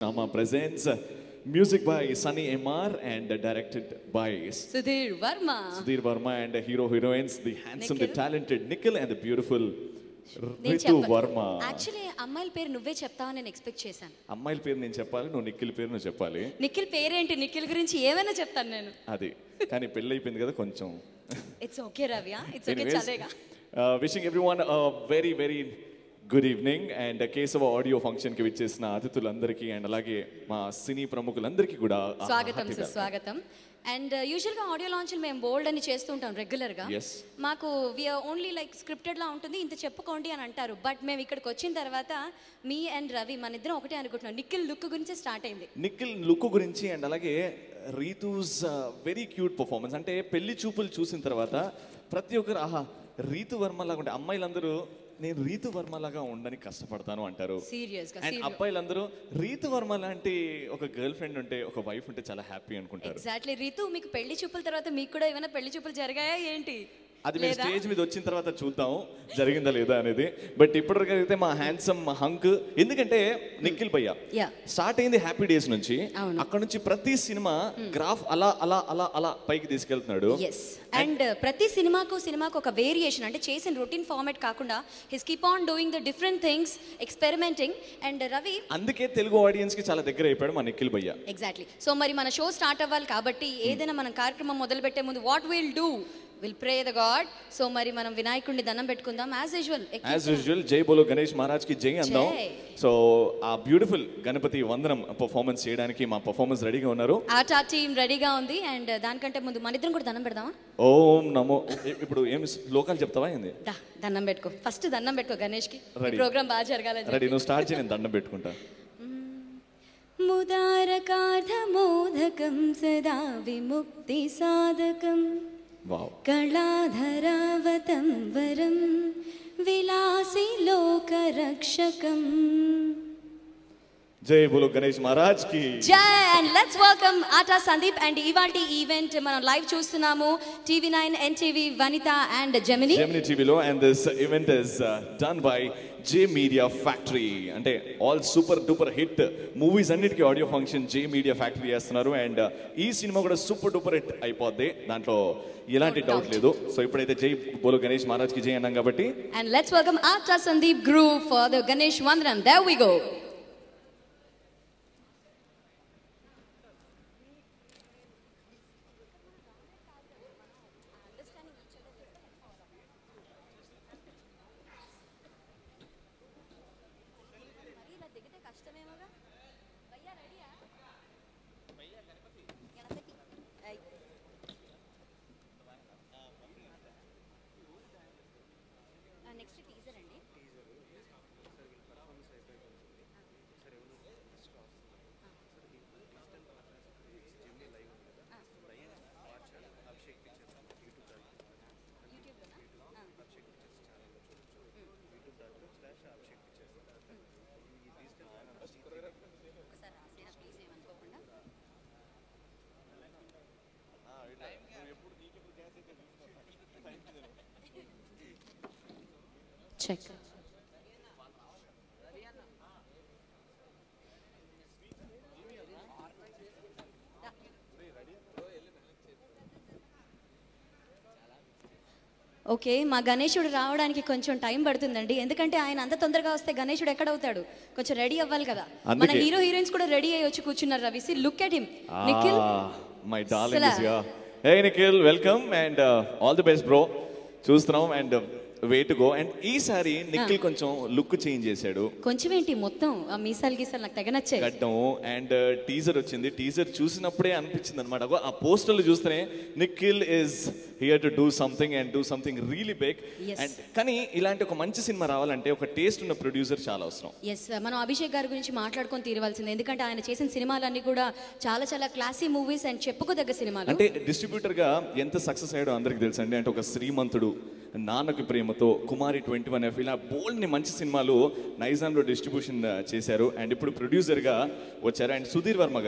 Nama presents uh, music by Sunny MR and uh, directed by Sudhir Varma Sudhir Verma and uh, hero heroines, the handsome, the Nikhil. talented Nikhil and the beautiful నేను Ritu Verma. Actually అమ్మాయిల పేరు నువ్వే చెప్తావని నేను expect చేశాను అమ్మాయిల పేరు నేను చెప్పాలి నువ్వు నిఖిల్ పేరు నువ్వు చెప్పాలి నిఖిల్ పేరేంటి నిఖిల్ గురించి ఏమైనా చెప్తాను నేను అది కానీ పెళ్ళి అయిపోయింది కదా కొంచెం ఇట్స్ ఓకే రవ్య ఇట్స్ ఓకే చలేగా wishing everyone very very good evening and Keshava audio ఫంక్షన్కి విచ్చేసిన అతిథులందరికీ అండ్ అలాగే మా సినీ ప్రముఖులందరికీ కూడా ఆ, స్వాగతం happy welcome. సుస్వాగతం అండ్ యూజువల్గా ఆడియో లాంచ్లు మేము బోల్డ్ అని చేస్తూ ఉంటాం రెగ్యులర్గా Yes. మాకు వీఆర్ ఓన్లీ లైక్ స్క్రిప్టెడ్లా ఉంటుంది ఇంత చెప్పుకోండి అని అంటారు బట్ మేము ఇక్కడికి వచ్చిన తర్వాత మీ అండ్ రవి మన ఇద్దరం ఒకటే అనుకుంటున్నాం నిఖిల్ లుక్ గురించి స్టార్ట్ అయింది నిఖిల్ లుక్ గురించి అండ్ అలాగే రీతూస్ వెరీ క్యూట్ పర్ఫార్మెన్స్ అంటే పెళ్లి చూపులు చూసిన తర్వాత ప్రతి ఒక్కరు ఆహా రీతు వర్మ లాగా ఉంటే అమ్మాయిలందరూ నేను రీతు వర్మ లాగా ఉండని కష్టపడతాను అంటారు సీరియస్గా అండ్ అబ్బాయిలందరూ రీతు వర్మ లాంటి ఒక గర్ల్ ఫ్రెండ్ ఉంటే ఒక వైఫ్ ఉంటే చాలా హ్యాపీ అనుకుంటారు ఎగ్జాక్ట్లీ రీతు మీకు పెళ్లి చూపుల తర్వాత మీకు కూడా ఏమైనా పెళ్లి చూపులు జరిగాయా ఏంటి అది మేము స్టేజ్ మీద వచ్చిన తర్వాత చూద్దాం జరిగిందా లేదా అనేది బట్ ఇప్పటివరకు అయితే మా హ్యాండ్సమ్ హంక్ ఎందుకంటే నిఖిల్ భయ్య యా స్టార్ట్ అయింది హ్యాపీ డేస్ నుంచి అవును. అక్కడ నుంచి ప్రతి సినిమా గ్రాఫ్ అలా అలా అలా అలా పైకి తీసుకెళ్తున్నాడు ఎస్ అండ్ ప్రతి సినిమాకు సినిమాకు ఒక వేరియేషన్ అంటే చేసిన రొటీన్ ఫార్మాట్ కాకుండా his keep on doing the different things experimenting and Ravi అందుకే తెలుగు ఆడియన్స్ కి చాలా దగ్గర అయిపోయాడు మా నిఖిల్ భయ్య ఎగ్జాక్ట్లీ సో మరి మన షో స్టార్ట్ అవ్వాలి కాబట్టి ఏదైనా మనం కార్యక్రమం మొదలు పెట్టే ముందు what will do will pray the god so మరి మనం వినాయకుడిని దండం పెట్టుకుందాం యాజ్ యూజువల్ యాజ్ యూజువల్ జై బోలో గణేష్ మహారాజ్ కి జై అందాం జై. సో ఆ బ్యూటిఫుల్ గణపతి వందనం పర్ఫార్మెన్స్ చేయడానికి మా పర్ఫార్మెన్స్ రెడీగా ఉన్నారు ఆటా టీమ్ రెడీగా ఉంది అండ్ దానికంటే ముందు మన ఇద్దరం కూడా దండం పెడదామా ఓం నమో ఇ- ఇప్పుడు ఏం శ్లోకాలు చెప్తావా ఏంది దా దండం పెట్టుకో ఫస్ట్ దండం పెట్టుకో గణేష్కి Ready. ప్రోగ్రామ్ బాగా జరగాలని రెడీ నువ్వు స్టార్ట్ చేయి నేను దండం పెట్టుకుంటా ముదారకార్థమోదకం సదా విముక్తి సాధకం వావ్ కళాధరావతం వరం విలాసి లోకరక్షకం జై బోలో గణేష్ మహారాజ్ కి జై and let's welcome ATA Sandeep and ఇవాల్టి ఈవెంట్ మనం లైవ్ చూస్తున్నాము TV nine NTV Vanitha and Gemini Gemini టీవీలో and this event is done by J media factory అంటే all super duper hit movies అన్నిటికీ audio function J media factory చేస్తున్నారు and ఈ cinema కూడా super duper hit అయిపోద్ది దాంట్లో ఎలాంటి No డౌట్ doubt. లేదు సో ఇప్పుడైతే జై బోలో గణేష్ మహారాజ్ కి జై అన్నాం కాబట్టి and let's welcome ATA Sandeep group for the Ganesh వందనం there we go next teaser అండి ఒకసారి రాసేనా ప్లీజ్ ఏమనుకోకుండా చెక్ ఓకే మా గణేశుడు రావడానికి కొంచెం టైం పడుతుందండి ఎందుకంటే ఆయన అంత తొందరగా వస్తే గణేశుడు ఎక్కడ అవుతాడు కొంచెం రెడీ అవ్వాలి కదా మన అందుకే. హీరో హీరోయిన్స్ కూడా రెడీ అయ్యి వచ్చి కూర్చున్నారు Ravi see look at him Nikhil my darling is అసలా. Hey Nikhil welcome and all the best bro చూస్తున్నాం and way to go and ఈసారి నిఖిల్ కొంచెం లుక్ చేంజ్ చేశాడు కొంచెం ఏంటి మొత్తం ఆ మీసాలు గీసాలు నాకు తెగ నచ్చాయి గడ్డం అండ్ టీజర్ వచ్చింది టీజర్ చూసినప్పుడే అనిపించింది అనమాట ఆ పోస్టర్లు చూస్తేనే Nikhil is here to do something and do something really big Yes. And కానీ ఇలాంటి ఒక మంచి సినిమా రావాలంటే ఒక టేస్ట్ ఉన్న ప్రొడ్యూసర్ చాలా అవసరం ఎస్ మనం అభిషేక్ గారి గురించి మాట్లాడుకొని తీరవలసింది ఎందుకంటే ఆయన చేసిన సినిమాలన్నీ కూడా చాలా చాలా క్లాసీ మూవీస్ అండ్ చెప్పుకోదగ్గ సినిమాలు అంటే డిస్ట్రిబ్యూటర్ గా ఎంత సక్సెస్ అయ్యాడో అందరికి తెలుసండి అంటే ఒక శ్రీమంతుడు నాన్నకి ప్రేమతో కుమారి ట్వంటీ వన్ ఎఫ్ ఇలా బోల్డ్ని మంచి సినిమాలు నైజాంలో డిస్ట్రిబ్యూషన్ చేశారు అండ్ ఇప్పుడు producer గా వచ్చారు and Sudhir Varma garu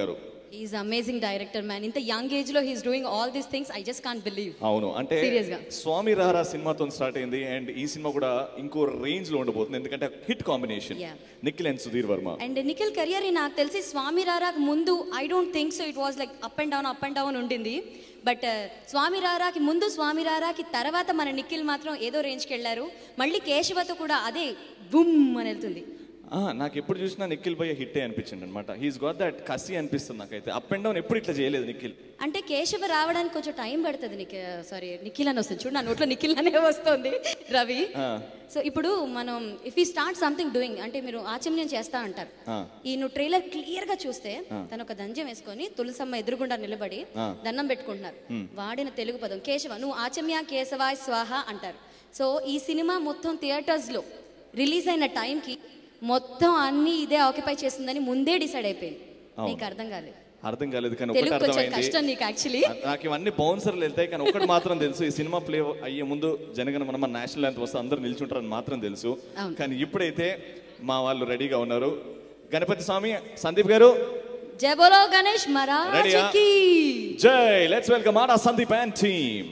is amazing director man ఇంత యంగ్ ఏజ్ లో he's doing all these things I just can't believe అవును అంటే Serious గా. స్వామి రారా సినిమాతో స్టార్ట్ అయింది అండ్ ఈ సినిమా కూడా ఇంకో రేంజ్ లో ఉండబోతుంది ఎందుకంటే hit combination Yeah. Nikhil and Sudhir Varma and Nikhil career నాకు తెలిసి స్వామి రారాకి ముందు I don't think so it was like up and down up and down ఉండింది బట్ స్వామి రారాకి ముందు స్వామి రారాకి తర్వాత మన నిఖిల్ మాత్రం ఏదో రేంజ్కి వెళ్ళారు మళ్ళీ కేశవతో కూడా అదే బుమ్ అని వెళ్తుంది ఆ, నాకు ఎప్పుడు చూసినా నిఖిల్ భయ్య హిట్టే అనిపించింది అనమాట హీస్ గాట్ దట్ కసి అనిపిస్తుంది నాకైతే అప్ అండ్ డౌన్ ఎప్పుడు ఇట్లా చేయలేదు నిఖిల్ అంటే కేశవ రావడానికి కొంచెం టైం పడుతుంది నిఖి సారీ నిఖిల్ అని వస్తుంది చూడు నా నోట్లో నిఖిల్ అనే వస్తుంది రవి ఆ. సో ఇప్పుడు మనం if you start something doing అంటే మీరు ఆచమ్యం చేస్తా అంటారు ఆ. ఈ నువ్వు ట్రైలర్ క్లియర్ గా చూస్తే తను ఒక దంజం వేసుకొని తులసమ్మ ఎదురుగుండా నిలబడి ఆ. దండం పెట్టుకుంటున్నారు వాడిన తెలుగు పదం కేశవ నువ్వు ఆచమ్య కేశవాయ్ స్వాహ అంటారు సో ఈ సినిమా మొత్తం థియేటర్స్ లో రిలీజ్ అయిన టైంకి మొత్తం అన్ని ఇదే ఆక్యుపై చేసిందని ముందే డిసైడ్ అయిపోయింది అవును. నీకు అర్థం కాలేదు అర్థం కాలేదు కానీ ఒకటి తెలుగు కొంచెం అర్థమైంది కష్టం నీకు యాక్చువల్లీ నాకు ఇవన్నీ బౌన్సర్లు వెళ్తాయి కానీ ఒకటి మాత్రం తెలుసు ఈ సినిమా ప్లే అయ్యే ముందు జనగణ మన నేషనల్ అంత వస్తే అందరూ నిల్చుంటారని మాత్రం తెలుసు అవును. కానీ ఇప్పుడైతే మా వాళ్ళు రెడీగా ఉన్నారు గణపతి స్వామి సందీప్ గారు జై బోలో గణేష్ రెడీయా మహారాజుకి జై let's welcome R Sandeep and team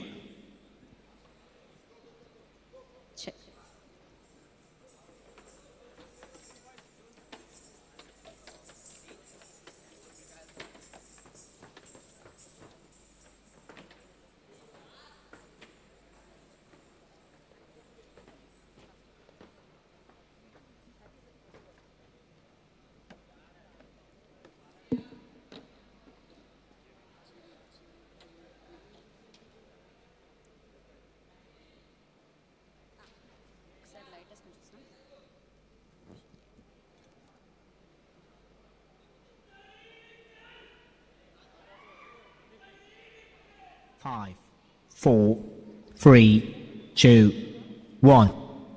ఛే. Five, four, three, two, one.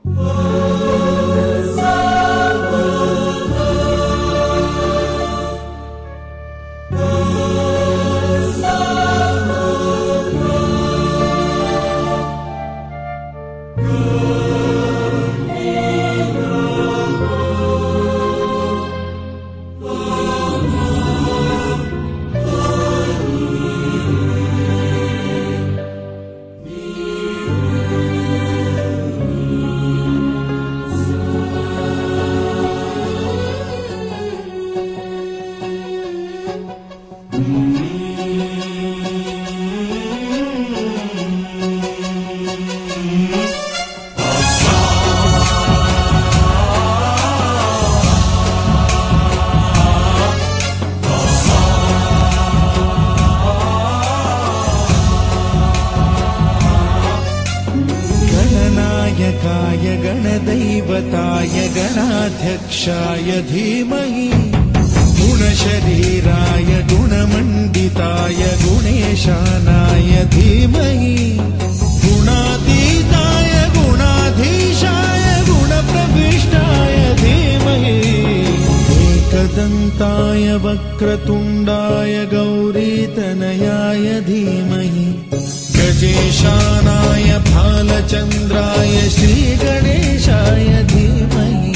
गणनायकाय गणदैवताय गणाध्यक्षाय धीमहि गुणशरीराय गुणमण्डिताय गुणेशानाय धीमहि गुणातीताय गुणाधीशाय गुणप्रविष्टाय धीमहि एकदन्ताय वक्रतुण्डाय गौरीतनयाय धीमहि गजेशानाय भालचन्द्राय श्रीगणेशाय धीमहि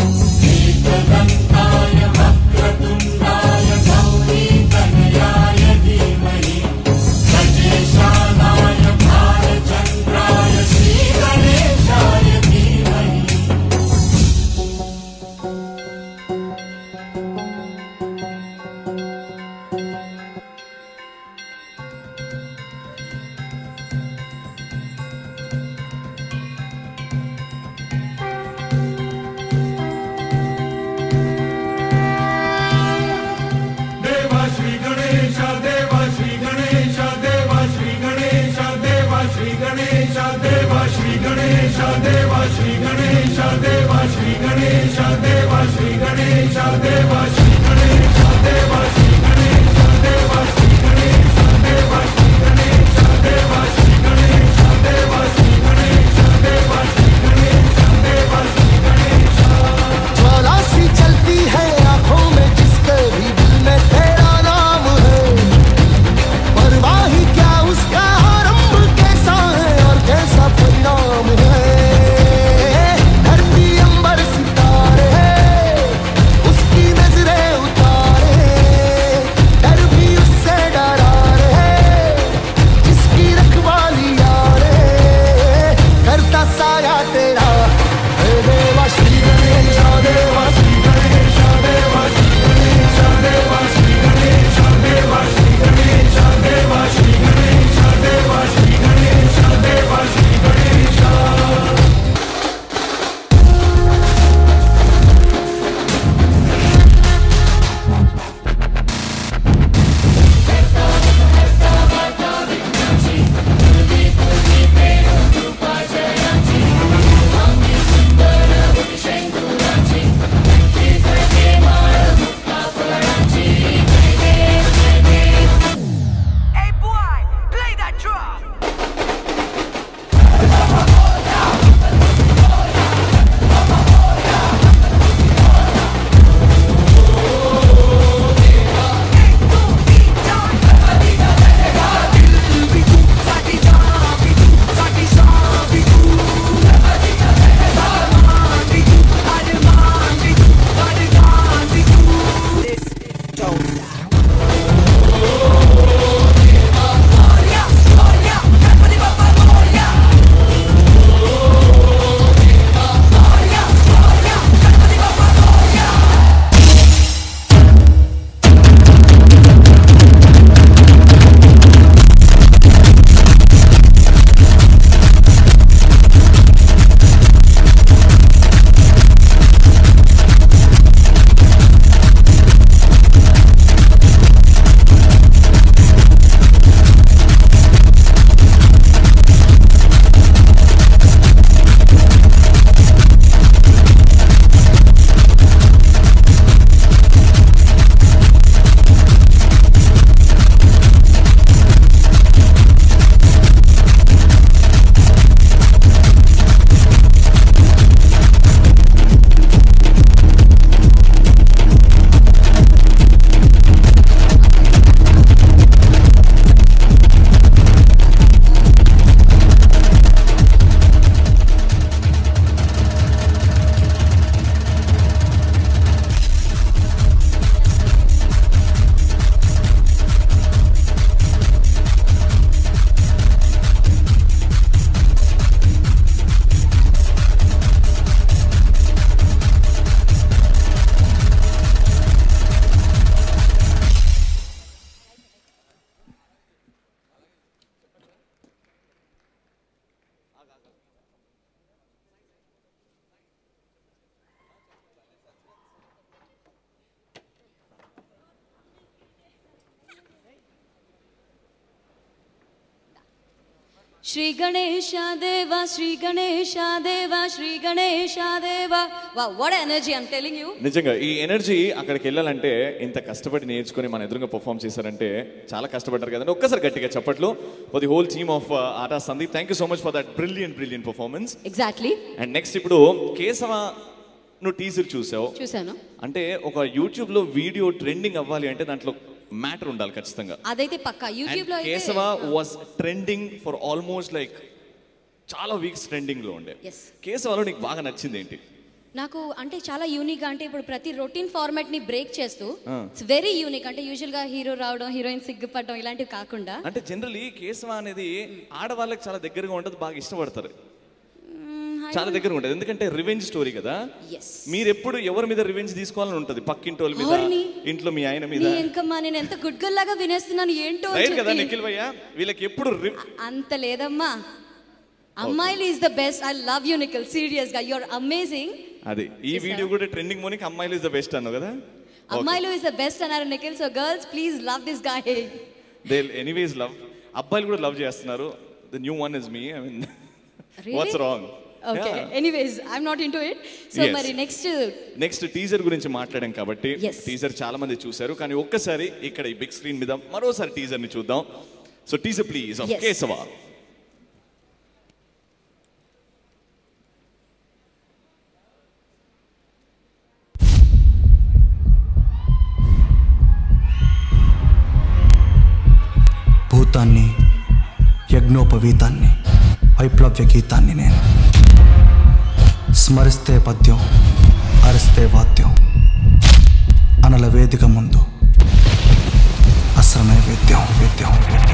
देवा श्री गणेश देवा श्री गणेश देवा श्री गणेश देवा श्री गणेश देवा श्री गणेश देवा श्री गणेश देवा श्री गणेश देवा श्री गणेश देवा श्री गणेश देवा श्री गणेश देवा श्री गणेश देवा श्री गणेश देवा श्री गणेश देवा श्री गणेश देवा श्री गणेश देवा श्री गणेश ज्वाला सी चलती है आंखों में जिसके भी दिल में तेरा नाम है परवाह ही क्या उसका आरंभ कैसा है और कैसा परिणाम है धरती अंबर सितारे उसकी नजरें శ్రీ గణేశ దేవ శ్రీ గణేశ దేవ శ్రీ గణేశ దేవ వా what energy I'm telling you నిజంగా ఈ ఎనర్జీ అక్కడికి వెళ్ళాలంటే ఇంత కష్టపడి నేర్చుకొని మన ఎదురుగా పర్ఫామ్ చేశారంటే చాలా కష్టపడ్డారు కదండి ఒక్కసారి గట్టిగా చెప్పట్లు for the whole team of Aata Sandeep thank you so much for that brilliant brilliant performance exactly and next ఇప్పుడు కేశవ నువ్వు టీజర్ చూసావు చూశాను అంటే ఒక యూట్యూబ్ లో వీడియో ట్రెండింగ్ అవ్వాలి అంటే దాంట్లో మ్యాటర్ ఉండాలి ఖచ్చితంగా అదైతే పక్కా యూట్యూబ్ లో అండ్ అయితే Keshava was trending for almost like చాలా వీక్స్ ట్రెండింగ్ లో ఉండే Yes. కేశవలో నీకు బాగా నచ్చింది ఏంటి నాకు అంటే చాలా యూనిక్ అంటే ఇప్పుడు ప్రతి రొటీన్ ఫార్మాట్ ని బ్రేక్ చేస్తూ Ah. ఇట్స్ వెరీ యూనిక్ అంటే యూజువల్ గా హీరో రావడం హీరోయిన్ సిగ్గుపడడం ఇలాంటివి కాకుండా అంటే జనరలీ కేశవ అనేది ఆడవాళ్ళకి చాలా దగ్గరగా ఉంటుంది బాగా ఇష్టపడతారు చాలా దగ్గరగా ఉంటుంది ఎందుకంటే రివెంజ్ స్టోరీ కదా ఎస్ మీరు ఎప్పుడు ఎవరి మీద రివెంజ్ తీసుకోవాలని ఉంటుంది పక్కింటి వాళ్ళ మీద ఎవరిని? ఇంట్లో మీ ఆయన మీద నీ ఎంకమ్మా నేను ఎంత గుడ్ గర్ల్ లాగా వినేస్తున్నాను ఏంటో అని రైట్ కదా చెప్పి. నిఖిల్ భయ్య వీళ్ళకి ఎప్పుడు రి- అంత లేదమ్మా అమ్మాయిలు is the best I love you Nikhil serious గా యూఆర్ అమేజింగ్ అది ఈ వీడియో కూడా ట్రెండింగ్ మోనికి అమ్మాయిలు ఇస్ ద బెస్ట్ అన్నావు కదా అమ్మాయిలు ఇస్ ద బెస్ట్ అన్నారు Nikhil so girls please love this guy they anyways love అబ్బాయిలు కూడా లవ్ చేస్తున్నారు the new one is me I mean what's wrong okay anyways I'm not into it so Yes. మరి next next teaser గురించి మాట్లాడాం కాబట్టి Yes. Teaser చాలా మంది చూశారు కానీ ఒక్కసారి ఇక్కడ ఈ బిగ్ స్క్రీన్ మీద మరోసారి టీజర్ ని చూద్దాం so teaser please off Yes. Keshava భూతాన్ని యజ్ఞోపవీతాన్ని వైప్లవ్య గీతాన్ని నేను స్మరిస్తే పద్యం అరిస్తే వాద్యం అనల వేదిక ముందు అస్రమే వేద్యం వేద్యం వేద్యం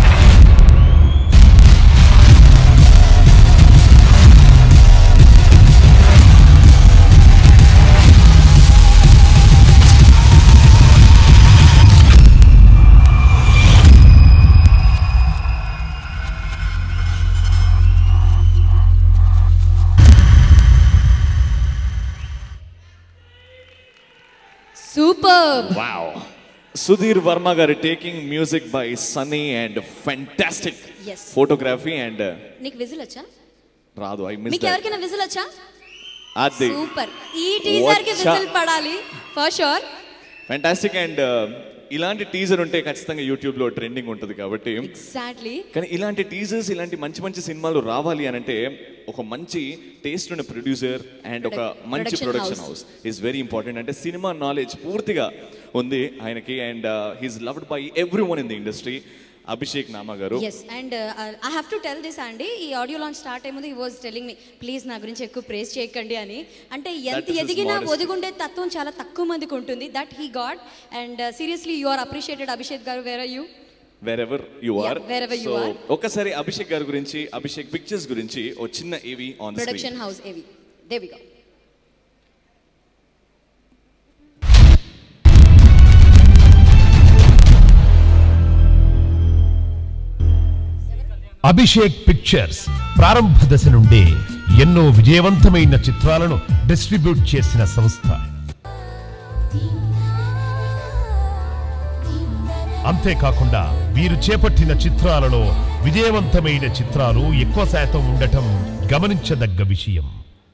సూపర్ వావ్ సుధీర్ వర్మ గారు taking music by Sunny and fantastic Yes. Photography and నీకు విజిల్ వచ్చా రాదు ఐ మిస్ మీకు ఎవరికైనా విజిల్ వచ్చా అది సూపర్ ఈ టీజర్ కి వచ్చా. విజిల్ పడాలి ఫర్ షూర్ ఫెంటాస్టిక్ అండ్ ఇలాంటి టీజర్ ఉంటే ఖచ్చితంగా యూట్యూబ్ లో ట్రెండింగ్ ఉంటుంది కాబట్టి ఎగ్జాక్ట్లీ కానీ ఇలాంటి టీజర్స్ ఇలాంటి మంచి మంచి సినిమాలు రావాలి అని అంటే ఒక మంచి టేస్ట్ ఉన్న ప్రొడ్యూసర్ అండ్ ఒక Product- మంచి production production house. House is very important అంటే సినిమా నాలెడ్జ్ పూర్తిగా ఉంది ఆయనకి and he's loved by everyone in the industry Abhishek Nama గారు yes and I have to tell this అండి ఈ ఆడియో లాంచ్ స్టార్ట్ అయ్యే ముందు ఈ వాజ్ టెలింగ్ మీ ప్లీజ్ నా గురించి ఎక్కువ ప్రేస్ చేయకండి అని అంటే ఎంత That is his ఎదిగినా modesty. ఒదిగుండే తత్వం చాలా తక్కువ మందికి ఉంటుంది that he got and seriously you are appreciated Abhishek గారు where you were ever you Yeah, are wherever you so are. ఒక్కసారి అభిషేక్ గారి గురించి అభిషేక్ పిక్చర్స్ గురించి ఓ చిన్న AV on production house AV they we go Abhishek pictures ప్రారంభ దశ నుండే ఎన్నో విజయవంతమైన చిత్రాలను డిస్ట్రిబ్యూట్ చేసిన సంస్థ అంతేకాకుండా వీరు చేపట్టిన చిత్రాలలో విజయవంతమైన చిత్రాలు ఎక్కువ శాతం ఉండటం గమనించదగ్గ విషయం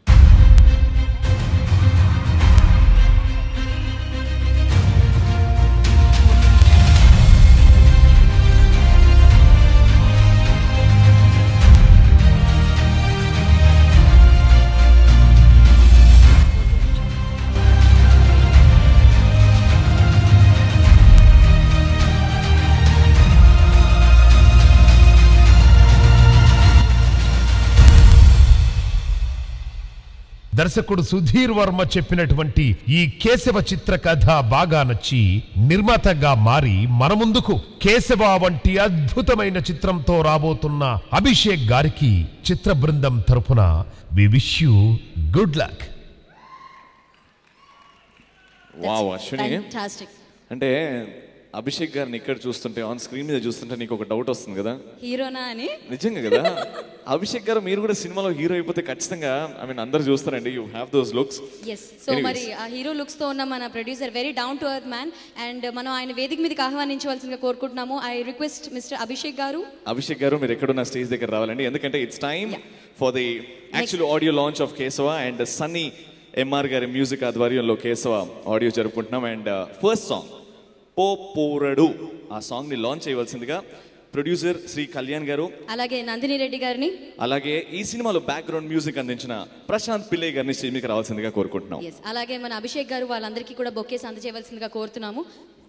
దర్శకుడు సుధీర్ వర్మ చెప్పినటువంటి ఈ కేశవ చిత్ర కథ బాగా నచ్చి నిర్మాతగా మారి మన ముందుకు కేశవ వంటి అద్భుతమైన చిత్రంతో రాబోతున్న అభిషేక్ గారికి చిత్ర బృందం తరపున we wish you good luck wow Ashwini fantastic అంటే అభిషేక్ గారిని ఇక్కడ చూస్తుంటే ఆన్ స్క్రీన్ మీద చూస్తుంటే నీకు ఒక డౌట్ వస్తుంది కదా హీరోనా అని నిజంగా కదా అభిషేక్ గారు మీరు కూడా సినిమాలో హీరో అయిపోతే ఖచ్చితంగా ఐ మీన్ అందరు చూస్తారండి you have those looks yes so మరి ఆ హీరో లుక్స్ తో ఉన్న మన producer very down to earth man and మనం ఆయన వేదిక మీదకి ఆహ్వానించవలసిందిగా కోరుకుంటున్నాము ఐ రిక్వెస్ట్ మిస్టర్ అభిషేక్ గారు అభిషేక్ గారు మీరు ఎక్కడున్న స్టేజ్ దగ్గర రావాలండి ఎందుకంటే it's time for the actual audio launch of Keshava and Sunny MR గారి మ్యూజిక్ ఆధ్వర్యంలో కేశవ ఆడియో జరుపుకుంటున్నాం అండ్ ఫస్ట్ సాంగ్ పో పోరడు ఆ సాంగ్ ని లాంచ్ చేయవలసిందిగా ప్రొడ్యూసర్ శ్రీ కళ్యాణ్ గారు అలాగే నందిని రెడ్డి గారిని అలాగే ఈ సినిమాలో బ్యాక్గ్రౌండ్ మ్యూజిక్ అందించిన ప్రశాంత్ పిల్లయ్య గారిని స్టేజ్ మీదకి రావాల్సిందిగా కోరుకుంటున్నాం ఎస్ అలాగే మన అభిషేక్ గారు వాళ్ళందరికీ కూడా బొకేస్ అందజేయవలసిందిగా కోరుతున్నాము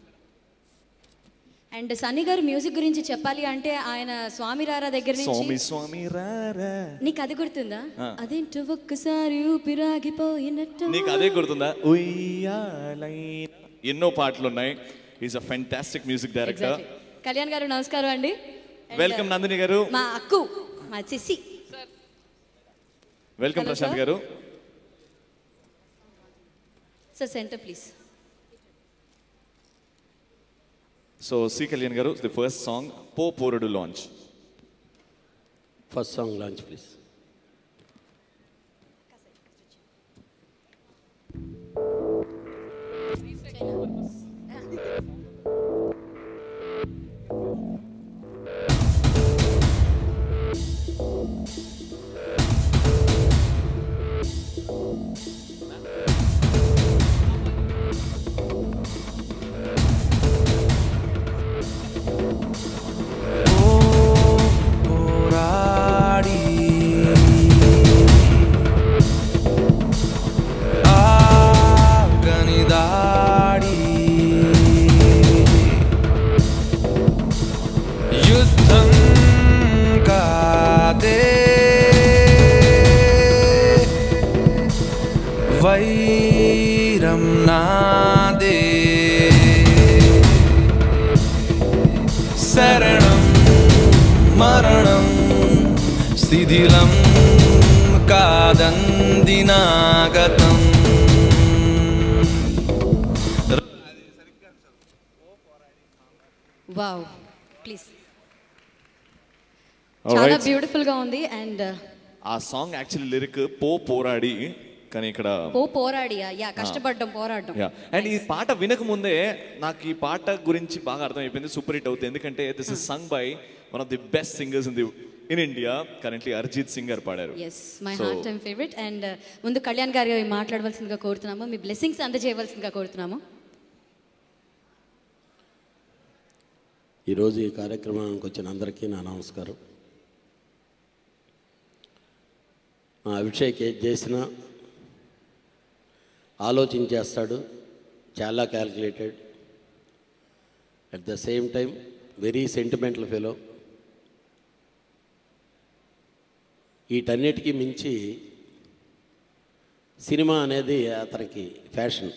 అండ్ సన్నీ గారు మ్యూజిక్ గురించి చెప్పాలి అంటే ఆయన స్వామి రారా దగ్గర స్వామి నుంచి స్వామి రారా నీకు అది గుర్తుందా ఆ. అదేంటో ఒక్కసారి ఊపిరాగిపోయినట్టు నీకు అదే గుర్తుందా ఉయ్యాలైన ఎన్నో పాటలు ఉన్నాయి is a fantastic music director Exactly. Kalyan గారు నమస్కారం అండి And, వెల్కమ్ నందిని గారు మా అక్కు మా చిసి వెల్కమ్ Hello, ప్రశాంత్ sir. గారు sir center please so C Kalyan గారు ది ఫస్ట్ సాంగ్ పో పోరుడు launch first song launch please పోరాడి ఆగని దాడి యుద్ధం కాదే వైరం నాదే శరణం మరణం శిథిలం కాదందినాగతం వావ్ ప్లీజ్ చాలా బ్యూటిఫుల్ గా ఉంది అండ్ ఆ సాంగ్ యాక్చువల్లీ లిరిక్ పో పోరాడి కానీ ఇక్కడ ఓ పోరాడియా యా కష్టపడ్డం పోరాడడం యా అండ్ ఈ పాట వినక ముందే నాకు ఈ పాట గురించి బాగా అర్థమైపోయింది సూపర్ హిట్ అవుతుంది ఎందుకంటే this is sung by one of the best singers in the in India currently Arijit Singh గారు పాడారు yes my So- heart time favourite and ముందు కళ్యాణ్ గారు మాట్లాడవలసిందిగా కోరుతున్నాము మీ బ్లెస్సింగ్స్ అందజేయవలసిందిగా కోరుతున్నాము ఈరోజు ఈ కార్యక్రమానికి వచ్చిన అందరికీ నా నమస్కారం మా అభిషేక్ ఏది చేసినా ఆలోచించేస్తాడు చాలా calculated at the same time very sentimental fellow వీటన్నిటికీ మించి సినిమా అనేది అతనికి ఫ్యాషన్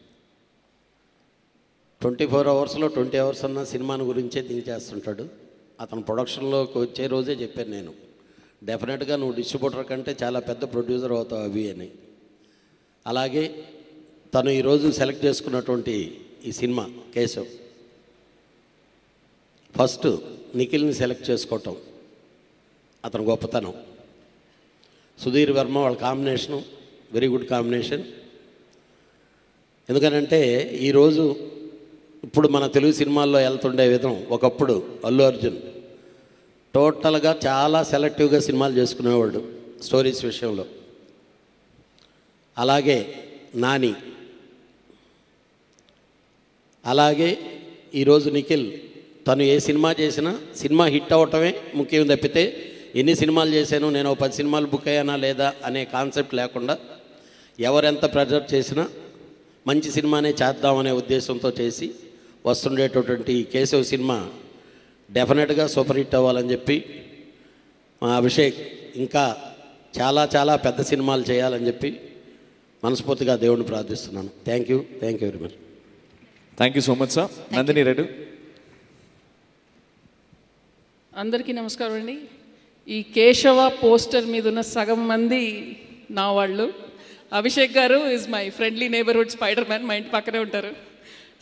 ట్వంటీ ఫోర్ అవర్స్లో ట్వంటీ అవర్స్ అన్న సినిమాని గురించే థింక్ చేస్తుంటాడు అతను ప్రొడక్షన్లోకి వచ్చే రోజే చెప్పాను నేను డెఫినెట్గా నువ్వు డిస్ట్రిబ్యూటర్ కంటే చాలా పెద్ద ప్రొడ్యూసర్ అవుతావు అవి అని అలాగే తను ఈరోజు సెలెక్ట్ చేసుకున్నటువంటి ఈ సినిమా కేశవ్ ఫస్ట్ నిఖిల్ని సెలెక్ట్ చేసుకోవటం అతని గొప్పతనం సుధీర్ వర్మ వాళ్ళ కాంబినేషను వెరీ గుడ్ కాంబినేషన్ ఎందుకనంటే ఈరోజు ఇప్పుడు మన తెలుగు సినిమాల్లో వెళ్తుండే విధం ఒకప్పుడు అల్లు అర్జున్ టోటల్గా చాలా సెలెక్టివ్గా సినిమాలు చేసుకునేవాడు స్టోరీస్ విషయంలో అలాగే నాని అలాగే ఈరోజు నిఖిల్ తను ఏ సినిమా చేసినా సినిమా హిట్ అవటమే ముఖ్యం తప్పితే ఎన్ని సినిమాలు చేశాను నేను ఓ పది సినిమాలు బుక్ అయ్యానా లేదా అనే కాన్సెప్ట్ లేకుండా ఎవరెంత ప్రెజర్ చేసినా మంచి సినిమానే చేద్దామనే ఉద్దేశంతో చేసి వస్తుండేటటువంటి ఈ కేశవ్ సినిమా డెఫినెట్గా సూపర్ హిట్ అవ్వాలని చెప్పి మా అభిషేక్ ఇంకా చాలా చాలా పెద్ద సినిమాలు చేయాలని చెప్పి మనస్ఫూర్తిగా దేవుడిని ప్రార్థిస్తున్నాను thank you thank you very much thank you so much sir Nandini Reddy అందరికీ నమస్కారం అండి ఈ కేశవ పోస్టర్ మీద ఉన్న సగం మంది నా వాళ్ళు అభిషేక్ గారు is my friendly neighbourhood Spider Man మా ఇంటి పక్కనే ఉంటారు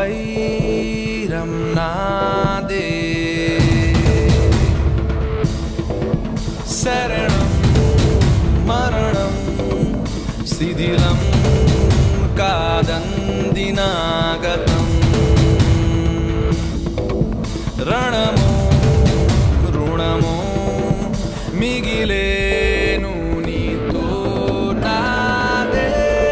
వైరం నాదే శరణం మరణం శిథిలం కాదందినాగతం రణము రుణము మిగిలేను నీతో నాదే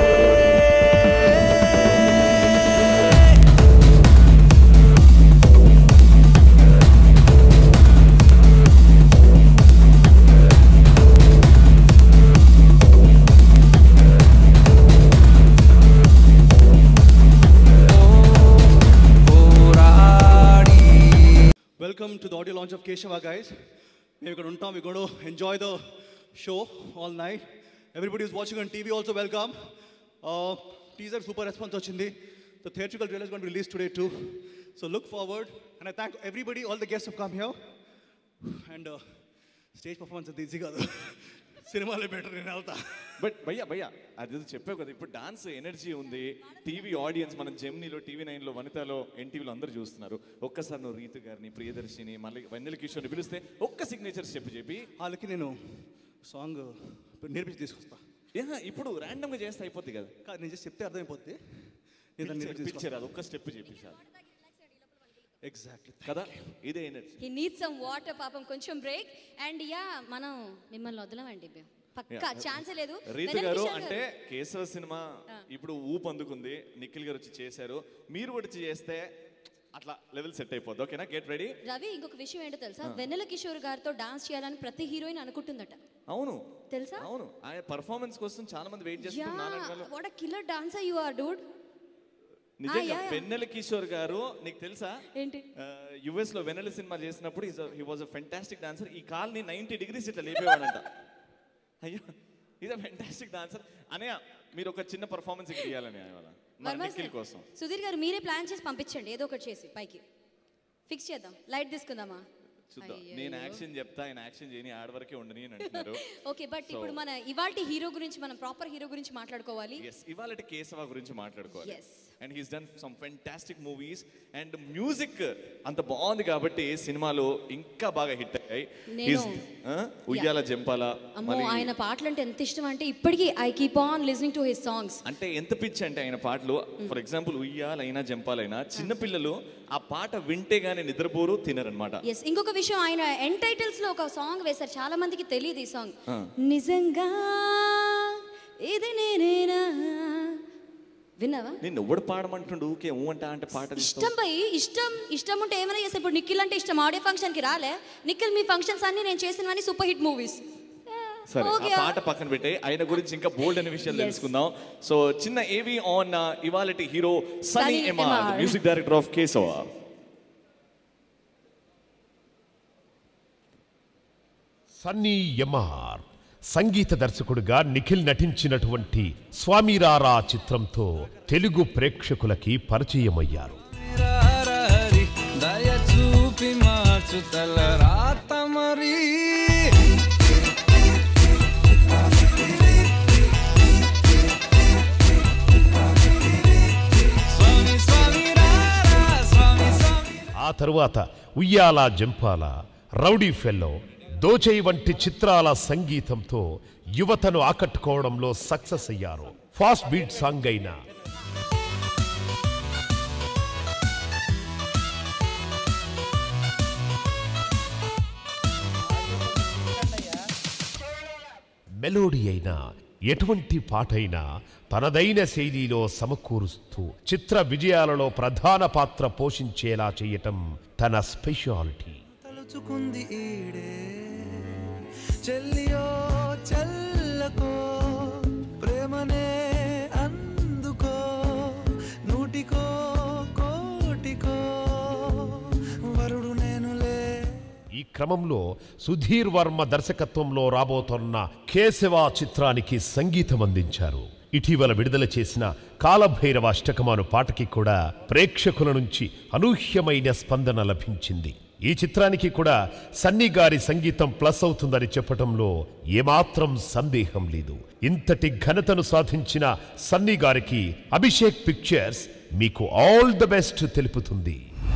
Welcome to the audio launch of Keshava, guys. మేము ఇక్కడ ఉంటాం we going to enjoy the show all night. Everybody who's watching on TV also welcome. Uh, teaser super response వచ్చింది. The theatrical trailer is going to release today too. So look forward. And I thank everybody, all the guests have come here. And uh, stage performance అంత easy కాదు సినిమాలే better నేను వెళ్తా but భయ్యా భయ్యా అది ఏదో చెప్పావు కదా ఇప్పుడు డాన్స్ ఎనర్జీ ఉంది టీవీ ఆడియన్స్ మనం జెమ్నీలో టీవీ నైన్లో వనితలో ఎన్టీవీలో అందరూ చూస్తున్నారు ఒక్కసారి నువ్వు రీతు గారిని ప్రియదర్శిని మళ్ళీ వెన్నెల కిషోర్ని పిలిస్తే ఒక్క సిగ్నేచర్స్ చెప్పి చెప్పి వాళ్ళకి నేను సాంగ్ నేర్పించి తీసుకొస్తా ఏహా, ఇప్పుడు ర్యాండమ్గా చేస్తే అయిపోద్ది కదా కాదు నేను just చెప్తే అర్థమైపోద్ది నేను దాన్ని నేర్పించి పిక్చర్ అది ఒక్క స్టెప్ చెప్పేసారు ఎగ్జాక్ట్లీ కదా ఇదే energy he need some water పాపం కొంచెం బ్రేక్ అండ్ యా మనం మిమ్మల్ని వదలమండి మేము పక్కా ఛాన్సే లేదు రీతు వెన్నెల గారు కిషోర్ అంటే గారు. కేశవ సినిమా ఇప్పుడు ఊపు అందుకుంది నిఖిల్ గారు వచ్చి చేశారు మీరు కూడా వచ్చి చేస్తే అట్లా లెవెల్ సెట్ అయిపోద్ది ఓకేనా గెట్ రెడీ రవి ఇంకొక విషయం ఏంటో తెలుసా వెన్నెల కిషోర్ గారితో డాన్స్ చేయాలని ప్రతి హీరోయిన్ అనుకుంటుందట అవును తెలుసా అవును ఆయన పర్ఫార్మెన్స్ కోసం చాలా మంది వెయిట్ చేస్తున్నారు నాలాంటి వాళ్ళు what killer dancer you are dude నిజంగా yeah, yeah. వెన్నెల కిషోర్ గారు నీకు తెలుసా ఏంటి యుఎస్ లో వెన్నెల సినిమా చేసినప్పుడు he was a fantastic dancer ఈ కాల్ని నైన్టీ డిగ్రీస్ ఇట్లా లేపేవాడంట అయ్యో ఇది ఫెంటాస్టిక్ డాన్సర్ అనయ్య మీరు ఒక చిన్న పర్ఫార్మెన్స్ ఇక్కడ ఇవ్వాలని ఇవాళ మన వర్మ నిఖిల్ సార్, కోసం సుధీర్ గారు మీరే ప్లాన్ చేసి పంపించండి ఏదో ఒకటి చేసి పైకి ఫిక్స్ చేద్దాం లైట్ తీసుకుందామా చూద్దాం నేను యాక్షన్ చెప్తా ఆయన యాక్షన్ చేయని ఆడ వరకే ఉండని అని అంటున్నారు ఓకే బట్ So- ఇప్పుడు మన ఇవాల్టి హీరో గురించి మనం ప్రాపర్ హీరో గురించి మాట్లాడుకోవాలి ఎస్ ఇవాళ కేశవ గురించి మాట్లాడుకోవాలి Yes. And he's done some fantastic movies and music అంత బాగుంది కాబట్టి సినిమాలు ఇంకా బాగా హిట్ అయ్యాయి నేను- He's- ఆ? ఉయ్యాల జంపాల అమ్మో మళ్ళీ ఆయన పాటలు అంటే ఎంత ఇష్టం అంటే ఇప్పటికీ I keep on listening to his songs అంటే ఎంత పిచ్చి అంటే ఆయన పాటలు ఫర్ ఎగ్జాంపుల్ ఉయ్యాలైనా జంపాలైనా చిన్నపిల్లలు ఆ పాట వింటే గానీ నిద్రపోరు తినరనమాట ఎస్ ఇంకొక విషయం ఆయన ఎన్ టైటిల్స్ లో ఒక సాంగ్ వేశారు చాలా మందికి తెలియదు ఈ సాంగ్ ఆ. నిజంగా ఇది నేనేనా విన్నావా నిన్ను ఎవడు పాడమంటుండు ఊకే ఊ అంటా అంటే పాట తీస్తావు. ఇష్టం పోయి ఇష్టం ఇష్టం ఉంటే ఏమైనా చేస్తే ఇప్పుడు నిఖిల్ అంటే ఇష్టం ఆడియో ఫంక్షన్ కి రాలే నిఖిల్ మీ ఫంక్షన్స్ అన్ని నేను చేసినవన్నీ సూపర్ హిట్ మూవీస్ సరే Okay. ఆ పాట పక్కన పెట్టే ఆయన గురించి ఇంకా బోల్డ్ అనే విషయాలు Yes. తెలుసుకుందాం సో చిన్న ఏవి ఆన్ ఇవాళటి hero Sunny Sunny MR MR. Music director of Keshava Sunny MR సంగీత దర్శకుడిగా నిఖిల్ నటించినటువంటి స్వామిరారా చిత్రంతో తెలుగు ప్రేక్షకులకి పరిచయమయ్యారు హరి దయ చూపి మార్చు తల రాత మరి స్వామి స్వామి రారా స్వామి స్వామి ఆ తరువాత ఉయ్యాల జంపాల రౌడీ ఫెల్లో దోచై వంటి చిత్రాల సంగీతంతో యువతను ఆకట్టుకోవడంలో సక్సెస్ అయ్యారు ఫాస్ట్ బీట్ సాంగ్ అయిన మెలోడీ అయినా ఎటువంటి పాటైనా తనదైన శైలిలో సమకూరుస్తూ చిత్ర విజయాలలో ప్రధాన పాత్ర పోషించేలా చేయటం తన స్పెషాలిటీ తలుచుకుంది ఈడే చెల్లియో చెల్లకో ప్రేమనే అందుకో నూటికో కోటికో వరుడు నేనులే ఈ క్రమంలో సుధీర్ వర్మ దర్శకత్వంలో రాబోతోన్న కేశవ చిత్రానికి సంగీతం అందించారు ఇటీవల విడుదల చేసిన కాలభైరవ అష్టకమాను పాటకి కూడా ప్రేక్షకుల నుంచి అనూహ్యమైన స్పందన లభించింది ఈ చిత్రానికి కూడా సన్నీ గారి సంగీతం ప్లస్ అవుతుందని చెప్పటంలో ఏమాత్రం సందేహం లేదు ఇంతటి ఘనతను సాధించిన సన్నీ గారికి అభిషేక్ పిక్చర్స్ మీకు ఆల్ ద బెస్ట్ తెలుపుతుంది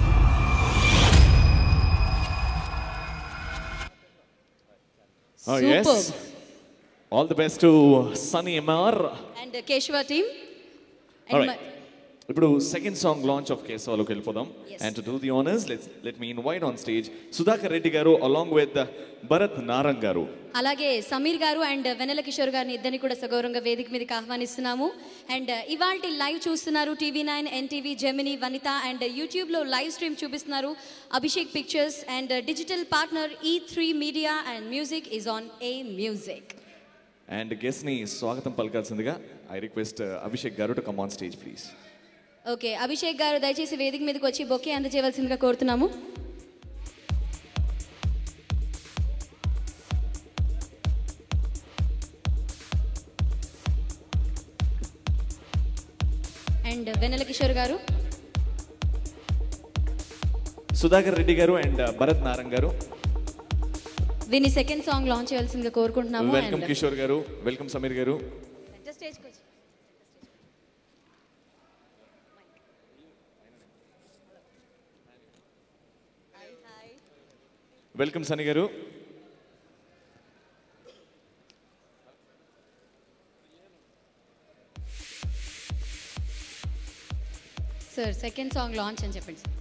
Oh, Superb. yes. All the best to Sunny MR. And Keshava team All right. ఇప్పుడు సెకండ్ సాంగ్ లాంచ్ ఆఫ్ కేశవాలోకి వెళ్ళిపోదాం and to do the honours let's let me invite on stage Sudhakar Reddy గారు along with Bharat Narang గారు అలాగే సమీర్ గారు and వెనెల కిషోర్ గారిని ఇద్దరిని కూడా సగౌరవంగా వేదిక మీదకి ఆహ్వానిస్తున్నాము అండ్ ఇవాళ లైవ్ చూస్తున్నారు TV nine NTV Gemini Vanitha and యూట్యూబ్లో లైవ్ స్ట్రీమ్ చూపిస్తున్నారు Abhishek pictures and digital partner E three media and music is on a music and guest ని స్వాగతం పలకాల్సిందిగా ఐ రిక్వెస్ట్ అభిషేక్ గారు to come on stage please okay Abhishek గారు దయచేసి వేదిక మీదకి వచ్చి బొకే అందజేయవలసిందిగా కోరుతున్నాము అండ్ వెన్నెల కిషోర్ గారు సుధాకర్ రెడ్డి గారు అండ్ భరత్ నారంగ్ గారు దీని సెకండ్ సాంగ్ లాంచ్ చేయాల్సిందిగా కోరుకుంటున్నాము వెల్కమ్ and- కిషోర్ గారు వెల్కమ్ సమీర్ గారు Just stage కి వచ్చి. వెల్కమ్ సని గారు సార్ సెకండ్ సాంగ్ లాంచ్ అని చెప్పండి sir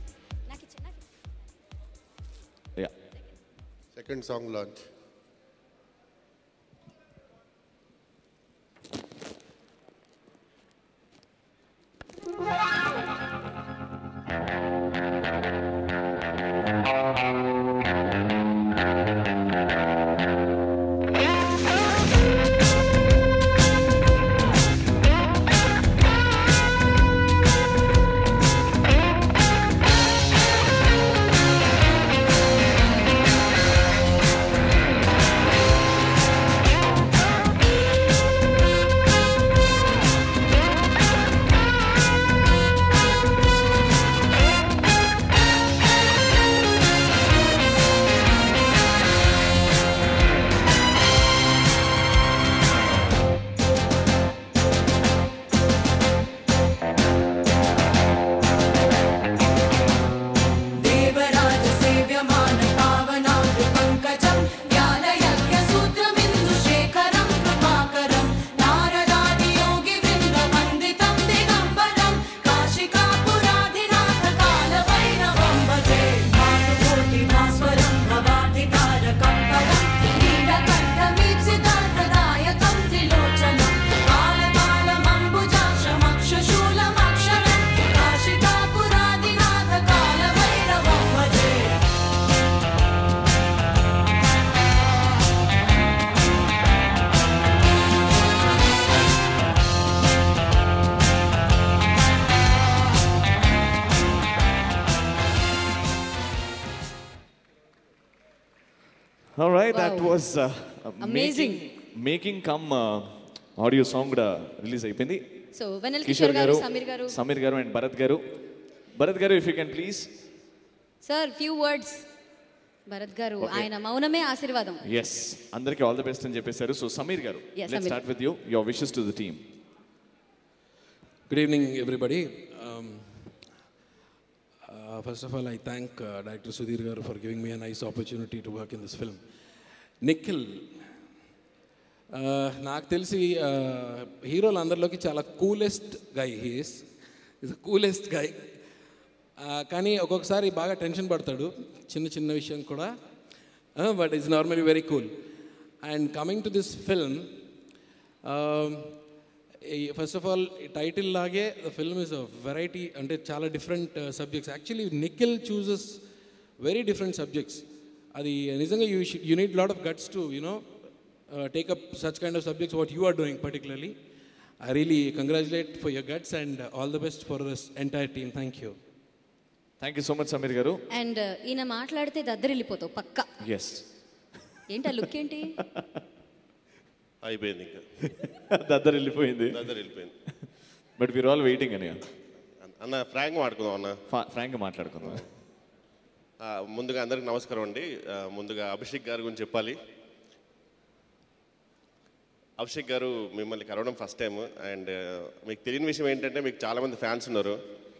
yeah second song launch देवराज सेव्यमान पावनामृ पङ्कजं ज्ञानयज्ञसूत्रमिन्दुशेखरं कृपाकरं नारदादियोगिवृन्दवन्दितं दिगम्बरं काशिकापुराधिनाथ कालभैरवं भजे मातुकोटिभास्वरं भवाब्धितारकं परं नीलकण्ठमीप्सितार्थदायकं त्रिलोचनं कालकालमम्बुजाक्षमक्षशूलमक्षरं काशिकापुरादिनाथ कालभैरवं भजे All right, that Wow. was uh, Amazing. Making cum audio song కూడా రిలీజ్ అయిపోయింది సో వెనల్ కిషోర్ గారు సమీర్ గారు సమీర్ గారు అండ్ భరత్ గారు భరత్ గారు if you can please sir few words Bharath గారు Okay. ఆయన మౌనమే ఆశీర్వాదం ఎస్ అందరికీ ఆల్ ద బెస్ట్ అని చెప్పేశారు సో సమీర్ గారు Yes, let Samir. Start with you your wishes to the team Good evening, everybody. Um, uh, first of all, I thank uh, Director Sudhir Garu for giving me a nice opportunity to work in this film. Nikhil, uh, నాకు తెలిసి హీరోలు అందరిలోకి చాలా coolest guy he's is coolest guy కానీ ఒక్కొక్కసారి బాగా tension పడతాడు చిన్న చిన్న విషయం కూడా but is normally very cool and coming to this film first of all title లాగే the film is a variety అంటే చాలా different subjects actually Nikhil chooses very different subjects అది నిజంగా you you need lot of guts to you know take up such kind of subjects what you are doing particularly I really congratulate for your guts and all the best for this entire team thank you thank you so much Sameer గారు and ఈయన మాట్లాడితే దద్దరిల్లిపోతావు పక్క yes ఏంటి ఆ look ఏంటి అయిపోయింది ఇంకా దద్దరు వెళ్ళిపోయింది దద్దరు వెళ్ళిపోయింది బట్ వీర్ ఆల్ వెయిటింగ్ అని అన్న ఫ్రాంక్ మాట్లాడుకుందాం అన్న ఫ్రాంక్ మాట్లాడుకుందాం ఆ, ముందుగా అందరికి నమస్కారం అండి ఆ, ముందుగా అభిషేక్ గారి గురించి చెప్పాలి అభిషేక్ గారు మిమ్మల్ని కలవడం ఫస్ట్ టైం అండ్ మీకు తెలియని విషయం ఏంటంటే మీకు చాలామంది ఫ్యాన్స్ ఉన్నారు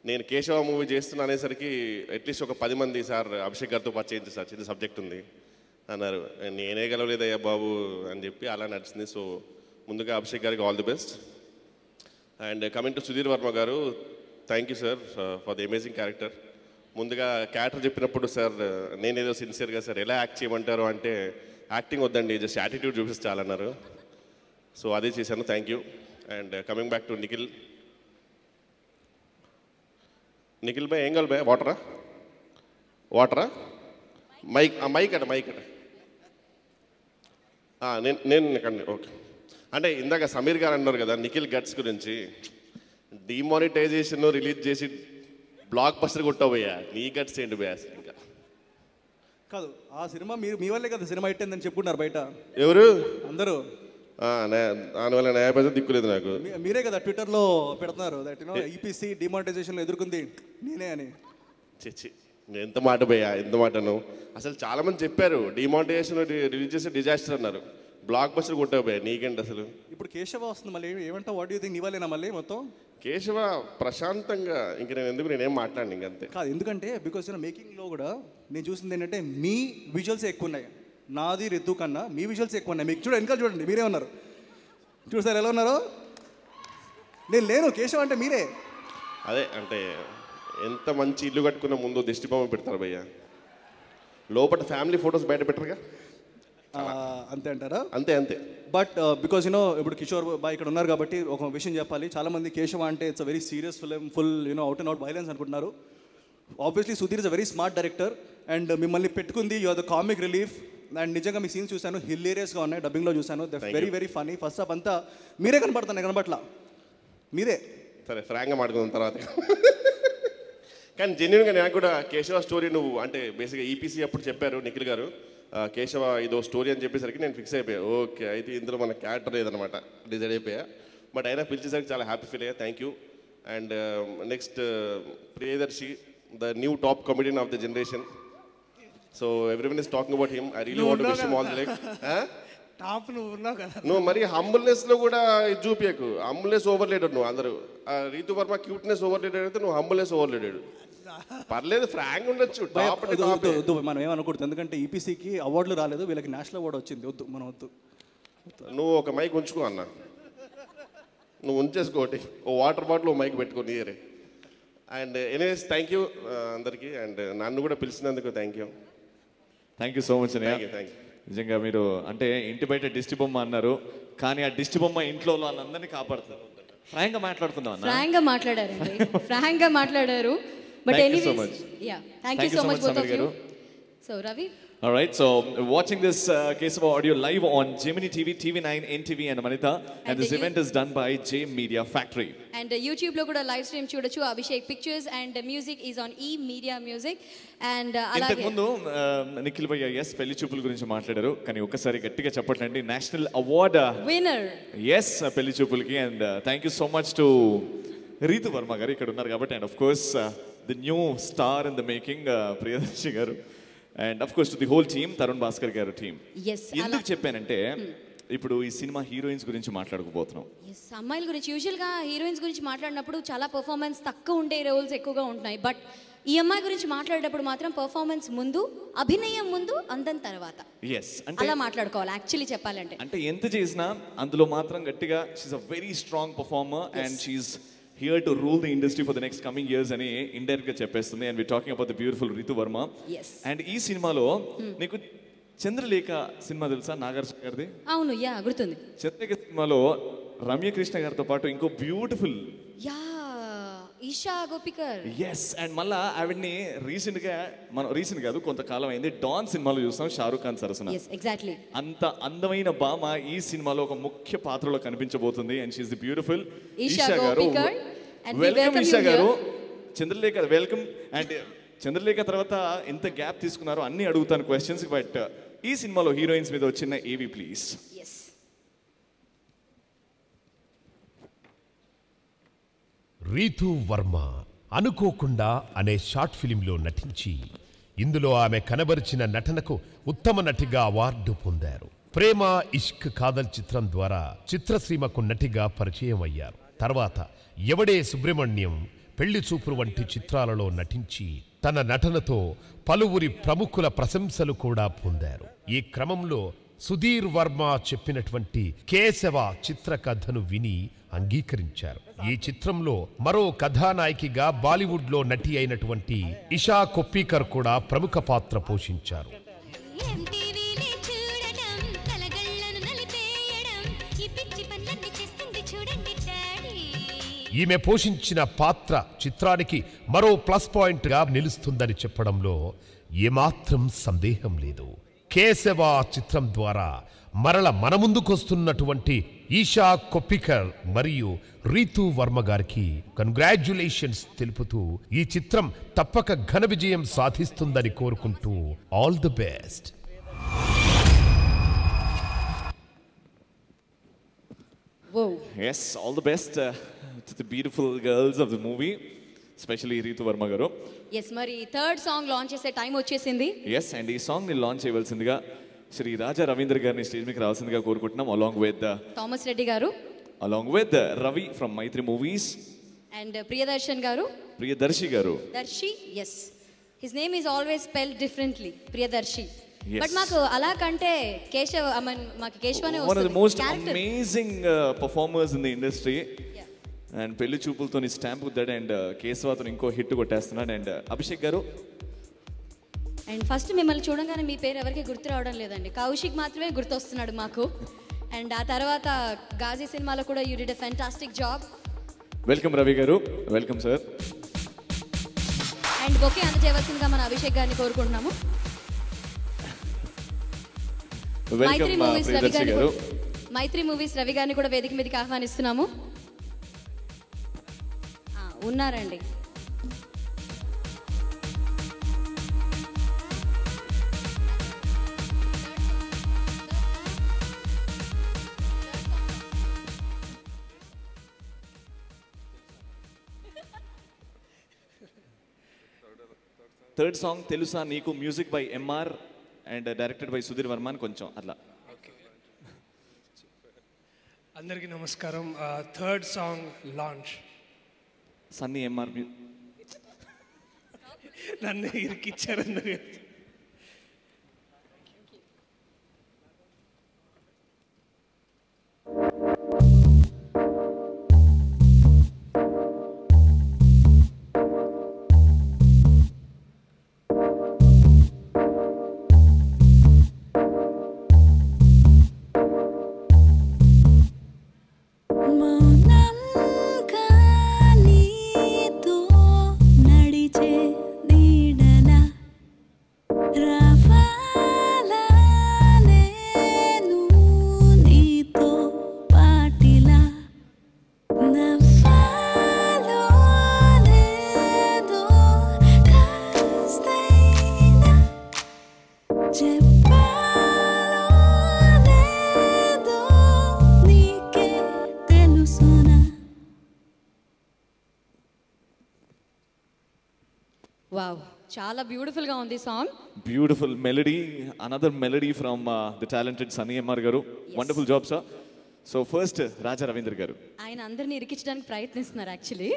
నేను కేశవ మూవీ చేస్తున్నా అనేసరికి అట్లీస్ట్ ఒక పది మంది సార్ అభిషేక్ గారితో పరిచయించి సార్ చిన్న సబ్జెక్ట్ ఉంది అన్నారు నేనే గెలవలేదయ్యా బాబు అని చెప్పి అలా నడిచింది సో ముందుగా అభిషేక్ గారికి all the best and coming to Sudheer Varma గారు thank you sir for the amazing character ముందుగా క్యారెక్టర్ చెప్పినప్పుడు సార్ నేనేదో సిన్సియర్గా సార్ ఎలా యాక్ట్ చేయమంటారు అంటే యాక్టింగ్ వద్దండి జస్ట్ యాటిట్యూడ్ చూపించాలన్నారు సో అదే చేశాను thank you and coming back to Nikhil Nikhil boy ఏం కావాలి బాయ్ వాటరా వాటరా మైక్ ఆ, మైక్ అట మైక్ అట ఆ, నేను నేను ఇక్కడ ఓకే అంటే ఇందాక సమీర్ గారు అన్నారు కదా నిఖిల్ గట్స్ గురించి డిమానిటైజేషన్ రిలీజ్ చేసి బ్లాక్ బస్టర్ కొట్టబోయా నీ గట్స్ ఏంటి బోయా అసలు ఇంకా కాదు ఆ సినిమా మీరు మీ వల్లే కదా సినిమా హిట్ అయిందని చెప్పుకున్నారు బయట ఎవరు అందరూ ఆ, నే- దానివల్ల న్యాయ పైసలు దిక్కులేదు నాకు మీ- మీరే కదా ట్విట్టర్లో పెడుతున్నారు దట్ యూనో ఈపీసీ డిమానిటైజేషన్లో ఎదుర్కొంది నేనే అని చిచ్చి ఎంత మాట పోయా ఎంత మాటను అసలు చాలా మంది చెప్పారు డిమానిటైజేషన్ రిలీజ్ చేసే డిజాస్టర్ అన్నారు బ్లాక్ బస్టర్ కొట్టబోయా నీకేంటి అసలు ఇప్పుడు కేశవ వస్తుంది మళ్ళీ ఏమంటావు వాట్ యూ థింక్ నీ వల్లేనా మళ్ళీ మొత్తం కేశవ ప్రశాంతంగా ఇంక నేను ఎందుకు నేనేం మాట్లాడిన ఇంకంతే కాదు ఎందుకంటే బికాస్ నేను మేకింగ్లో కూడా నేను చూసింది ఏంటంటే మీ విజువల్స్ ఎక్కువ ఉన్నాయి నాది రితు కన్నా మీ విజువల్స్ ఎక్కువ ఉన్నాయి మీకు చూడండి వెనకాల చూడండి మీరే ఉన్నారు చూడు సార్ ఎలా ఉన్నారు నేను లేను కేశవ్ అంటే మీరే అదే అంటే ఎంత మంచి ఇల్లు కట్టుకున్న ముందు దిష్టి బొమ్మ పెడతారు భయ్య లోపల ఫ్యామిలీ ఫొటోస్ బయట పెట్టరుగా ఆ, అంతే అంటారా అంతే అంతే బట్ బికాజ్ యూనో ఇప్పుడు కిషోర్ బాయ్ ఇక్కడ ఉన్నారు కాబట్టి ఒక విషయం చెప్పాలి చాలా మంది కేశవ అంటే it's a very serious film full you know out and out violence అనుకుంటున్నారు obviously Sudheer is a very smart director and మిమ్మల్ని పెట్టుకుంది you are the comic relief and నిజంగా మీ సీన్స్ చూశాను హిల్లేరియస్గా ఉన్నాయి డబ్బింగ్లో చూశాను the Thank very you. Very funny first half అంతా మీరే కనపడుతున్నాయి కనపట్ల మీరే సరే ఫ్రాంక్గా మాట్లాడుకున్న తర్వాత కానీ జెన్యున్గా నాకు కూడా కేశవ స్టోరీ నువ్వు అంటే బేసిక్గా ఈపీసీ అప్పుడు చెప్పారు నిఖిల్ గారు ఆ, కేశవ ఇదో స్టోరీ అని చెప్పేసరికి నేను ఫిక్స్ అయిపోయా ఓకే అయితే ఇందులో మన క్యారెక్టర్ లేదనమాట డిసైడ్ అయిపోయా బట్ అయినా పిలిచేసరికి చాలా హ్యాపీ ఫీల్ అయ్యా thank you and next Priyadarshi the new top comedian of the generation so everyone is talking about him I really want wish him all the like top నువ్వు ఉన్నావు కదా నువ్వు మరి హంబుల్నెస్ లో కూడా ఇది చూపించకు హంబుల్నెస్ ఓవర్లేడెడ్ నువ్వు అందరూ ఆ రీతు వర్మ క్యూట్నెస్ ఓవర్లేడెడ్ అయితే నువ్వు హంబుల్నెస్ ఓవర్లేడెడ్ పర్లేదు ఫ్రాంక్ ఉండొచ్చు భయ- టాప్ అంటే వద్దు, టాపే. వద్దు, వద్దు, మనం ఏమనకూడదు ఎందుకంటే ఈపీసీకి అవార్డులు రాలేదు వీళ్ళకి నేషనల్ అవార్డు వచ్చింది వద్దు మనం వద్దు నువ్వు ఒక మైక్ ఉంచుకో అన్న నువ్వు ఉంచేసుకోటి ఓ వాటర్ బాటిల్ ఓ మైక్ పెట్టుకో నీరే అండ్ ఎనీవేస్ థ్యాంక్ యూ అందరికీ అండ్ నన్ను కూడా పిలిచినందుకు thank you thank you so much Thank you, అన్నయ్య thank you. నిజంగా మీరు అంటే ఇంటి బయట దిష్టి బొమ్మ అన్నారు కానీ ఆ దిష్టి బొమ్మ ఇంట్లో వాళ్ళందరినీ కాపాడుతుంది ఫ్రాంక్ గా మాట్లాడుతున్నాం అన్న ఫ్రాంక్ గా మాట్లాడారండి ఫ్రాంక్ గా మాట్లాడారు but Thank you so anyways much. Yeah thank you so much both of you so Ravi All right, so watching this uh, case of audio live on Gemini TV, TV9, NTV, and Manita, and, And this the- event is done by J Media Factory. And YouTube లో కూడా live stream చూడొచ్చు Abhishek pictures and music is on E media music and ఇంతకు అలాగే ముందు నిఖిల్ భయ్య yes పెళ్లి చూపుల గురించి మాట్లాడారు కానీ ఒక్కసారి గట్టిగా చెప్పట్లండి నేషనల్ అవార్డ్ విన్నర్ ఎస్ పెళ్లి చూపులకి and thank you so much to Ritu Varma garu ఇక్కడ ఉన్నారు కాబట్టి and of course the new star in the making Priyadarshi garu and of course to the whole team Tarun Bhaskar garu team yes ఎందుకు చెప్పానంటే ఇప్పుడు ఈ సినిమా హీరోయిన్స్ గురించి మాట్లాడుకోబోతున్నాం ఎస్ అమ్మాయిల గురించి యూజువల్గా హీరోయిన్స్ గురించి మాట్లాడినప్పుడు చాలా పర్ఫార్మెన్స్ తక్కువ ఉండే రోల్స్ ఎక్కువగా ఉంటున్నాయి బట్ ఈ అమ్మాయి గురించి మాట్లాడేటప్పుడు మాత్రం పర్ఫార్మెన్స్ ముందు అభినయం ముందు అందం తర్వాత ఎస్ అంటే అలా మాట్లాడుకోవాలి యాక్చువల్లీ చెప్పాలంటే అంటే ఎంత చేసినా అందులో మాత్రం గట్టిగా she's a very strong performer and she's here to rule the industry for the next coming years అని ఇండైరెక్ట్ గా చెప్పేస్తుంది and we talking about the beautiful Ritu Varma yes and ఈ సినిమాలో నీకు చంద్రలేఖ సినిమా తెలుసా నాగార్జున గారిది అవును యా గుర్తుంది చంద్రలేఖ సినిమాలో రమ్యకృష్ణ గారితో పాటు ఇంకో beautiful yeah Esha Gopikar yes and మళ్ళా ఆవిడ్ని రీసెంట్ గా మనం రీసెంట్ కాదు కొంతకాలం అయింది డాన్ సినిమాలో చూస్తాం షారూక్ ఖాన్ సరసన ఎస్ ఎగ్జాక్ట్లీ అంత అందమైన భామ ఈ సినిమాలో ఒక ముఖ్య పాత్రలో కనిపించబోతుంది and she's the beautiful Esha Gopikar and we welcome welcome Esha you garu here. Chandralekha welcome and Chandralekha తర్వాత ఎంత గ్యాప్ తీసుకున్నారో అన్ని అడుగుతాను క్వశ్చన్స్ బట్ ఈ సినిమాలో హీరోయిన్స్ మీద వచ్చిన ఏవి ప్లీజ్ ఎస్ రీతు వర్మ అనుకోకుండా అనే షార్ట్ ఫిలింలో నటించి ఇందులో ఆమె కనబరిచిన నటనకు ఉత్తమ నటిగా అవార్డు పొందారు ప్రేమ ఇష్క్ కాదల్ చిత్రం ద్వారా చిత్రసీమకు నటిగా పరిచయం అయ్యారు తర్వాత ఎవడే సుబ్రహ్మణ్యం పెళ్లి చూపులు వంటి చిత్రాలలో నటించి తన నటనతో పలువురి ప్రముఖుల ప్రశంసలు కూడా పొందారు ఈ క్రమంలో సుధీర్ వర్మ చెప్పినటువంటి కేశవ చిత్రకథను విని అంగీకరించారు ఈ చిత్రంలో మరో కథానాయికగా బాలీవుడ్లో నటి అయినటువంటి ఇషా కొప్పీకర్ కూడా ప్రముఖ పాత్ర పోషించారు ఎంటీవీలే చూడటం కలగళ్ళను నలిపేయడం ఈ పిచ్చి పనులన్నీ చేస్తుంది చూడండి డాడీ ఈమె పోషించిన పాత్ర చిత్రానికి మరో ప్లస్ పాయింట్ గా నిలుస్తుందని చెప్పడంలో ఏమాత్రం సందేహం లేదు కేశవ చిత్రం ద్వారా మరల మన ముందుకొస్తున్నటువంటి ఈషా కొప్పికర్ మరియు రీతు వర్మ గారికి కంగ్రాచ్యులేషన్స్ తెలుపుతూ ఈ చిత్రం తప్పక ఘన విజయం సాధిస్తుందని కోరుకుంటూ all the best yes all the best to the beautiful girls of the movie specially Ritu Varma garu yes మరి థర్డ్ సాంగ్ లాంచ్ చేసే టైం వచ్చేసింది ఎస్ అండ్ ఈ సాంగ్ ని లాంచ్ చేయవలసిందిగా శ్రీ రాజా రవీంద్ర గారిని స్టేజ్ మీకు రావాల్సిందిగా కోరుకుంటున్నాం అలాంగ్ విత్ థామస్ రెడ్డి గారు along with Ravi from Mythri Movies and Priyadarshan garu Priyadarshi garu Darshi yes his name is always spell differently Priyadarshi Yes. But మాకు అలా కంటే కేశవ్ ఐ మీన్ మాకు కేశవ్ అనే వన్ ఆఫ్ ద వస్తుంది most character amazing performers in the industry and పెళ్లి చూపులతో స్టాంప్ కుద్దాడు అండ్ కేశవాతో ఇంకో hit కొట్టేస్తున్నాడు and Abhishek garu and first మిమ్మల్ని చూడగానే మీ పేరు ఎవరికి గుర్తు రావడం లేదండి కౌశిక్ మాత్రమే గుర్తొస్తున్నాడు మాకు అండ్ ఆ తర్వాత గాజీ సినిమాలో కూడా you did a fantastic job welcome Ravi garu welcome sir and bouquet అందజేయవలసిందిగా మన అభిషేక్ గారిని కోరుకుంటున్నాము మైత్రి వెల్కమ్ మూవీస్ రవి ప్రియదర్శి గారిని గారు కూడా- మైత్రి మూవీస్ రవి గారిని కూడా వేదిక మీదకి ఆహ్వానిస్తున్నాము ఆ, ఉన్నారండి థర్డ్ సాంగ్ తెలుసా నీకు music by MR and directed by Sudheer Varma అని కొంచెం అట్లా అందరికీ నమస్కారం third song launch Sunny MR నన్ను ఇరికిచ్చారు అందరు నీతో నడిచే నీడల రావాలా నేను నీతో పాటిలా నవ్వాలో లేదో కాస్తైనా చెప్పాలో లేదో నీకే తెలుసునా వావ్ చాలా బ్యూటిఫుల్ గా ఉంది song beautiful melody another melody from the talented Sunny MR garu wonderful job sir so first Raja Ravindra garu ఆయన అందరిని ఇరికించడానికి ప్రయత్నిస్తున్నారు యాక్చువల్లీ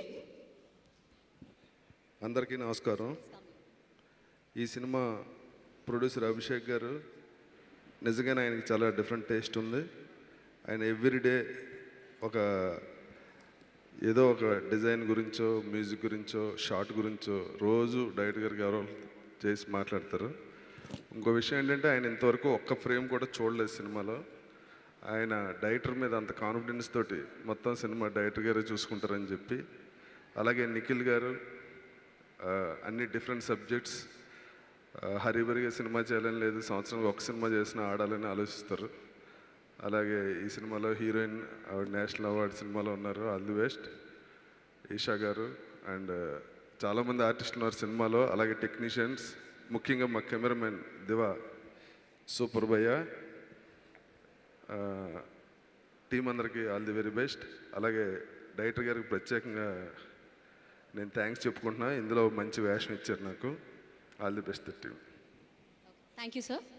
అందరికీ నమస్కారం ఈ సినిమా ప్రొడ్యూసర్ అభిషేక్ గారు నిజంగానే ఆయనకి చాలా డిఫరెంట్ టేస్ట్ ఉంది ఆయన ఎవ్రీడే ఒక ఏదో ఒక డిజైన్ గురించో మ్యూజిక్ గురించో షార్ట్ గురించో రోజు డైరెక్టర్ గారికి ఎవరో చేసి మాట్లాడతారు ఇంకో విషయం ఏంటంటే ఆయన ఇంతవరకు ఒక్క ఫ్రేమ్ కూడా చూడలేదు సినిమాలో ఆయన డైరెక్టర్ మీద అంత కాన్ఫిడెన్స్ తోటి మొత్తం సినిమా డైరెక్టర్ గారే చూసుకుంటారని చెప్పి అలాగే నిఖిల్ గారు ఆ, అన్ని డిఫరెంట్ సబ్జెక్ట్స్ హరిబరిగా సినిమా చేయాలని లేదు సంవత్సరానికి ఒక సినిమా చేసినా ఆడాలని ఆలోచిస్తారు అలాగే ఈ సినిమాలో హీరోయిన్ ఆవిడ నేషనల్ అవార్డ్ సినిమాలో ఉన్నారు ఆల్ ది బెస్ట్ ఈషా గారు అండ్ చాలామంది ఆర్టిస్టులు ఉన్నారు సినిమాలో అలాగే టెక్నీషియన్స్ ముఖ్యంగా మా కెమెరామెన్ దివా సూపర్ భయ్య టీం అందరికీ ఆల్ ది వెరీ బెస్ట్ అలాగే డైరెక్టర్ గారికి ప్రత్యేకంగా నేను థ్యాంక్స్ చెప్పుకుంటున్నా ఇందులో మంచి వేషం ఇచ్చారు నాకు ఆల్ ది బెస్ట్ team thank you sir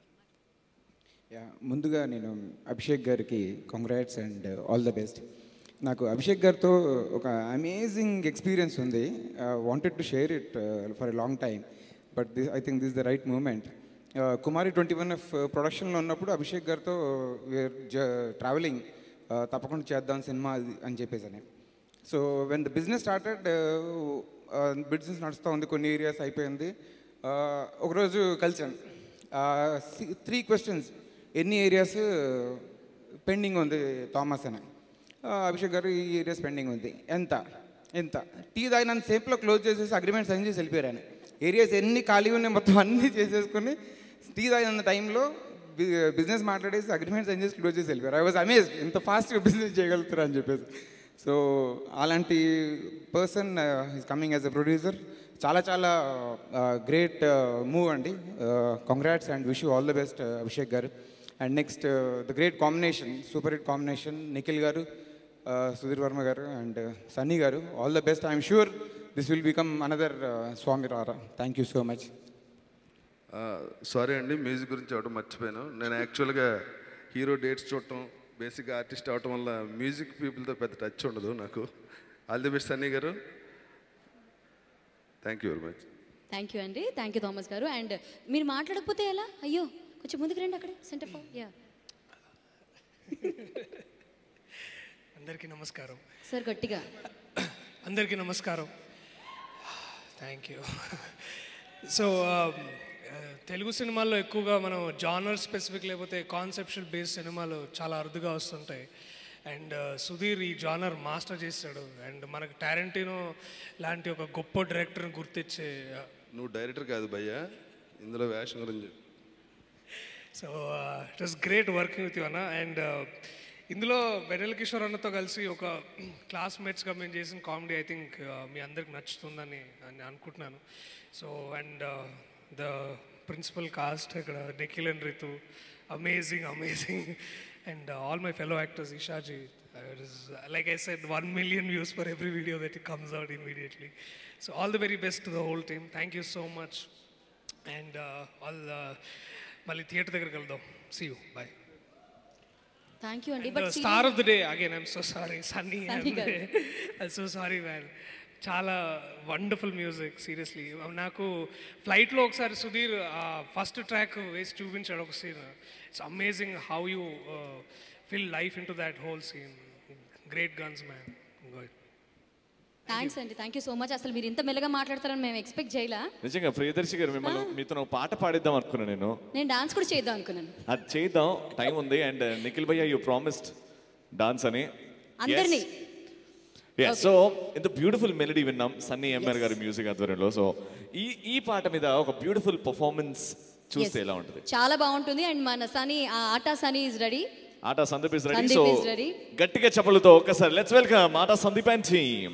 yeah ముందుగా నేను అభిషేక్ గారికి congrats and all the best నాకు అభిషేక్ గారితో ఒక అమేజింగ్ ఎక్స్పీరియన్స్ ఉంది wanted to share it for a long time but this I think this the right moment Kumari twenty one F ప్రొడక్షన్లో ఉన్నప్పుడు అభిషేక్ గారితో వేర్ ట్రావెలింగ్ తప్పకుండా చేద్దాం సినిమా అది అని చెప్పేసి అని so when the business started business నడుస్తూ ఉంది కొన్ని ఏరియాస్ అయిపోయింది Uh, ఒకరోజు కలిసాను త్రీ క్వశ్చన్స్ ఎన్ని ఏరియాస్ పెండింగ్ ఉంది థామస్ అని ఆ, అభిషేక్ గారు ఈ ఏరియాస్ పెండింగ్ ఉంది ఎంత ఎంత టీ తాగినంత సేపులో క్లోజ్ చేసేసి అగ్రిమెంట్ సైన్ చేసి వెళ్ళిపోయారు ఆయన ఏరియాస్ ఎన్ని ఖాళీ ఉన్నాయి మొత్తం అన్నీ చేసేసుకొని టీ తాగినంత టైంలో బిజినెస్ మాట్లాడేసి అగ్రిమెంట్ సైన్ చేసి క్లోజ్ చేసి వెళ్ళిపోయారు ఐ వాజ్ అమేజ్ ఇంత ఫాస్ట్గా బిజినెస్ చేయగలుగుతారు అని చెప్పేసి సో అలాంటి person is coming as a producer చాలా చాలా గ్రేట్ మూవ్ అండి congrats and wish you all the best Abhishek garu and next the great combination super hit combination Nikhil garu Sudheer Varma garu and Sunny garu all the best I'm sure this will become another Swamy Ra Ra thank you so much sorry అండి music గురించి అవడం మర్చిపోయాను నేను actually hero dates చూడటం basic artist అవటం వల్ల music పీపుల్తో పెద్ద touch ఉండదు నాకు ఆల్ the best Sunny garu thank you very much thank you అండి thank you Thomas garu and మీరు మాట్లాడకపోతే ఎలా అయ్యో కొంచెం ముందుకు రండి అక్కడే సెంటర్ ఫోర్ యా అందరికీ నమస్కారం సార్ గట్టిగా అందరికీ నమస్కారం థ్యాంక్ యూ సో తెలుగు సినిమాల్లో ఎక్కువగా మనం జానర్ స్పెసిఫిక్ లేకపోతే కాన్సెప్షువల్ బేస్డ్ సినిమాలు చాలా అరుదుగా వస్తుంటాయి అండ్ సుధీర్ ఈ జానర్ మాస్టర్ చేశాడు అండ్ మనకు టారెంటినో లాంటి ఒక గొప్ప డైరెక్టర్ని గుర్తించే నువ్వు డైరెక్టర్ కాదు భయ్యా ఇందులో వేషం గురించి చెప్పు. So it was great working with you అన్న అండ్ ఇందులో వెనల్ కిషోర్ అన్నతో కలిసి ఒక క్లాస్మేట్స్గా మేము చేసిన కామెడీ ఐ థింక్ మీ అందరికి నచ్చుతుందని అని అనుకుంటున్నాను so and the principal cast ఇక్కడ Nikhil and Ritu amazing amazing and all my fellow actors Esha ji like I said one million views for every video that it comes out immediately so all the very best the whole team thank you so much and all మళ్ళీ theatre దగ్గరికి వెళ్దాం see you bye thank you అండి but star of the day again I'm so sorry Sunny Sunny గారు. I so sorry man చాలా wonderful music seriously నాకు ఫ్లైట్లో ఒకసారి Sudheer first track వేసి చూపించాడు ఒక scene it's amazing how you fill life into that whole scene great guns man good thanks అండి thank you so much అసలు మీరు ఇంత మెల్లగా మాట్లాడతారని మేము ఎక్స్పెక్ట్ చేయలా నిజంగా ప్రియదర్శి గారు మిమ్మల్ని మీతో ఒక పాట పాడిద్దాం అనుకున్నాను నేను నేను డాన్స్ కూడా చేద్దాం అనుకున్నాను అది చేద్దాం టైం ఉంది అండ్ నిఖిల్ భయ్య యూ ప్రామిస్డ్ డాన్స్ అని అందరినీ సో ఇంత బ్యూటిఫుల్ మెలడీ విన్నాం సన్నీ ఎంఆర్ గారి మ్యూజిక్ ఆధ్వర్యంలో సో ఈ ఈ పాట మీద ఒక బ్యూటిఫుల్ పర్ఫార్మెన్స్ చూస్తే Yes. ఎలా ఉంటుంది చాలా బాగుంటుంది అండ్ మన సనీ ఆ ఆటా సనీ ఇస్ రెడీ ఆట Sandeep is ready Sandeep so is ready. గట్టిగా చెప్పలతో ఒక్కసారి లెట్స్ వెల్కమ్ ఆట సందీప్ అండ్ టీమ్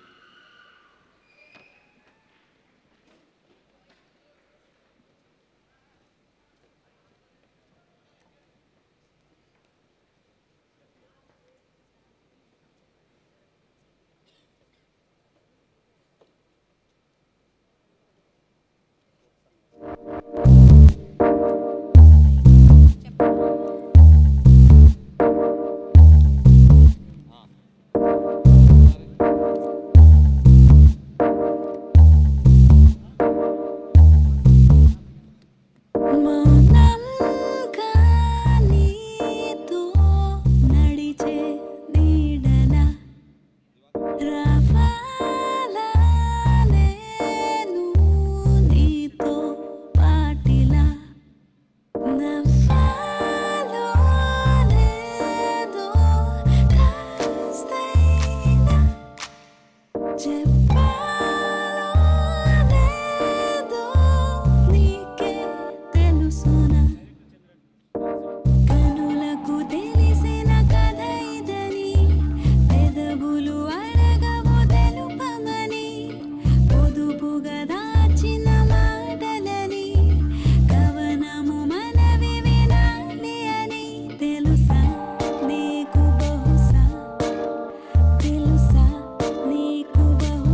మౌనం కానీతో నడిచే నీడలా రావాలా నేను నీతో పాటిలా నవ్వాలో లేదో కాస్తైనా చెప్పాలో లేదో నీకే తెలుసునా కనులకు తెలిసిన కథ ఇదని పెదవులు అడగవు తెలుపమని పొదుపుగా దాచిన మాటలని కవనము మనవి వినాలి అని తెలుసా నీకు బహుశా తెలుసా నీకు బహుశా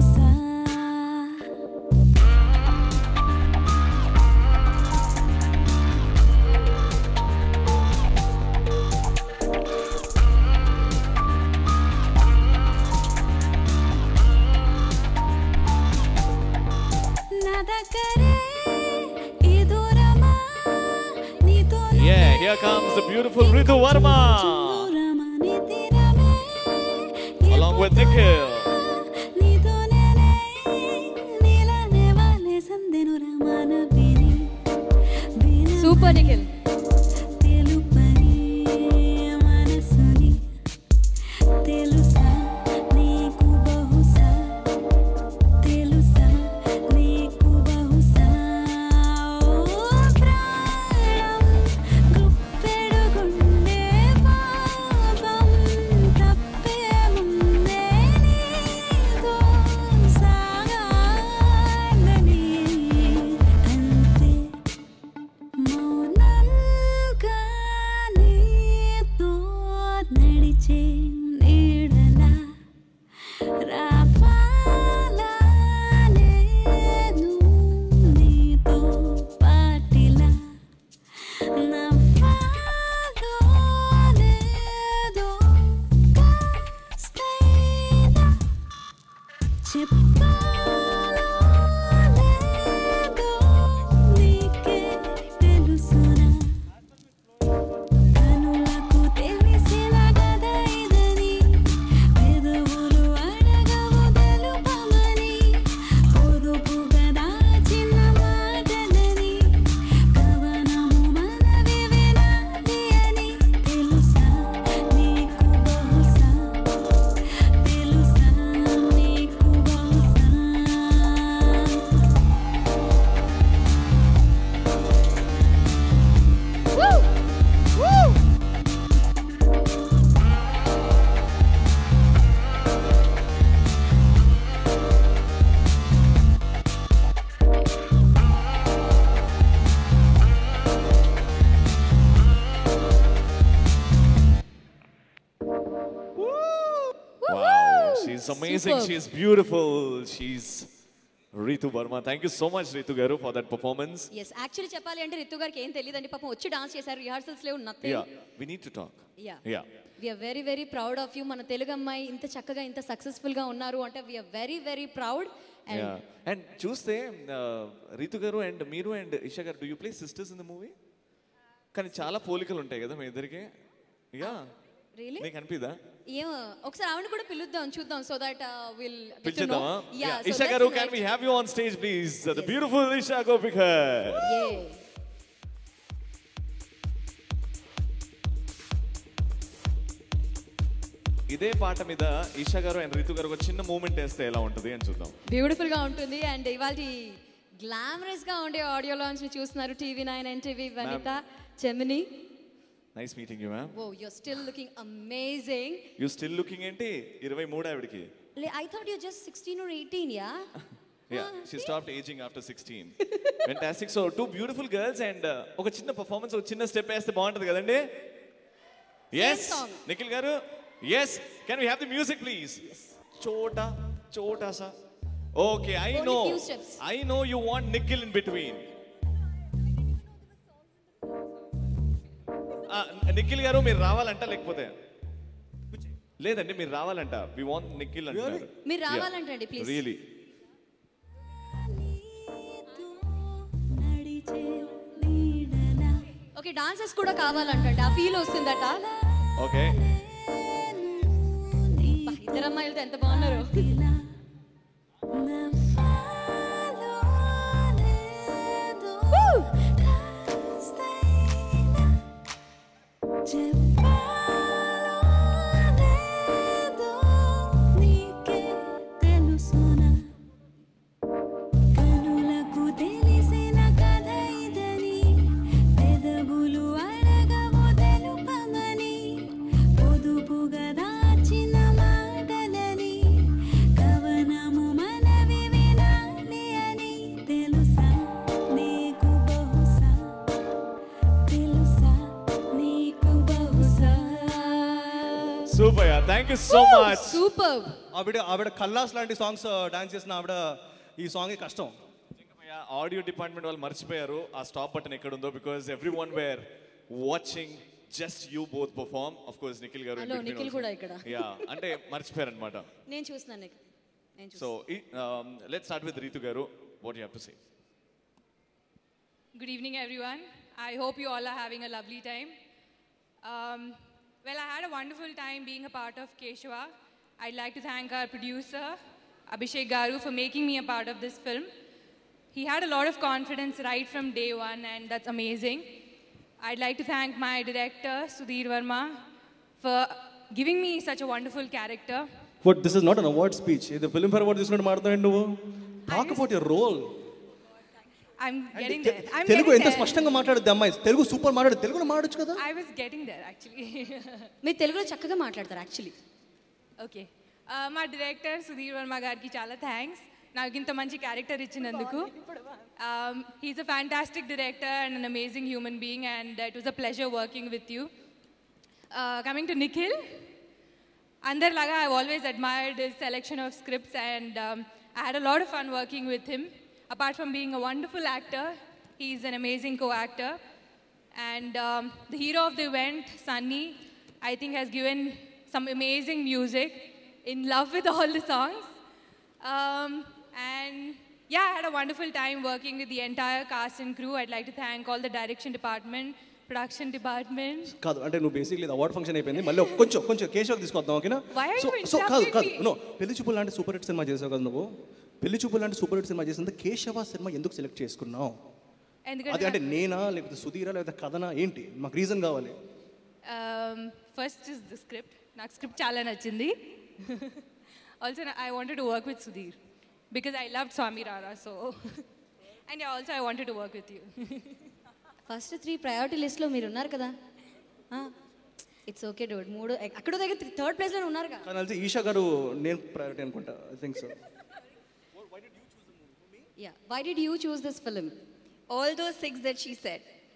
here comes the beautiful Ritu Varma. Along with Nikhil. Super Nikhil తెలుసా నీకు బహుశా తెలుసా నీకు బహుశా ఓ ప్రాణం గుప్పెడు గుండె పాపం తప్పేముందే నీతో సాగాలని అంతే మౌనంగా నీతో నడిచే నీడలా రావాలా నేను నీతో పాటిలా నవ్వాలో లేదో కాస్తైనా చెప్పాలో లేదో నీకే తెలుసునా కనులకు తెలిసిన కథ ఇదని పెదవులు అడగవు తెలుపమని పొదుపుగా దాచిన మాటలని కవనము మనవి వినాలి అని తెలుసా నీకు బహుశా తెలుసా నీకు బహుశా Wow, she's amazing. Superb. She's beautiful. She's Ritu Verma. Thank you so much, Ritu Garu, for that performance. Yes actually చెప్పాలి అంటే రితు గారికి ఏం తెలియదండి పాపం వచ్చి డాన్స్ చేశారు రిహార్సల్స్ లేవు nothing Yeah, we need to talk. Yeah Yeah. We're very very proud of you మన తెలుగు అమ్మాయి ఇంత చక్కగా ఇంత సక్సెస్ఫుల్ గా ఉన్నారు అంటే we're very very proud and Yeah. And చూస్తే రీతు గారు అండ్ మీరు and Esha garu do you play sisters in the movie కానీ చాలా పోలికలు ఉంటాయి కదా మీ ఇద్దరికి యా రియలీ నీకు అనిపిదా ఏం ఒకసారి ఆవిడ కూడా పిలుద్దాం చూద్దాం సో దట్ విల్ పిలిచేద్దామా yeah Esha garu can we have you on stage please the beautiful Esha Gopikar ఇదే పాట మీద ఈషా గారు అండ్ రితు గారు ఒక చిన్న మూమెంట్ వేస్తే ఎలా ఉంటుంది అని చూద్దాం బ్యూటిఫుల్ గా ఉంటుంది అండ్ ఇవాళ గ్లామరస్ గా ఉండే ఆడియో లాంచ్ ని చూస్తున్నారు TV nine NTV Vanitha Gemini nice meeting you ma'am oh you still looking amazing you still looking ఏంటి ఇరవై మూడు ఆవిడకి I thought you just 16 or 18 yeah yeah she stopped ageing after sixteen fantastic so two beautiful girls and ఒక చిన్న performance ఒక చిన్న step వేస్తే బాగుంటుంది కదండి yes song. Nikhil garu yes can we have the music please చోటా చోటా సా okay I Only no few steps. I know you want Nikhil in between Nikhil garu మీరు రావాలంట లేకపోతే లేదండి మీరు రావాలంట వి వాంట్ నిఖిల్ అంటారు మీరు రావాలంటండి ప్లీజ్ రియలీ ఓకే డాన్సెస్ కూడా కావాలంటండి ఆ ఫీల్ వస్తుందట ఓకే బా, ఇద్దరు అమ్మాయిలతో ఎంత బాగున్నారు కనులకు తెలిసిన కథ ఇదని పెదవులు అడగవు తెలుపమని పొదుపుగా దాచిన మాటలని కవనము మనవి వినాలి అని తెలుసా నీకు బహుశా తెలుసా నీకు బహుశా super yeah thank you so much super ఆవిడ ఆవిడ కల్లాస్ లాంటి సాంగ్స్ డాన్స్ చేసిన ఆవిడ ఈ సాంగ్ కష్టం ఆడియో డిపార్ట్మెంట్ వాళ్ళు మర్చిపోయారు ఆ స్టాప్ బటన్ ఎక్కడ ఉందో because everyone were watching just you both perform of course Nikhil garu hello Nikhil కూడా ఇక్కడ యా అంటే మర్చిపోయారు అనమాట నేను చూస్తున్నాను నిఖిల్. నేను so let start with Ritu garu what you have to say Good evening, everyone. I hope you all are having a lovely time. Um, well, I had a wonderful time being a part of Keshava. I'd like to thank our producer, Abhishek Garu, for making me a part of this film. He had a lot of confidence right from day one, and that's amazing. I'd like to thank my director, Sudhir Verma, for giving me such a wonderful character. But this is not an award speech ఇది Filmfare award తీసుకున్నట్టు మాట్లాడండి నువ్వు talk about your role I'm getting there. I'm Telugu getting ఎంత there. స్పష్టంగా మాట్లాడుద్ది అమ్మాయి Telugu super మాట్లాడు తెలుగులో మాట్లాడచ్చు కదా I was getting there, actually. మీరు తెలుగులో చక్కగా మాట్లాడతారు యాక్చువల్లీ ఓకే మా డైరెక్టర్ సుధీర్ వర్మ గారికి చాలా థ్యాంక్స్ నాకు ఇంత మంచి క్యారెక్టర్ ఇచ్చినందుకు he's a fantastic director and an amazing human being and it was a pleasure working with you coming to Nikhil అందరిలాగా I always admired his selection of scripts and I had a lot of fun working with him apart from being a wonderful actor he's an amazing co actor And um, the hero of the event, Sunny, I think has given some amazing music, in love with all the songs. Um, and yeah, I had a wonderful time working with the entire cast and crew. I'd like to thank all the direction department, production department. కాదు అంటే నువ్వు basically award function అయిపోయింది మళ్ళీ ఒక- కొంచెం కొంచెం కేశవ్ తీసుకొద్దాం ఓకేనా Why are so you so కాదు interrupting కాదు నో పెళ్లి చూపులు లాంటి సూపర్ హిట్ సినిమా చేసావు కదా నువ్వు పెళ్లి చూపులు లాంటి సూపర్ హిట్ సినిమా చేసింది కేశవ సినిమా ఎందుకు సెలెక్ట్ చేసుకున్నావు అది అంటే ఎందుకంటే నేనా లేకపోతే సుధీరా లేకపోతే కథనా ఏంటి మాకు రీజన్ కావాలి ఫస్ట్ ఇస్ ద స్క్రిప్ట్ నాకు స్క్రిప్ట్ చాలా నచ్చింది also I wanted to work with Sudheer because I love Swamy Ra Ra so and also I wanted to work with you first three priority లిస్ట్లో మీరు ఉన్నారు కదా ఇట్స్ ఓకే డోడ్ మూడు అక్కడ దగ్గర థర్డ్ ప్లేస్లో ఉన్నారుగా కానీ తెలిసి ఈషా గారు నేను ప్రయారిటీ అనుకుంటా I think so Yeah. Why did you choose this film? All those things that she said.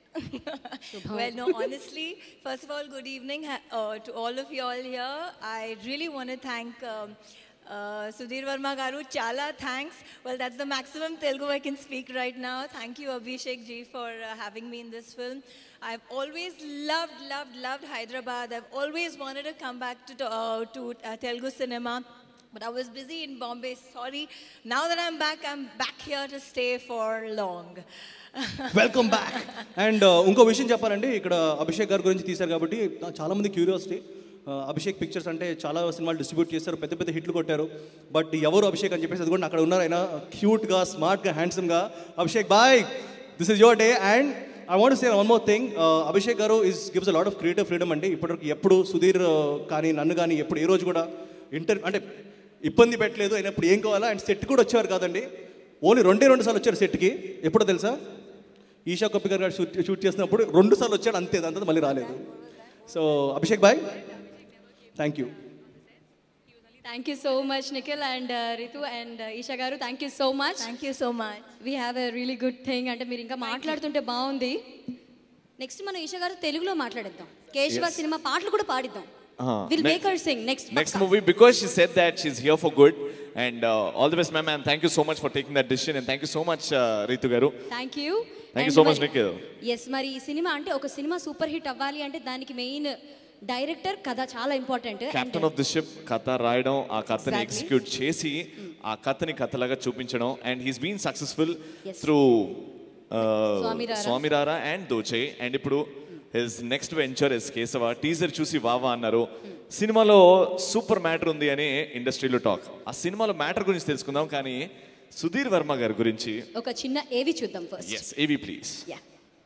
well, no, honestly, first of all, good evening ha- uh, to all of you all here. I really want to thank um, uh, Sudhir Verma Garu. Chala, thanks. Well, that's the maximum Telugu I can speak right now. Thank you, Abhishek ji, for uh, having me in this film. I've always loved, loved, loved Hyderabad. I've always wanted to come back to, uh, to uh, Telugu cinema. But I was busy in Bombay, sorry. Now that I'm back, I'm back here to stay for long. Welcome back and ఇంకో విషయం చెప్పాలండి ఇక్కడ అభిషేక్ గారి గురించి తీశారు కాబట్టి నా- చాలా మంది క్యూరియాసిటీ అభిషేక్ పిక్చర్స్ అంటే చాలా సినిమాలు డిస్ట్రిబ్యూట్ చేస్తారు పెద్ద పెద్ద హిట్లు కొట్టారు బట్ ఎవరు అభిషేక్ అని చెప్పేసి అది కూడా అక్కడ ఉన్నారు ఆయన క్యూట్గా స్మార్ట్గా హ్యాండ్సమ్గా అభిషేక్ బాయ్ this is your day and I want say one more thing Abhishek గారు is gives a lot of creative freedom అండి ఇప్పటివరకు ఎప్పుడు సుధీర్ uh, కానీ నన్ను కానీ ఎప్పుడు ఏ రోజు కూడా ఇంటర్ అంటే ఇబ్బంది పెట్టలేదు అయినప్పుడు ఏం కావాలా అండ్ సెట్ కూడా వచ్చేవారు కాదండి ఓన్లీ రెండే రెండు సార్లు వచ్చారు సెట్కి ఎప్పుడో తెలుసా ఈషా కొప్పికర్ గారు షూట్ షూట్ చేసినప్పుడు రెండు సార్లు వచ్చాడు అంతే దాంతో మళ్ళీ రాలేదు సో అభిషేక్ బాయ్ thank you Thank you so much, Nikhil and uh, Ritu and uh, Isha Garu. Thank you so much. Thank you so much. We have a really good thing. అంటే మీరు ఇంకా మాట్లాడుతుంటే బాగుంది నెక్స్ట్ మనం ఈషా గారు తెలుగులో మాట్లాడేద్దాం కేశవ Yes. సినిమా పాటలు కూడా పాడిద్దాం Ah, will ne- make her sing next Next movie, because she said that she's here for good. And uh, all the best, ma'am. And thank you so much for taking that decision. And thank you so much, uh, Ritu Garu. Thank you Thank you so much, Nikhil. Yes మరి ఈ cinema అంటే ఒక cinema super hit అవ్వాలి అంటే దానికి main director కథ చాలా important captain of the ship కథ రాయడం ఆ కథని Exactly. ఎగ్జిక్యూట్ చేసి ఆ కథని కథలాగా చూపించడం and he's been successful Yes. Through Swamy Ra Ra. Swamy Ra Ra and Dochey and ఇప్పుడు his next venture is Keshava teaser చూసి వావా అన్నారు సినిమాలో సూపర్ మ్యాటర్ ఉంది అని ఇండస్ట్రీలో టాక్ ఆ సినిమాలో మ్యాటర్ గురించి తెలుసుకుందాం కానీ సుధీర్ వర్మ గారి గురించి ఒక చిన్న ఏవి చూద్దాం first yes AV please yeah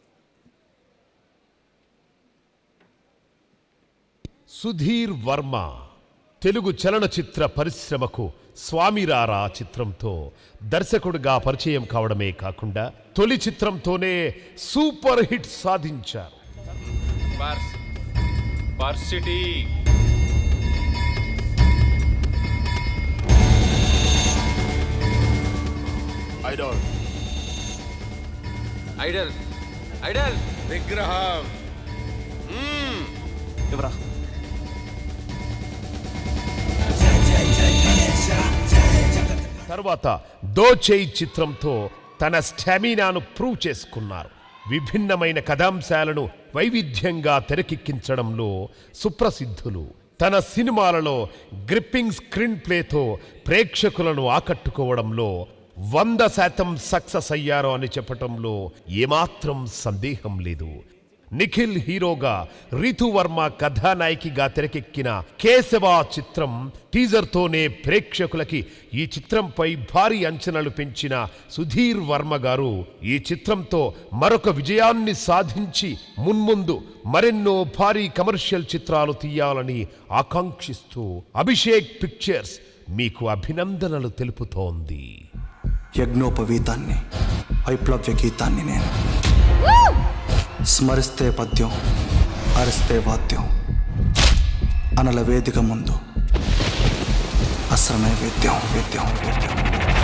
Sudheer Varma Telugu చలనచిత్ర పరిశ్రమకు స్వామిరారా చిత్రంతో దర్శకుడిగా పరిచయం కావడమే కాకుండా తొలి చిత్రంతోనే సూపర్ హిట్ సాధించారు bars bars city idol idol idol విగ్రహం ఎవరా తర్వాత దోచేయ్ చిత్రంతో తన స్టామినాను ప్రూవ్ చేసుకున్నారు విభిన్నమైన కథాంశాలను వైవిధ్యంగా తెరకెక్కించడంలో సుప్రసిద్ధులు తన సినిమాలలో గ్రిప్పింగ్ స్క్రీన్ ప్లేతో ప్రేక్షకులను ఆకట్టుకోవడంలో వంద శాతం సక్సెస్ అయ్యారు అని చెప్పటంలో ఏమాత్రం సందేహం లేదు నిఖిల్ హీరోగా రీతు వర్మ కథానాయికగా తెరకెక్కిన కేశవ చిత్రం టీజర్తోనే ప్రేక్షకులకి ఈ చిత్రంపై భారీ అంచనాలు పెంచిన సుధీర్ వర్మ గారు ఈ చిత్రంతో మరొక విజయాన్ని సాధించి మున్ముందు మరెన్నో భారీ కమర్షియల్ చిత్రాలు తీయాలని ఆకాంక్షిస్తూ అభిషేక్ పిక్చర్స్ మీకు అభినందనలు తెలుపుతోంది యజ్ఞోపవీతాన్ని వైప్లవ్య గీతాన్ని నేను స్మరిస్తే పద్యం అరిస్తే వాద్యం అనల వేదిక ముందు అస్త్రమే వేద్యం వేద్యం వేద్యం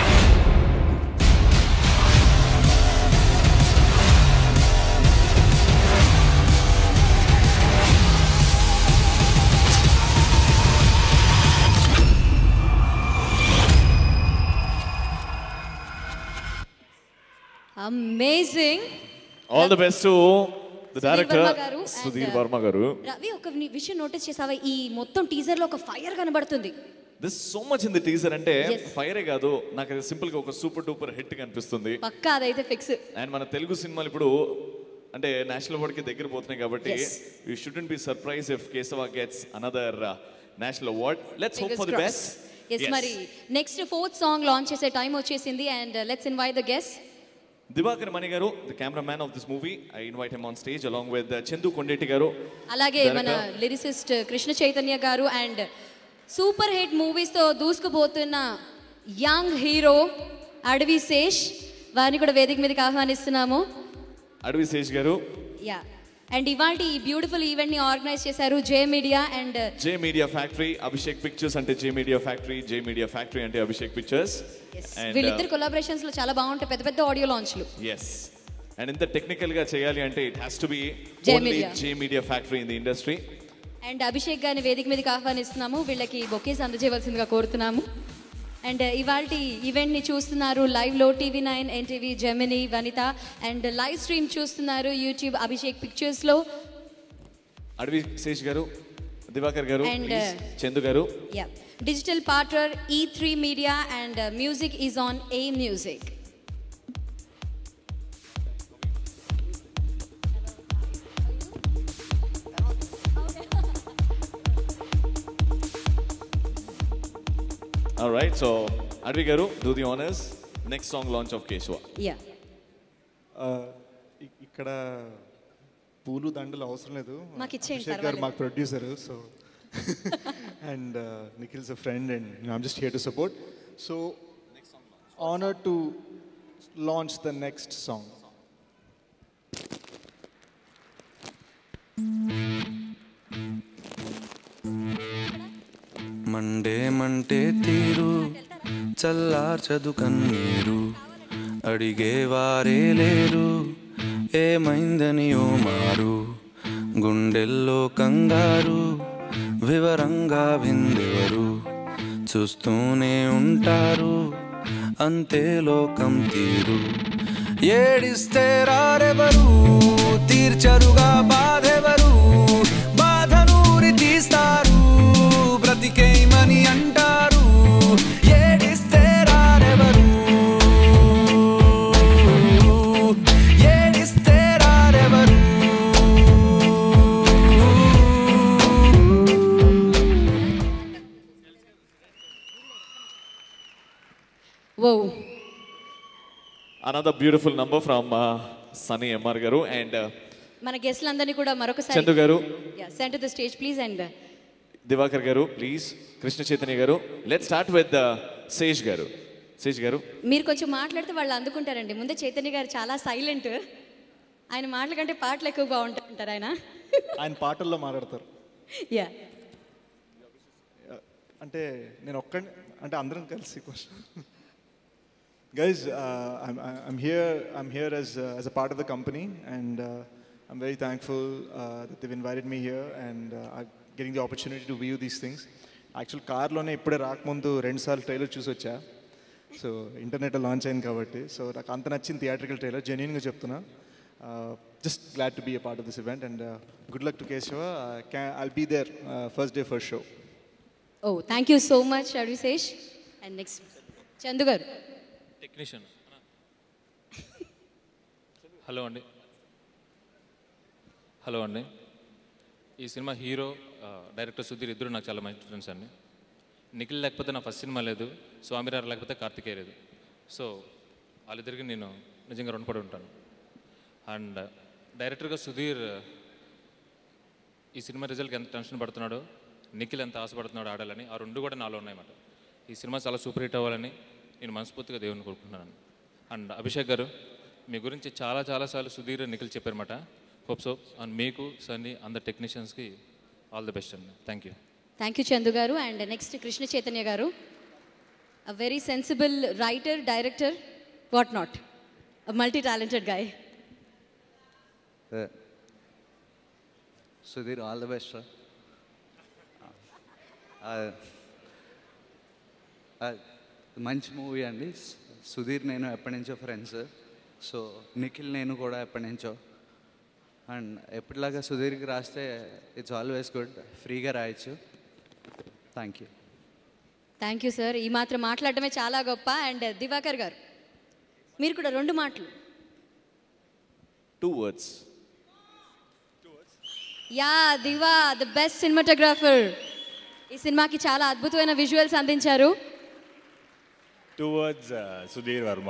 amazing all the best to the Sudheer director Varma garu Sudheer and, Varma గారు రవి ఒక ని- విషయం నోటీస్ చేసావా ఈ మొత్తం టీజర్ లో ఒక ఫైర్ కనబడుతుంది this so much in the teaser అంటే Yes. ఫైరే కాదు నాకు అది సింపుల్ గా ఒక సూపర్ డూపర్ హిట్ కనిపిస్తుంది పక్కా అదైతే ఫిక్స్ అండ్ మన తెలుగు సినిమాలు ఇప్పుడు అంటే నేషనల్ అవార్డ్ కి దగ్గర పోతున్నాయి కాబట్టి Yes. You shouldn't be surprise if Keshava gets another national award let's hope for the best yes మరి నెక్స్ట్ ఫోర్త్ సాంగ్ లాంచ్ చేసే టైం వచ్చేసింది and let's invite the guest Divakar Mani garu the cameraman of this movie I invite him on stage along with Chandu Kondeti garu అలాగే మన Director. Lyricist Krishna Chaitanya garu and super hit మూవీస్తో దూసుకుపోతున్న young hero Adivi Sesh వారిని కూడా వేదిక మీదకి ఆహ్వానిస్తున్నాము అడవి శేష్ గారు యా అండ్ ఇవాళ ఈ బ్యూటిఫుల్ ఈవెంట్ ని ఆర్గనైజ్ చేశారు J media and J media factory Abhishek pictures అంటే J media factory J media factory అంటే అభిషేక్ పిక్చర్స్ వీళ్ళిద్దరు కొలాబరేషన్స్ లో చాలా బాగుంటాయి పెద్ద పెద్ద ఆడియో లాంచ్లు ఎస్ అండ్ ఇంత టెక్నికల్ గా చేయాలి అంటే it has to be J only Media. J media factory in the industry and Abhishek గారిని వేదిక మీదకి ఆహ్వానిస్తున్నాము వీళ్ళకి బొకేస్ అందజేయవలసిందిగా కోరుతున్నాము అండ్ ఇవాళ ఈవెంట్ని చూస్తున్నారు లైవ్లో TV nine NTV Gemini Vanitha and live stream చూస్తున్నారు యూట్యూబ్ అభిషేక్ పిక్చర్స్లో అడవి శేష్ గారు దివాకర్ గారు And, please. uh, Chandu garu yeah digital partner E three media and music is on a music All right, so Advi Garu, do the honors. Next song launch of Keshwa. Yeah ఆ, ఇ- ఇక్కడ పూలు దండలు అవసరం లేదు మాకు ఇచ్చేయండి, అభిషేక్ గారు పర్వాలేదు. మాకు producer so and Nikhil's a friend and I'm just here to support so honour to launch the next song మండే మంటే తీరు చల్లార్చదు కన్నీరు అడిగేవారే లేరు ఏమైందని ఓ మారు గుండెల్లో కంగారు వివరంగా విందెవరు చూస్తూనే ఉంటారు అంతే లోకం తీరు ఏడిస్తే రారెవరు తీర్చరుగా బాధెవరు బాధనూరి తీస్తారు బ్రతికేయమని అంటారు ఏడిస్తే రారెవరు ఏడిస్తే రారెవరు ఓ Another beautiful number from uh, Sunny MR Garu and uh, మన గెస్ట్లందరినీ కూడా మరొకసారి Chandu garu. Sent the stage please and Divakar Garu, please. Krishna Chaitanya Garu. Let's start with uh, Sej Garu. Sej Garu. మీరు కొంచెం మాట్లాడితే వాళ్ళు అందుకుంటారండి ముందే చైతన్య గారు చాలా సైలెంట్ ఆయన మాటల కంటే పాటలు ఎక్కువ బాగుంటారు ఆయన ఆయన పాటల్లో మాట్లాడతారు యా అంటే నేను ఒక్కడి అంటే అందరం కలిసి question guys I'm here I'm here as as a part of the company and I'm very thankful that Div invited me here and getting the opportunity to view these things actual కార్లోనే ఇప్పుడే రాకముందు రెండుసార్లు ట్రైలర్ చూసి వచ్చా so ఇంటర్నెట్లో launch అయింది కాబట్టి so నాకు అంత నచ్చింది థియేట్రికల్ ట్రైలర్ జెన్యున్గా చెప్తున్నా just glad to be a part of this event and good luck to Keshava I'll be there first day first show oh thank you so much Adivi Sesh and next Chandu garu technician hello అండి hello అండి ఈ సినిమా hero ఆ, director Sudheer ఇద్దరు నాకు చాలా మంచి friends అండి నిఖిల్ లేకపోతే నా ఫస్ట్ సినిమా లేదు స్వామిరారు లేకపోతే కార్తికేయ లేదు సో వాళ్ళిద్దరికి నేను నిజంగా రుణపడి ఉంటాను అండ్ డైరెక్టర్గా సుధీర్ ఈ సినిమా రిజల్ట్కి ఎంత టెన్షన్ పడుతున్నాడో నిఖిల్ ఎంత ఆశపడుతున్నాడో ఆడాలని ఆ రెండు కూడా నాలో ఉన్నాయన్నమాట ఈ సినిమా చాలా సూపర్ హిట్ అవ్వాలని నేను మనస్ఫూర్తిగా దేవుని కోరుకుంటున్నాను అండ్ అభిషేక్ గారు మీ గురించి చాలా చాలాసార్లు సుధీర్ నిఖిల్ చెప్పారన్నమాట హోప్ సో అండ్ మీకు సన్నీ అందరు టెక్నీషియన్స్కి ఆల్ ది బెస్ట్ అండి thank you thank you Chandu garu and next Krishna Chaitanya garu a very sensible writer director what not multi talented guy Sudheer all the best sir మంచి మూవీ అండి సుధీర్ నేను ఎప్పటి నుంచో ఫ్రెండ్స్ సో నిఖిల్ నేను కూడా ఎప్పటి నుంచో అండ్ ఎప్పటిలాగా సుధీర్కి రాస్తే ఇట్స్ ఆల్వేస్ గుడ్ ఫ్రీగా రాయొచ్చు thank you thank you sir ఈ మాత్రం మాట్లాడటమే చాలా గొప్ప అండ్ దివాకర్ గారు మీరు కూడా రెండు మాటలు two words yeah Diva the best cinematographer ఈ సినిమాకి చాలా అద్భుతమైన విజువల్స్ అందించారు టువర్డ్స్ సుధీర్ వర్మ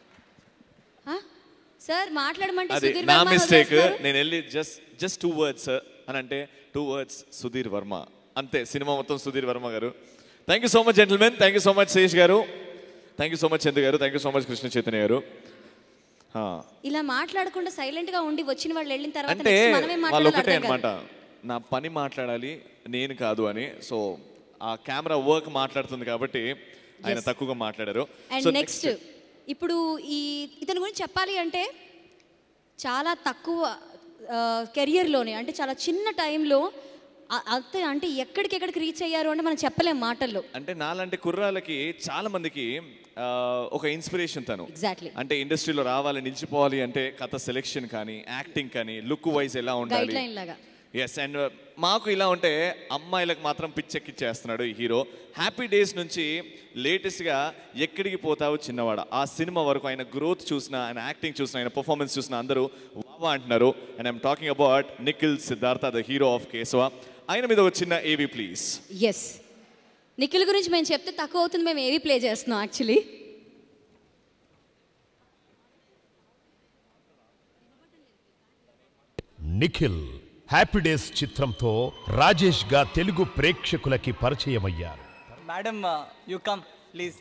సార్ మాట్లాడమంటే అది సుధీర్ నా వర్మ మిస్టేక్ వదిలేస్తున్నారు. నేను వెళ్ళి జస్ట్ జస్ట్ టూ వర్డ్స్ అని అంటే టూ వర్డ్స్ సుధీర్ వర్మ అంతే సినిమా మొత్తం సుధీర్ వర్మ గారు thank you so much gentlemen thank you so much Sesh garu thank you so much Chandu garu thank you so much Krishna Chaitanya garu ఆ, ఇలా మాట్లాడకుండా సైలెంట్ గా ఉండి వచ్చిన వాళ్ళు వెళ్ళిన తర్వాత అంటే next మనమే వాళ్ళు మాట్లాడాలి ఒకటే అర్థం కాదు. అనమాట నా పని మాట్లాడాలి నేను కాదు అని సో ఆ కెమెరా వర్క్ మాట్లాడుతుంది కాబట్టి ఆయన Yes. తక్కువగా మాట్లాడారు అండ్ సో నెక్స్ట్ ఇప్పుడు ఈ ఇతని గురించి చెప్పాలి అంటే చాలా తక్కువ కెరియర్లోనే అంటే చాలా చిన్న టైంలో అంతే అంటే ఎక్కడికెక్కడికి రీచ్ అయ్యారు అంటే మనం చెప్పలేం మాటల్లో అంటే నాలాంటి కుర్రాలకి చాలా మందికి ఆ, ఒక ఇన్స్పిరేషన్ తను ఎగ్జాక్ట్లీ అంటే ఇండస్ట్రీలో రావాలి నిలిచిపోవాలి అంటే కథ సెలెక్షన్ కానీ యాక్టింగ్ కానీ లుక్ వైజ్ ఎలా గైడ్ ఉండాలి లైన్ లాగా ఎస్ అండ్ మాకు ఇలా ఉంటే అమ్మాయిలకు మాత్రం పిచ్చెక్కిచ్చేస్తున్నాడు ఈ హీరో హ్యాపీ డేస్ నుంచి లేటెస్ట్గా ఎక్కడికి పోతావు చిన్నవాడ ఆ సినిమా వరకు ఆయన గ్రోత్ చూసిన ఆయన యాక్టింగ్ చూసిన ఆయన పర్ఫార్మెన్స్ చూసిన అందరూ వావా అంటున్నారు and I'm talking about Nikhil Siddhartha the hero of Keshava ఆయన మీద ఒక చిన్న ఏవి ప్లీజ్ ఎస్ నిఖిల్ గురించి మేము చెప్తే తక్కువ అవుతుంది మేము ఏవి ప్లే చేస్తున్నాం యాక్చువల్లీ నిఖిల్ హ్యాపీ డేస్ చిత్రంతో రాజేష్ గా తెలుగు ప్రేక్షకులకి పరిచయమయ్యారు Madam, uh, you come, please.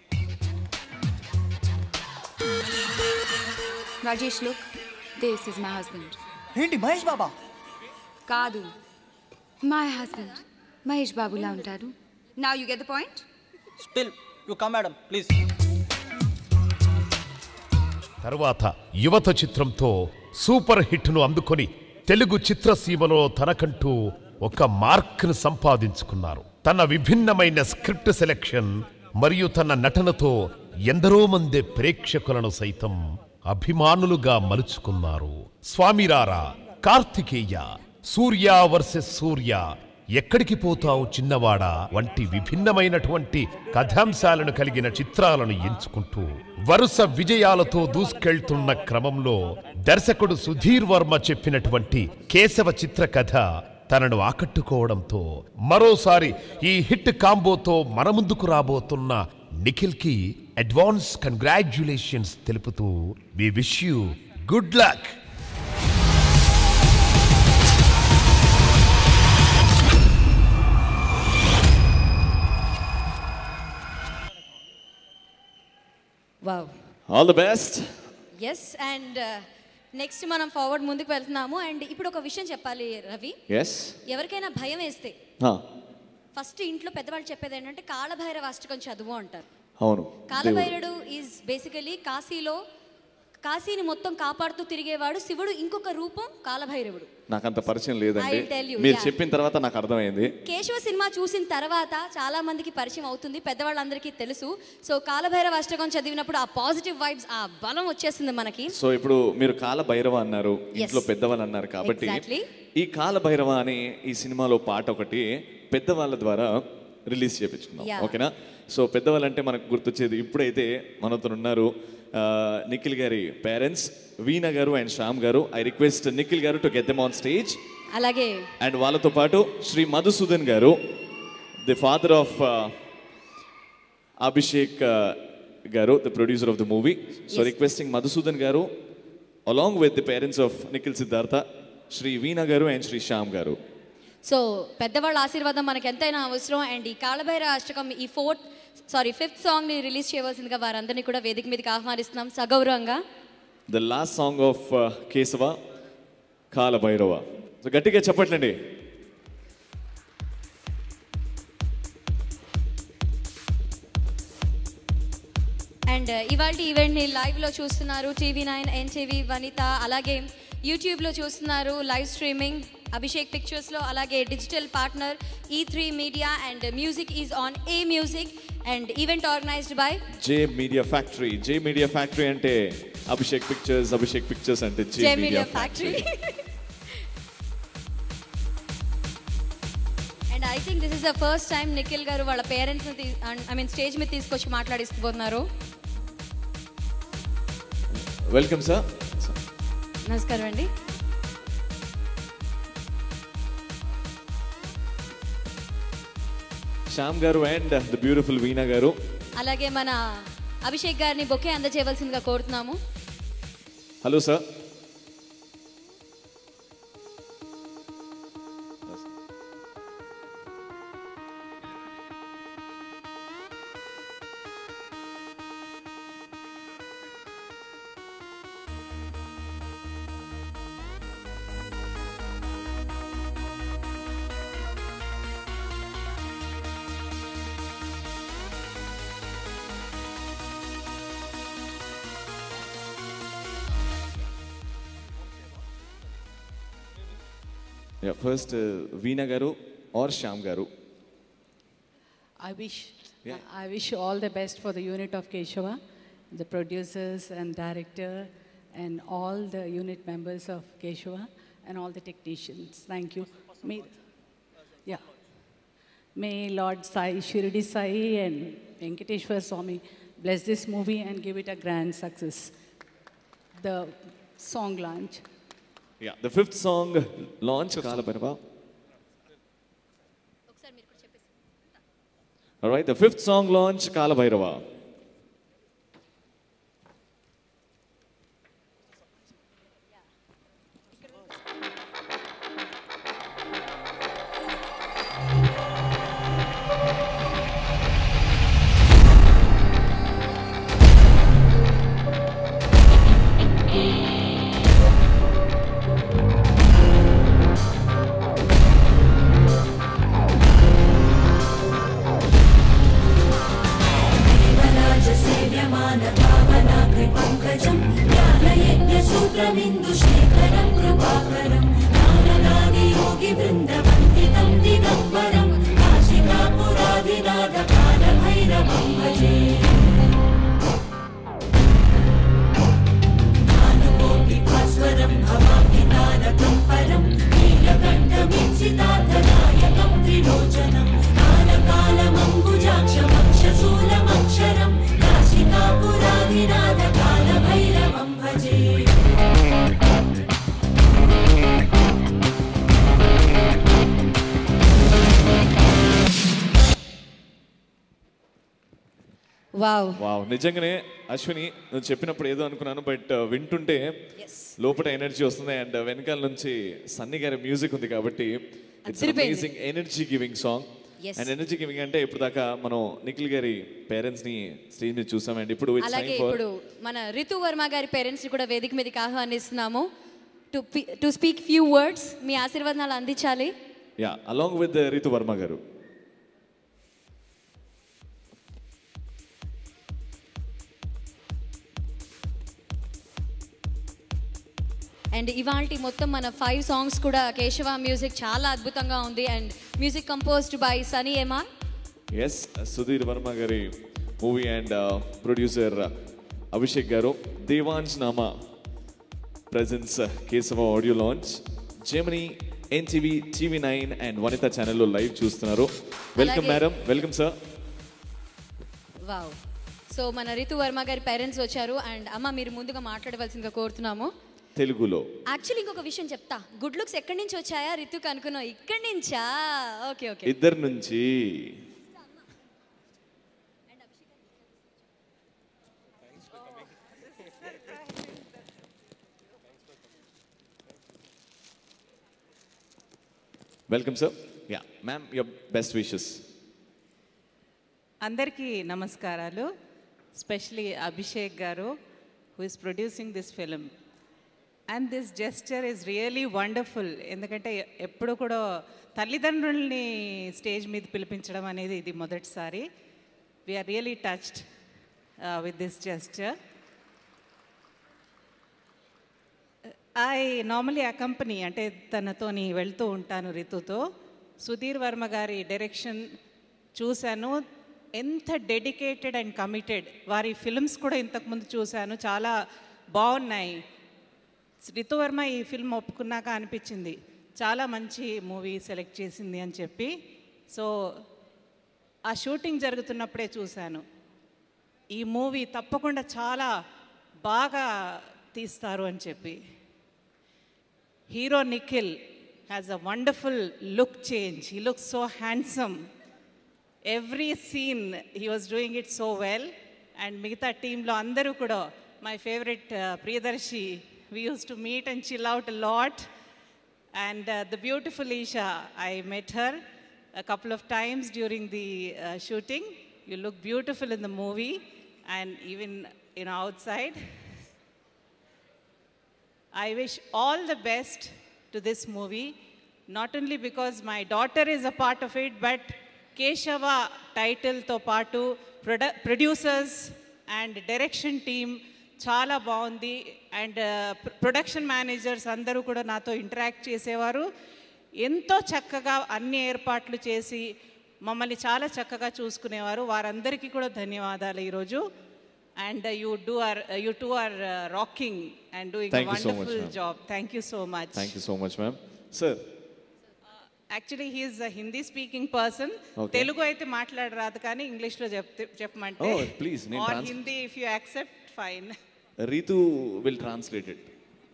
Rajesh look this is my husband ఏంటి మహేష్ బాబా కాదు మై హస్బెండ్ మహేష్ బాబులా ఉంటారు నా you get the point still you come madam please తర్వాత యువత చిత్రంతో సూపర్ హిట్ను అందుకొని తెలుగు చిత్రసీమలో తనకంటూ ఒక మార్క్ను సంపాదించుకున్నారు తన విభిన్నమైన స్క్రిప్ట్ సెలెక్షన్ మరియు తన నటనతో ఎందరో మంది ప్రేక్షకులను సైతం అభిమానులుగా మలుచుకున్నారు స్వామిరారా కార్తికేయ సూర్య వర్సెస్ సూర్య ఎక్కడికి పోతావు చిన్నవాడా వంటి విభిన్నమైనటువంటి కథాంశాలను కలిగిన చిత్రాలను ఎంచుకుంటూ వరుస విజయాలతో దూసుకెళ్తున్న క్రమంలో దర్శకుడు సుధీర్ వర్మ చెప్పినటువంటి కేశవ చిత్ర కథ తనను ఆకట్టుకోవడంతో మరోసారి ఈ హిట్ కాంబోతో మన ముందుకు రాబోతున్న నిఖిల్కి అడ్వాన్స్ కంగ్రాచ్యులేషన్స్ తెలుపుతూ we wish you good luck wow all the best yes and next మనం ఫార్వర్డ్ ముందుకు వెళ్తున్నాము అండ్ ఇప్పుడు ఒక విషయం చెప్పాలి రవి ఎస్ ఎవరికైనా భయం వేస్తే ఫస్ట్ ఇంట్లో పెద్దవాళ్ళు చెప్పేది ఏంటంటే కాళభైరవ అష్టకం చదువు అంటారు అవును కాలభైరుడు ఈజ్ బేసికలీ కాశీలో కాశీని మొత్తం కాపాడుతూ తిరిగేవాడు శివుడు ఇంకొక రూపం కాలభైరవుడు నాకు అంత పరిచయం లేదండి I'll tell you, మీరు yeah. చెప్పిన తర్వాత నాకు అర్థమైంది కేశవ సినిమా చూసిన తర్వాత చాలా మందికి పరిచయం అవుతుంది పెద్దవాళ్ళందరికీ తెలుసు సో కాలభైరవ అష్టకం చదివినప్పుడు ఆ పాజిటివ్ వైబ్స్ ఆ బలం వచ్చేసింది మనకి సో ఇప్పుడు మీరు కాల భైరవ అన్నారు ఇంట్లో పెద్దవాళ్ళు అన్నారు కాబట్టి Exactly. ఈ కాల భైరవ అనే ఈ సినిమాలో పాట ఒకటి పెద్దవాళ్ళ ద్వారా రిలీజ్ చేయించుకుందాం Yeah. ఓకేనా సో పెద్దవాళ్ళంటే మనకు గుర్తొచ్చేది ఇప్పుడైతే మనతో ఉన్నారు ఆ, నిఖిల్ గారి parents veena garu and Shyam గారు I request Nikhil garu to get them on stage అలాగే అండ్ వాళ్ళతో పాటు శ్రీ మధుసూదన్ గారు the father of Abhishek garu the producer of the movie so Yes. Requesting Madhusudan garu along with the parents of Nikhil Siddhartha Shri Veena garu and Shri Shyam గారు సో పెద్దవాళ్ళ ఆశీర్వాదం మనకు ఎంతైనా అవసరం అండ్ ఈ కాళభైర అష్టకం ఈ ఫోర్త్ సారీ ఫిఫ్త్ సాంగ్ని రిలీజ్ చేయవలసిందిగా వారందరినీ కూడా వేదిక మీదకి ఆహ్వానిస్తున్నాం సగౌరవంగా the last song of Keshava Kala Bhairava so గట్టిగా చెప్పట్లండి అండ్ ఇవాళ ఈవెంట్ని లైవ్లో చూస్తున్నారు టీవీ నైన్ ఎన్టీవీ వనిత అలాగే యూట్యూబ్లో చూస్తున్నారు లైవ్ స్ట్రీమింగ్ అభిషేక్ పిక్చర్స్లో అలాగే digital partner E three media and music is on a music and event organised by J media factory J media factory అంటే అభిషేక్ పిక్చర్స్ అభిషేక్ పిక్చర్స్ అంటే J J media media factory factory and I think this is the first time Nikhil garu వాళ్ళ పేరెంట్స్ని I mean stage మీద తీసుకొచ్చి మాట్లాడిస్తున్నారు welcome sir నమస్కారం అండి శ్యామ్ గారు and the beautiful వీణా గారు అలాగే మన అభిషేక్ గారిని బొకే అందజేయవలసిందిగా కోరుతున్నాము హలో సార్ ఫస్ట్ వీణా గారు ఆర్ శ్యామ్ గారు I wish, Yeah. I wish all the best for the unit of Keshava, the producers and director, and all the unit members of Keshava, and all the technicians. Thank you. May, yeah. May Lord Sai, Shirdi Sai, and Venkateshwar Swami bless this movie and give it a grand success. The song launch. Yeah the fifth song launch Kala Bhairava right the fifth song launch Kala Bhairava सेव्यमानभावनाग्रिपङ्कजं ज्ञानयज्ञसूत्रमिन्दुशेखरं कृपाकरं ज्ञाननादियोगिवृन्दवन्दितं दिगम्बरं काशिकापुरादिनाथकालभैरवं भजे भानुकोटिभास्वरं भवाब्धितारकं परं नीलकण्ठमीप्सितार्थदायकं त्रिलोचनं कालकालमम्बुजाक्षमक्षशूलमक्षरं काशिकापुरादिनाथकालभैरवं भजे wow wow నిజంగానే అశ్విని నువ్వు చెప్పినప్పుడు ఏదో అనుకున్నాను but వింటుంటే లోపల ఎనర్జీ వస్తుంది అండ్ వెనకాల నుంచి సన్నీ గారి మ్యూజిక్ ఉంది కాబట్టి ఇట్స్ అదిరిపోయింది. Amazing energy giving song Yes. And energy giving అంటే ఇప్పుడు దాకా మనం నిఖిల్ గారి పేరెంట్స్ ని స్టేజ్ మీద చూసామండి ఇప్పుడు ఇట్స్ అలాగే టైం ఫర్ ఇప్పుడు మన రితు వర్మ గారి పేరెంట్స్ని కూడా వేదిక మీదకి ఆహ్వానిస్తున్నాము to to speak few words మీ ఆశీర్వాదాలు అందించాలి yeah along with Ritu Varma garu and ఇవాళ మొత్తం మన ఫైవ్ సాంగ్స్ కూడా కేశవ మ్యూజిక్ చాలా అద్భుతంగా ఉంది and music composed by Sunny MR yes Sudheer Varma గారి movie and producer Abhishek garu Devansh Nama presents uh, Kesava audio launch. Germany, NTV TV nine and Vanitha ఛానల్లో లైవ్ చూస్తున్నారు వెల్కమ్ అలాగే- madam welcome sir wow so మన రితు వర్మ గారి పేరెంట్స్ వచ్చారు అండ్ అమ్మ మీరు ముందుగా మాట్లాడవలసిందిగా కోరుతున్నాము తెలుగులో యాక్చువల్లీ ఇంకొక విషయం చెప్తా గుడ్ లుక్స్ ఎక్కడి నుంచి వచ్చాయా రితుకు అనుకున్నావు ఇక్కడి నుంచా ఓకే ఓకే ఇద్దరు నుంచి welcome sir yeah ma'am your best wishes అందరికీ నమస్కారాలు specially Abhishek garu who is producing this film and this gesture is really wonderful ఎందుకంటే ఎప్పుడు కూడా తల్లిదండ్రుల్ని స్టేజ్ మీద పిలిపించడం అనేది ఇది మొదటిసారి we're really touched with this gesture I normally accompany అంటే తనతోని వెళ్తూ ఉంటాను రితుతో సుధీర్ వర్మ గారి డైరెక్షన్ చూశాను ఎంత డెడికేటెడ్ అండ్ కమిటెడ్ వారి ఫిల్మ్స్ కూడా ఇంతకుముందు చూశాను చాలా బాగున్నాయి రితు వర్మ ఈ ఫిల్మ్ ఒప్పుకున్నాక అనిపించింది చాలా మంచి మూవీ సెలెక్ట్ చేసింది అని చెప్పి సో ఆ షూటింగ్ జరుగుతున్నప్పుడే చూశాను ఈ మూవీ తప్పకుండా చాలా బాగా తీస్తారు అని చెప్పి hero Nikhil has a wonderful look change he look so handsome every scene he was doing it so well and మిగతా టీంలో అందరూ కూడా my favourite Priyadarshi we use to meet and chill out lot and the beautiful Eesha I met her a couple of times during the uh, shooting. You look beautiful in the movie and even you know outside. I wish all the best to this movie, not only because my daughter is a part of it, but Keshava title తో పాటు ప్రొడ producers and direction team చాలా బాగుంది and production managers అందరూ కూడా నాతో interact చేసేవారు ఎంతో చక్కగా అన్ని ఏర్పాట్లు చేసి మమ్మల్ని చాలా చక్కగా చూసుకునేవారు వారందరికీ కూడా ధన్యవాదాలు ఈరోజు and you do are you two are rocking and doing Thank you so much, wonderful ma'am. Job thank you so much thank you so much ma'am sir actually he's Hindi speaking person Okay. Telugu అయితే మాట్లాడరాదు కానీ ఇంగ్లీష్లో చెప్తే చెప్పమంటే Oh, please, నేను or trans- Hindi if you accept fine Ritu will translate it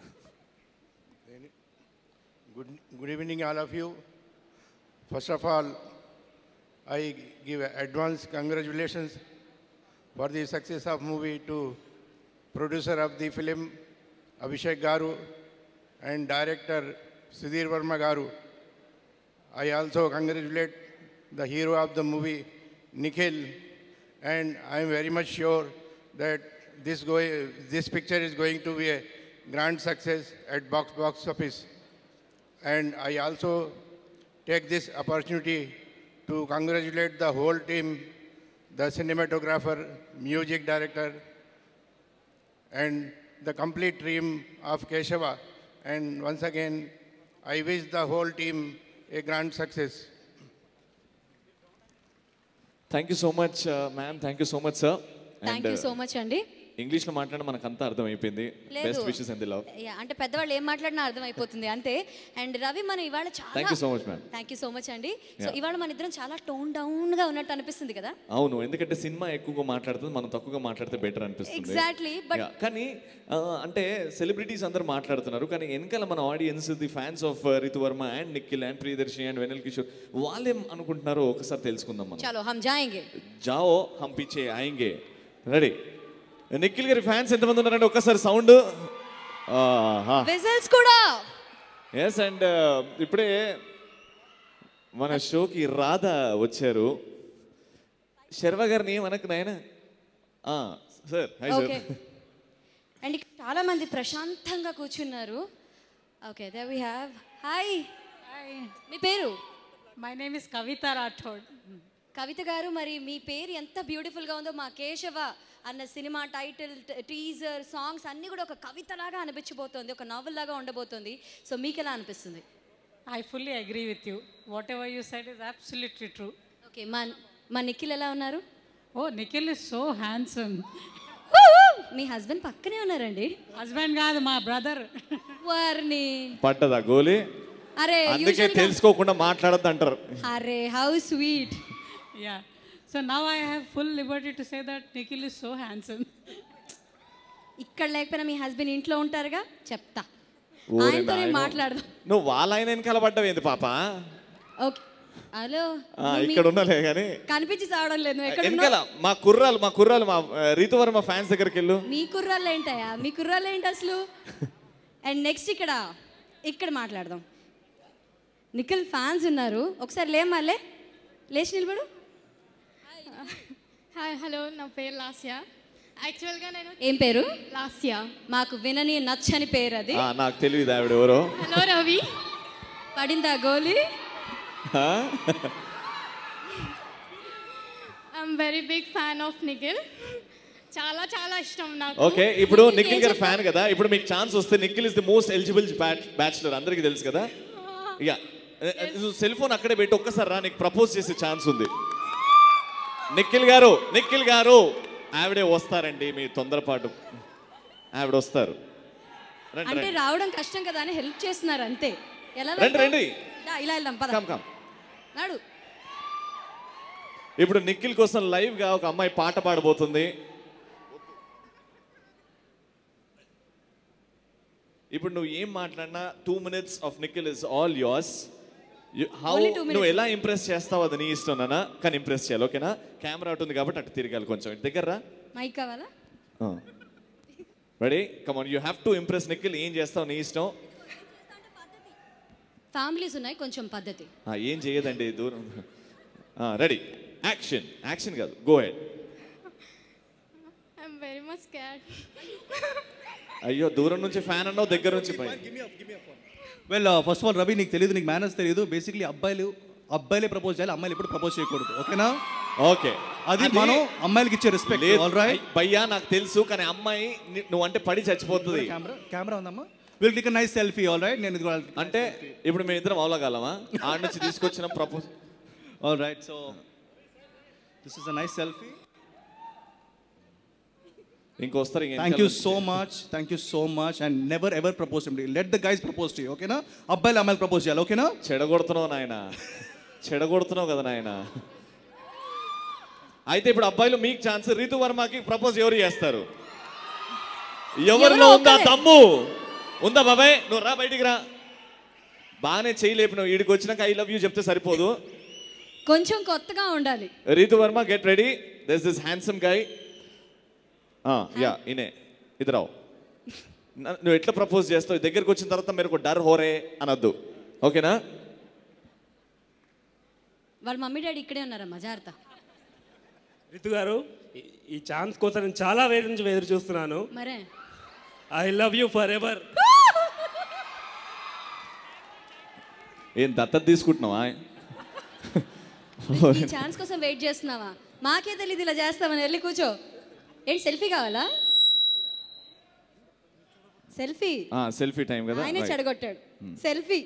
Good, good evening, all of you. First of all, I give advance congratulations for the success of movie to producer of the film Abhishek Garu and director Sudhir Verma Garu. I also congratulate the hero of the movie, Nikhil, and I am very much sure that this, go- this picture is going to be a grand success at box, box office. And I also take this opportunity to congratulate the whole team, the cinematographer, music director, and the complete team of Keshava. And once again, I wish the whole team a grand success. Thank you so much ma'am thank you so much sir thank you so much అండి ఇంగ్లీష్లో మాట్లాడడం మనకు అంతా అర్థమైపోయింది లేదు. Best wishes and love yeah అంటే పెద్దవాళ్ళు ఏం మాట్లాడినా అర్థమైపోతుంది అంతే అండ్ రవి మనం ఇవాళ థ్యాంక్ యూ సో చాలా much ma'am thank you so much అండి సో Yeah. ఇవాళ మన ఇద్దరం చాలా టోన్ డౌన్ గా ఉన్నట్టు అనిపిస్తుంది కదా అవును ఎందుకంటే సినిమా ఎక్కువగా మాట్లాడుతుంది మనం తక్కువగా మాట్లాడితే బెటర్ అనిపిస్తుంది Exactly, but- Yeah, కానీ ఆ, అంటే సెలబ్రిటీస్ అందరూ మాట్లాడుతున్నారు కానీ వెనకాల మన audience the fans of Ritu Varma and Nikhil and Priyadarshi and Vennela Kishore వాళ్ళేం అనుకుంటున్నారో ఒకసారి తెలుసుకుందాం మనం చలో హమ్ జాయింగే జాओ హమ్ పీచే ఆయింగే రెడీ నిఖిల్ గారి ఫ్యాన్స్ ఎంతమంది ఉన్నారంటే ఒక్కసారి సౌండ్ విజిల్స్ కూడా ఎస్ అండ్ ఇప్పుడే మన షోకి రాధ వచ్చారు శర్వ గారిని మనకు నాయన sir hi sir okay and ఇక్కడ చాలా మంది ప్రశాంతంగా కూర్చున్నారు okay they we have hi మీ పేరు my name is Kavitha Rathod Kavitha garu మరి మీ పేరు ఎంత బ్యూటిఫుల్గా ఉందో మా కేశవ అన్న సినిమా టైటిల్ టీజర్ సాంగ్స్ అన్నీ కూడా ఒక కవితలాగా అనిపించబోతోంది ఒక నావెల్ లాగా ఉండబోతోంది సో మీకు ఎలా అనిపిస్తుంది I fully agree with you whatever you said is absolutely true okay మా మా నిఖిల్ ఎలా ఉన్నారు oh Nikhil is so handsome మీ హస్బెండ్ పక్కనే ఉన్నారండి హస్బెండ్ కాదు మా బ్రదర్ వారిని పట్టదా గోలీ అరే అందుకే usual గా- తెలుసుకోకుండా మాట్లాడద్దు అంటారు అరే how sweet Yeah. So now I have full liberty to say that Nikhil is so handsome. ఇక్కడ లేకపోయినా మీ హస్బెండ్ ఇంట్లో ఉంటారుగా చెప్తా ఓరే ఆయనతో నేను నాయనో. మాట్లాడదాం నువ్వు వాళ్ళ ఆయన వెనకాల పడ్డావు ఏంది పాప ఓకే హలో ఆ, నువ్వు మీ- ఇక్కడ ఉన్నలే కానీ కనిపించి చావడం లేదు నువ్వు ఎక్కడ వెనకాల ఉన్నావు? మా కుర్రాలు మా కుర్రాలు మా ఆ, రీతువర్మ ఫ్యాన్స్ దగ్గరికి వెళ్ళు మీ కుర్రాళ్ళు ఏంటయ్యా మీ కుర్రాళ్ళు ఏంటి అసలు అండ్ నెక్స్ట్ ఇక్కడ ఇక్కడ మాట్లాడదాం నిఖిల్ ఫ్యాన్స్ ఉన్నారు ఒకసారి లేమాలే లేచి నిలబడు హాయ్ హలో నా పేరు లాస్య యాక్చువల్గా నేను ఏం పేరు లాస్య మాకు వినని నచ్చని పేరు అది ఆ, నాకు తెలియదు ఆవిడ ఎవరో హలో రవి పడిందా గోలీ ఆ? I'm very big fan of Nikhil చాలా చాలా ఇష్టం నాకు ఓకే ఇప్పుడు నిఖిల్ గారి ఫ్యాన్ కదా ఇప్పుడు మీకు ఛాన్స్ వస్తే Nikhil is the most eligible bachelor అందరికీ తెలుసు కదా ఇక సెల్ ఫోన్ అక్కడే పెట్టి ఒక్కసారి రా నీకు ప్రపోజ్ చేసే ఛాన్స్ ఉంది నిఖిల్ గారు నిఖిల్ గారు ఆవిడే వస్తారండి మీ తొందరపాటు ఆవిడ వస్తారు రండి అంటే రండి రావడం కష్టం కదా అని హెల్ప్ చేస్తున్నారు అంతే ఎలా రండి, వెళ్తాం? రండి. దా, ఇలా వెళ్దాం పద కమ్ కమ్ నాడు ఇప్పుడు నిఖిల్ కోసం లైవ్ గా ఒక అమ్మాయి పాట పాడబోతుంది ఇప్పుడు నువ్వు ఏం మాట్లాడినా two minutes of Nikhil is all yours how Only two నువ్వు minutes. ఎలా ఇంప్రెస్ చేస్తావు అది నీ ఇష్టం నాన్న కానీ ఇంప్రెస్ చేయాలి ఓకేనా కెమెరా ఉంటుంది కాబట్టి అటు తిరగాలి కొంచెం ఇటు దగ్గర రా మైక్ కావాలా ready come on you have to impress Nikhil ఏం చేస్తావు నీ ఇష్టం ఫ్యామిలీస్ ఉన్నాయి కొంచెం పద్ధతి ఆ, ఏం చేయదండి దూరం రెడీ యాక్షన్ యాక్షన్ కాదు go head I'm very much scared అయ్యో దూరం నుంచి ఫ్యాన్ అన్నావు దగ్గర నుంచి పై well first of all Ravi నీకు తెలియదు నీకు మేనర్స్ తెలియదు బేసిక్లీ అబ్బాయిలు అబ్బాయిలే ప్రపోజ్ చేయాలి అమ్మాయిలు ఎప్పుడు ప్రపోజ్ చేయకూడదు ఓకేనా ఓకే అది మనం అమ్మాయిలకి ఇచ్చే రెస్పెక్ట్ లేదు ఆల్ రైట్ భయ్యా నాకు తెలుసు కానీ అమ్మాయి ని- నువ్వు అంటే పడి చచ్చిపోతుంది కెమెరా కెమెరా ఉందమ్మా will take nice selfie all right నేను ఇది అంటే ఇప్పుడు మేము ఇద్దరం అవలగలమా ఆడ నుంచి తీసుకొచ్చిన propose all right so this is a nice selfie ఇంకొస్తారు ఇంక థ్యాంక్ యూ వెనకాల so much thank you so much and never ever propose let the guys propose to ఓకేనా అబ్బాయిలు అమ్మాయిలు ప్రపోజ్ చేయాలి ఓకేనా చెడగొడుతున్నావు నాయన చెడగొడుతున్నావు కదా నాయన అయితే ఇప్పుడు అబ్బాయిలు మీకు ఛాన్స్ రీతు వర్మకి ప్రపోజ్ ఎవరు చేస్తారు ఎవరిలో ఎవరో ఉందా ఒకరే. దమ్ము ఉందా బాబాయ్ నువ్వు రా బయటికి రా బాగానే చేయలేపినావు వీడికి వచ్చినాక ఐ లవ్ యూ చెప్తే సరిపోదు కొంచెం కొత్తగా ఉండాలి Ritu Varma get ready this this handsome guy yeah ఇనే ఇద్దరావు నువ్వు ఎట్లా ప్రపోజ్ చేస్తావు దగ్గరికి వచ్చిన తర్వాత మీరు డర్ హోరే అనొద్దు ఓకేనా వాళ్ళ మమ్మీ డాడీ ఇక్కడే ఉన్నారమ్మా జాగ్రత్త రితు గారు ఈ- ఈ ఛాన్స్ కోసం నేను చాలా వేరు నుంచి ఎదురు చూస్తున్నాను మరే I love you forever ఏం దత్తత తీసుకుంటున్నావా ఈ ఛాన్స్ కోసం వెయిట్ చేస్తున్నావా మాకే తెలియదు ఇలా చేస్తామని వెళ్ళి కూర్చో ఏంటి సెల్ఫీ కావాలా సెల్ఫీ సెల్ఫీ టైం కదా ఆయనే Right. చెడగొట్టాడు సెల్ఫీ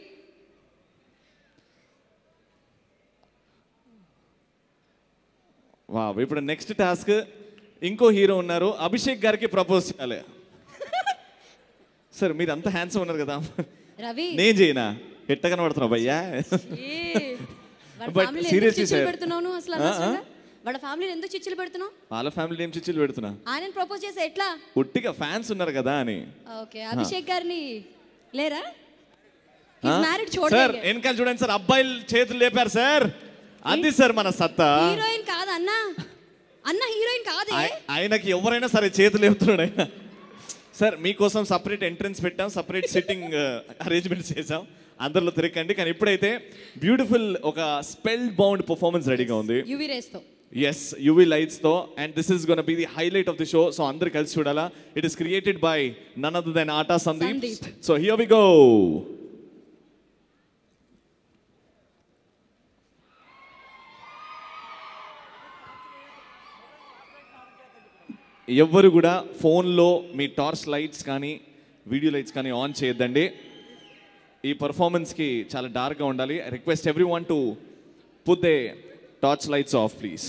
వా ఇప్పుడు నెక్స్ట్ టాస్క్ ఇంకో హీరో ఉన్నారు అభిషేక్ గారికి ప్రపోజ్ చేయాలి సార్ మీరు అంత హ్యాండ్సమ్ ఉన్నారు కదా రవి నేను చేయనా ఎట్ట కనబడుతున్నావు భయ్యా ఏ, వాళ్ళ But ఫ్యామిలీలో ఎందుకు seriously, చిచ్చులు sir. పెడుతున్నావు నువ్వు అసలు ఆ, ఆ? అనవసరంగా? వాళ్ళ ఫ్యామిలీలో ఎందుకు చిచ్చులు పెడుతున్నావు వాళ్ళ ఫ్యామిలీ ఏం చిచ్చులు పెడుతున్నా ఆయన ప్రపోజ్ చేస్తే ఎట్లా ఉట్టిగా ఫ్యాన్స్ ఉన్నారు కదా అని ఓకే అభిషేక్ గారిని లేరా ఆ? మ్యారీడ్ సార్ చూడండి వెనకాల చూడండి సార్ అబ్బాయిలు చేతులు లేపారు సార్ అది సార్ మన సత్తా హీరోయిన్ కాదు అన్న అన్న హీరోయిన్ కాదే ఆయ- ఆయనకి ఎవరైనా సరే చేతులు లేపుతున్నాడు ఆయన సార్ మీకోసం సపరేట్ ఎంట్రన్స్ పెట్టాం సపరేట్ సిట్టింగ్ అరేంజ్మెంట్స్ చేసాం అందరిలో తిరగండి కానీ ఇప్పుడైతే బ్యూటిఫుల్ ఒక స్పెల్ బౌండ్ పర్ఫార్మెన్స్ రెడీగా ఉంది యువి రేస్తో ఎస్ యువి లైట్స్ తో and this is gonna be the highlight of the show so అందరు కలిసి చూడాలా it is created by none other than Ata Sandeep Sandeep. So here we go ఎవ్వరు కూడా ఫోన్లో మీ టార్చ్ లైట్స్ కానీ వీడియో లైట్స్ కానీ ఆన్ చేయొద్దండి ఈ పర్ఫార్మెన్స్కి చాలా డార్క్గా ఉండాలి I request everyone to put their torch lights off please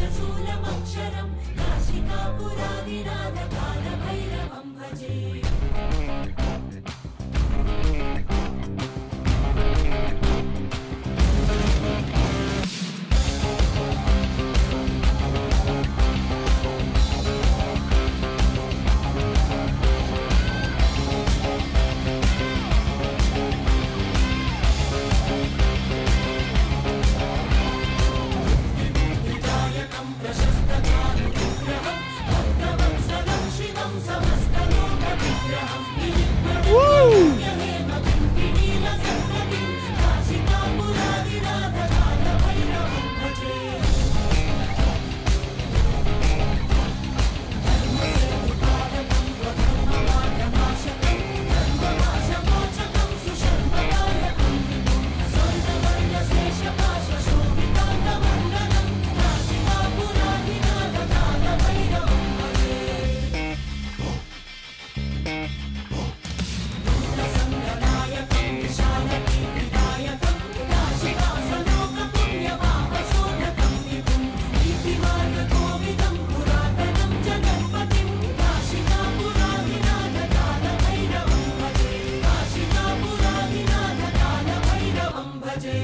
यशशूलमक्षरं काशिकापुरादिनाथकालभैरवं भजे विनायकं प्रशस्तकालविग्रहं भक्तवत्सलं शिवं समस्तलोकविग्रहं हेमकिङ्किणीलसन्ततिं काशिकापुरादिनाथकालभैरवं भजे धर्मसेतुपालकं स्वधर्ममार्गनाशकं धर्मनाशमोचकं सुशर्मदायकं स्वर्गवर्णशेषपाशशोभिताङ्गमण्डलं काशिकापुरादिनाथकालभैरवं भजे रुद्रसङ्गनायकं विशालकीर्तिदायकं काशिवासलोकपुण्यपापशोधकं विभुं नीतिमार्गकोविदं पुरातनं जगन्पतिं काशिकापुरादिनाथकालभैरवं भजे काशिकापुरादिनाथकालभैरवं भजे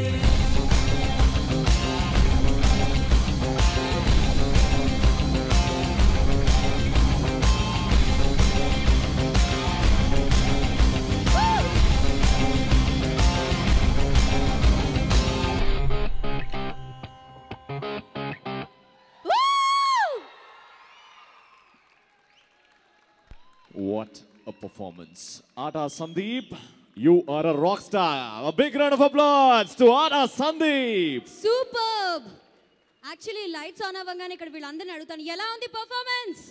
What a performance. Ata Sandeep, you are a rock star. A big round of applause to Ata Sandeep. Super actually lights on అవ్వగానే ఇక్కడ వీళ్ళందరిని అడుగుతాను ఎలా ఉంది పర్ఫార్మెన్స్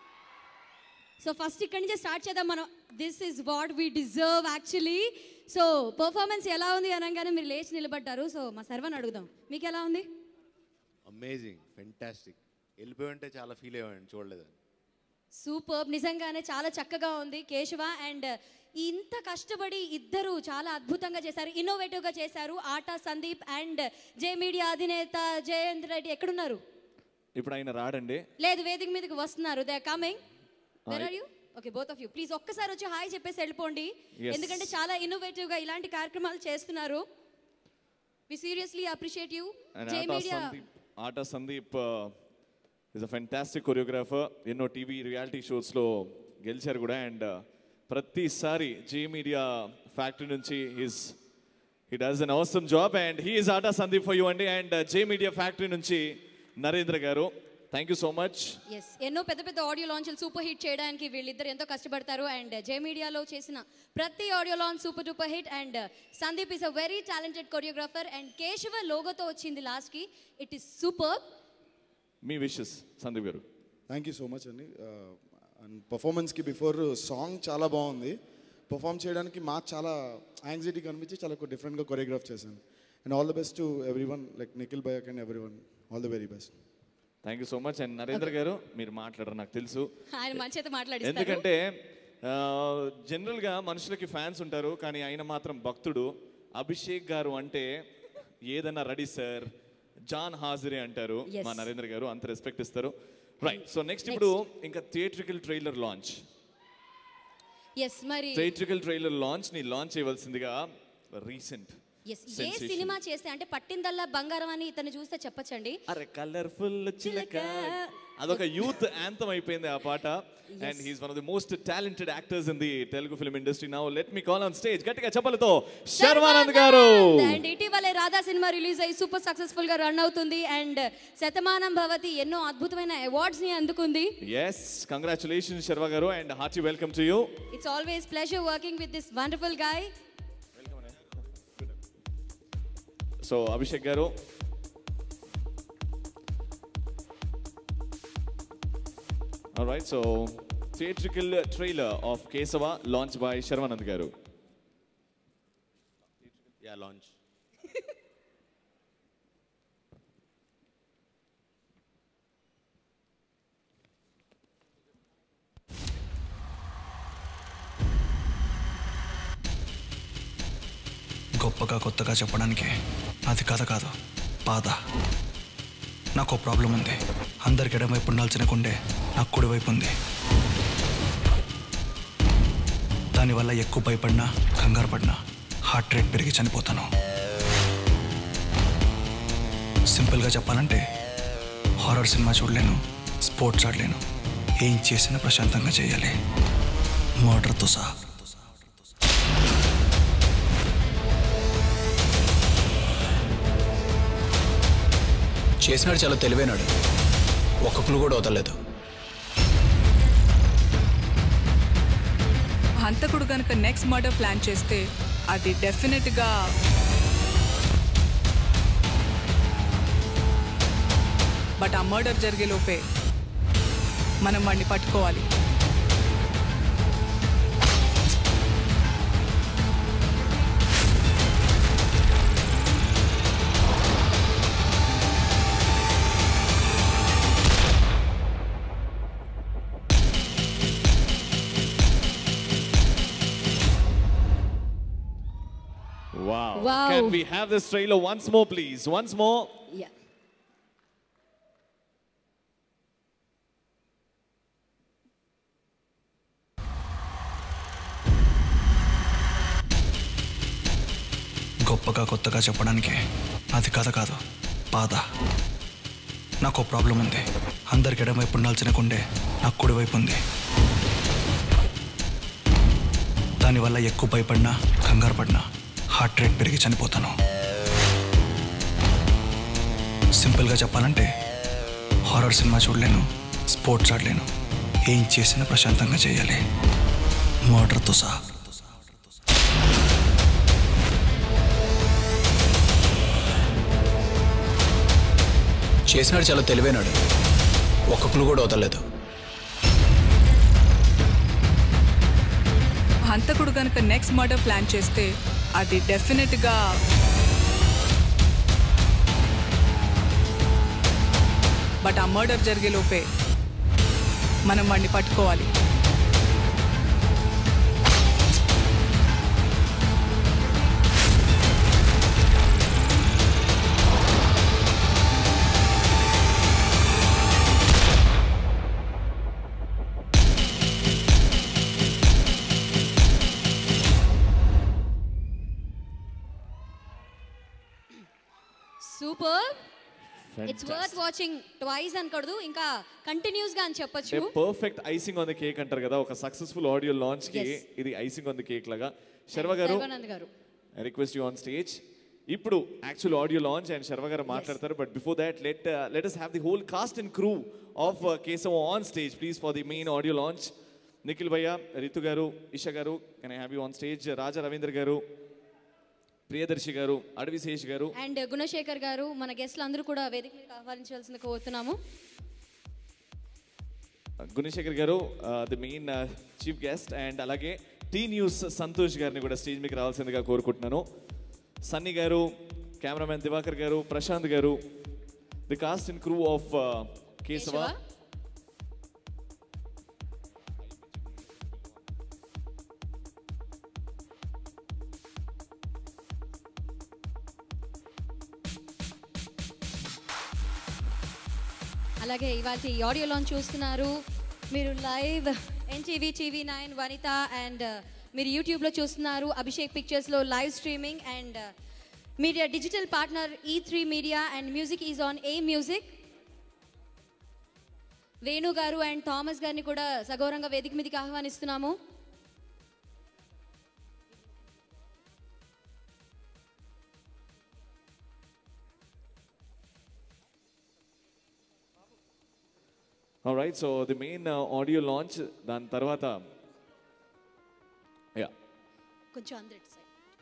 సో ఫస్ట్ ఇక్కడి నుంచే స్టార్ట్ చేద్దాం మనం this is what we deserve actually so performance ఎలా ఉంది అనగానే మీరు లేచి నిలబడ్డారు సో మా సర్వన్ అడుగుదాం మీకు ఎలా ఉంది అమేజింగ్ ఫెంటాస్టిక్ వెళ్ళిపోయి ఉంటే చాలా ఫీల్ అయ్యాను చూడలేదు సూపర్ నిజంగానే చాలా చక్కగా ఉంది కేశవ అండ్ ఇంత కష్టపడి ఇద్దరు చాలా అద్భుతంగా చేశారు ఇన్నోవేటివ్గా చేశారు ఆట సందీప్ అండ్ జే మీడియా అధినేత జయేంద్ర రెడ్డి ఎక్కడున్నారు ఇప్పుడు ఆయన రాడండి లేదు వేదిక మీదకి వస్తున్నారు they coming where Hi. Are you okay both of you please ఒక్కసారి వచ్చి హాయ్ చెప్పేసి వెళ్ళిపోండి Yes. ఎందుకంటే చాలా ఇన్నోవేటివ్ గా ఇలాంటి కార్యక్రమాలు చేస్తున్నారు we seriously appreciate you And J Ata media Sandeep, Ata Sandeep uh, is a fantastic choreographer. ఎన్నో టీవీ రియాలిటీ షోస్లో గెలిచారు కూడా అండ్ ప్రతిసారి జే మీడియా ఫ్యాక్టరీ నుంచి his he does an awesome job and he is Ata Sandeep for you అండి and J media factory నుంచి Narendra garu thank you so much yes ఎన్నో పెద్ద పెద్ద ఆడియో లాంచ్లు సూపర్ హిట్ చేయడానికి వీళ్ళిద్దరు ఎంతో కష్టపడతారు అండ్ జే మీడియాలో చేసిన ప్రతి audio launch super duper hit and Sandeep is a very talented choreographer and Keshava లోగోతో వచ్చింది లాస్ట్కి ఇట్ ఈస్ సూపర్ మీ wishes Sandeep garu thank you so much అండి అండ్ పర్ఫార్మెన్స్కి బిఫోర్ సాంగ్ చాలా బాగుంది పర్ఫామ్ చేయడానికి మాకు చాలా యాంగ్జైటీ కనిపించి చాలా డిఫరెంట్గా కొరియోగ్రాఫ్ చేశాను and all the best to everyone like Nikhil బయక్ and everyone all the very best thank you so much and Narendra garu మీరు మాట్లాడరు నాకు తెలుసు ఆయన మంచి అయితే మాట్లాడిస్తారు ఎందుకంటే జనరల్గా మనుషులకి ఫ్యాన్స్ ఉంటారు కానీ ఆయన మాత్రం భక్తుడు అభిషేక్ గారు అంటే ఏదన్నా రెడీ సార్ జాన్ హాజరే అంటారు Yes. మా నరేంద్ర గారు అంత రెస్పెక్ట్ ఇస్తారు రైట్ సో నెక్స్ట్ ఇప్పుడు ఇంకా థియేట్రికల్ ట్రైలర్ లాంచ్ ఎస్ మరి థియేట్రికల్ ట్రైలర్ లాంచ్ ని లాంచ్ చేయవలసిందిగా రీసెంట్ ఎస్ ఏ సినిమా చేస్తే అంటే పట్టిందల్లా బంగారం అని ఇతను చూస్తే చెప్పచ్చండి అరే కలర్ఫుల్ చిలక అదొక యూత్ యాంథమ్ అయిపోయింది ఆ పాట and he's one of the most talented actors in the Telugu film industry now let me call on stage గట్టిగా చెప్పలతో శర్వానంద్ గారు అండ్ ఇటీవలే రాధా సినిమా రిలీజ్ అయ్యి సూపర్ సక్సెస్ఫుల్ గా రన్ అవుతుంది అండ్ శతమానం భవతి ఎన్నో అద్భుతమైన అవార్డ్స్ ని అందుకుంది yes congratulations Sharwa garu and hearty welcome to you it's always pleasure working with this wonderful guy so Abhishek garu right so theatrical trailer of Keshava launch by Sharwanand garu yeah launch గొప్పగా కొత్తగా చెప్పడానికి అది కథ కాదు బాధ నాకు ప్రాబ్లం ఉంది అందరికి ఎడమవైపు ఉండాల్సిన గుండె నాకు కుడివైపు ఉంది దానివల్ల ఎక్కువ భయపడినా కంగారు పడినా హార్ట్ రేట్ పెరిగి చనిపోతాను సింపుల్గా చెప్పాలంటే హారర్ సినిమా చూడలేను స్పోర్ట్స్ ఆడలేను ఏం చేసినా ప్రశాంతంగా చేయాలి మర్డర్తో సహా చేసినాడు చాలా తెలివైనాడు ఒక్కొక్కరు కూడా వదలలేదు హంతకుడు కనుక నెక్స్ట్ మర్డర్ ప్లాన్ చేస్తే అది డెఫినెట్గా బట్ ఆ మర్డర్ జరిగే లోపే మనం వాడిని పట్టుకోవాలి Wow. Wow. Can we have this trailer once more, please? Once more. Yeah. గొప్పగా కొత్తగా చెప్పడానికి అది కథ కాదు బాధ నాకు ఓ ప్రాబ్లం ఉంది అందరికి ఎడమవైపు ఉండాల్సిన గుండె నాకు కుడివైపు ఉంది దానివల్ల ఎక్కువ భయపడినా కంగారు పడినా హార్ట్ రేట్ పెరిగి చనిపోతాను సింపుల్గా చెప్పాలంటే హారర్ సినిమా చూడలేను స్పోర్ట్స్ ఆడలేను ఏం చేసినా ప్రశాంతంగా చేయాలి మర్డర్తో సహా చేసినాడు చాలా తెలివైనాడు ఒక్కొక్కరు కూడా వదలలేదు హంతకుడు కనుక నెక్స్ట్ మర్డర్ ప్లాన్ చేస్తే అది డెఫినెట్గా బట్ ఆ మర్డర్ జరిగే లోపే మనం వాడిని పట్టుకోవాలి super it's Fantastic. Worth watching twice అనకూడదు ఇంకా కంటిన్యూస్ గా అని చెప్పొచ్చు perfect icing on the cake అంటారు కదా ఒక సక్సెస్ఫుల్ ఆడియో లాంచ్ కి Yes. ఇది ఐసింగ్ ఆన్ ద కేక్ లాగా Sharwa garu Sharwanand garu I request you on stage ఇప్పుడు actual audio launch and Sharwa garu మాట్లాడతారు but before that let let us have the whole cast and crew of Keshav on stage please for the main audio launch Nikhil bhaiya Ritu garu Isha garu can I have you on stage Raja Ravindra garu Priyadarshi గారు అడవి శేష్ గారు and Gunasekhar గారు మన గెస్ట్లు అందరూ కూడా వేదిక మీద ఆహ్వానించాల్సింది కోరుతున్నాము Gunasekhar garu the main chief guest and అలాగే టీ న్యూస్ సంతోష్ గారిని కూడా స్టేజ్ మీకు రావాల్సిందిగా కోరుకుంటున్నాను సన్నీ గారు cameraman Diwakar garu Prashanth garu the cast in crew of Keshava అలాగే ఇవాళ ఈ ఆడియో లాంచ్ చూస్తున్నారు మీరు live NTV TV nine Vanitha and మీరు యూట్యూబ్లో చూస్తున్నారు అభిషేక్ పిక్చర్స్లో live streaming and media digital partner E three media and music is on a music Venu garu and Thomas గారిని కూడా సగౌరవంగా వేదిక మీదకి ఆహ్వానిస్తున్నాము right so the main audio launch దాని తర్వాత యా కొంచెం అందరి side.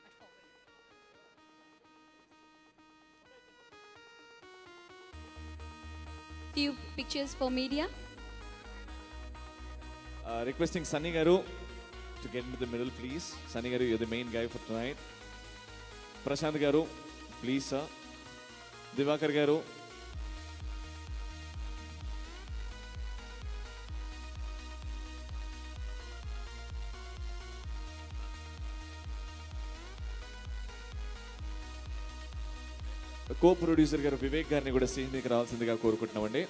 Few pictures for media. Requesting Sunny garu to get in the middle please Sunny garu you the main guy for night Prashanth garu please sir Diwakar గారు కో ప్రొడ్యూసర్ గారు వివేక్ గారిని కూడా స్టేజ్ మీదకి రావాల్సిందిగా కోరుకుంటున్నామండి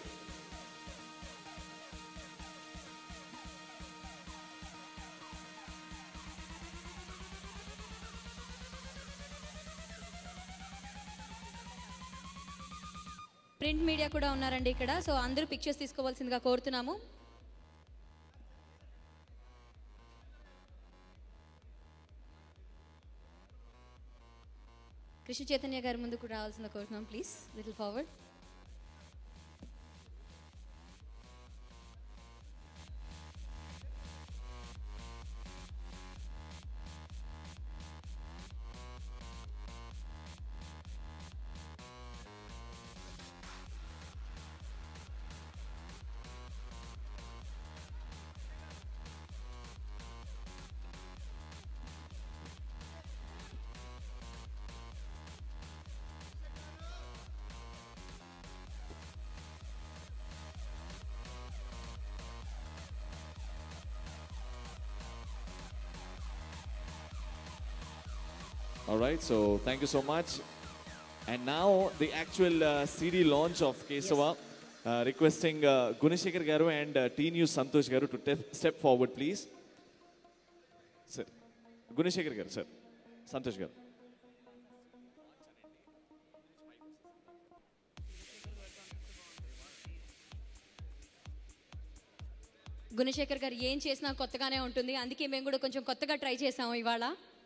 ప్రింట్ మీడియా కూడా ఉన్నారండి ఇక్కడ సో అందరూ పిక్చర్స్ తీసుకోవాల్సిందిగా కోరుతున్నాము కృష్ణ చైతన్య గారి ముందుకు రావాల్సిందిగా కోరుతున్నాం please little forward All right, so thank you so much. And now the actual uh, CD launch of Kesava. Uh, requesting uh, Gunashekar Garu and uh, T News Santosh Garu to tef- step forward, please. Sir, Gunashekar Garu, sir. Santosh Garu. Gunasekhar garu ఏం చేసినా కొత్తగానే ఉంటుంది అందుకే మేము కూడా కొంచెం కొత్తగా try చేసాము ఇవాళ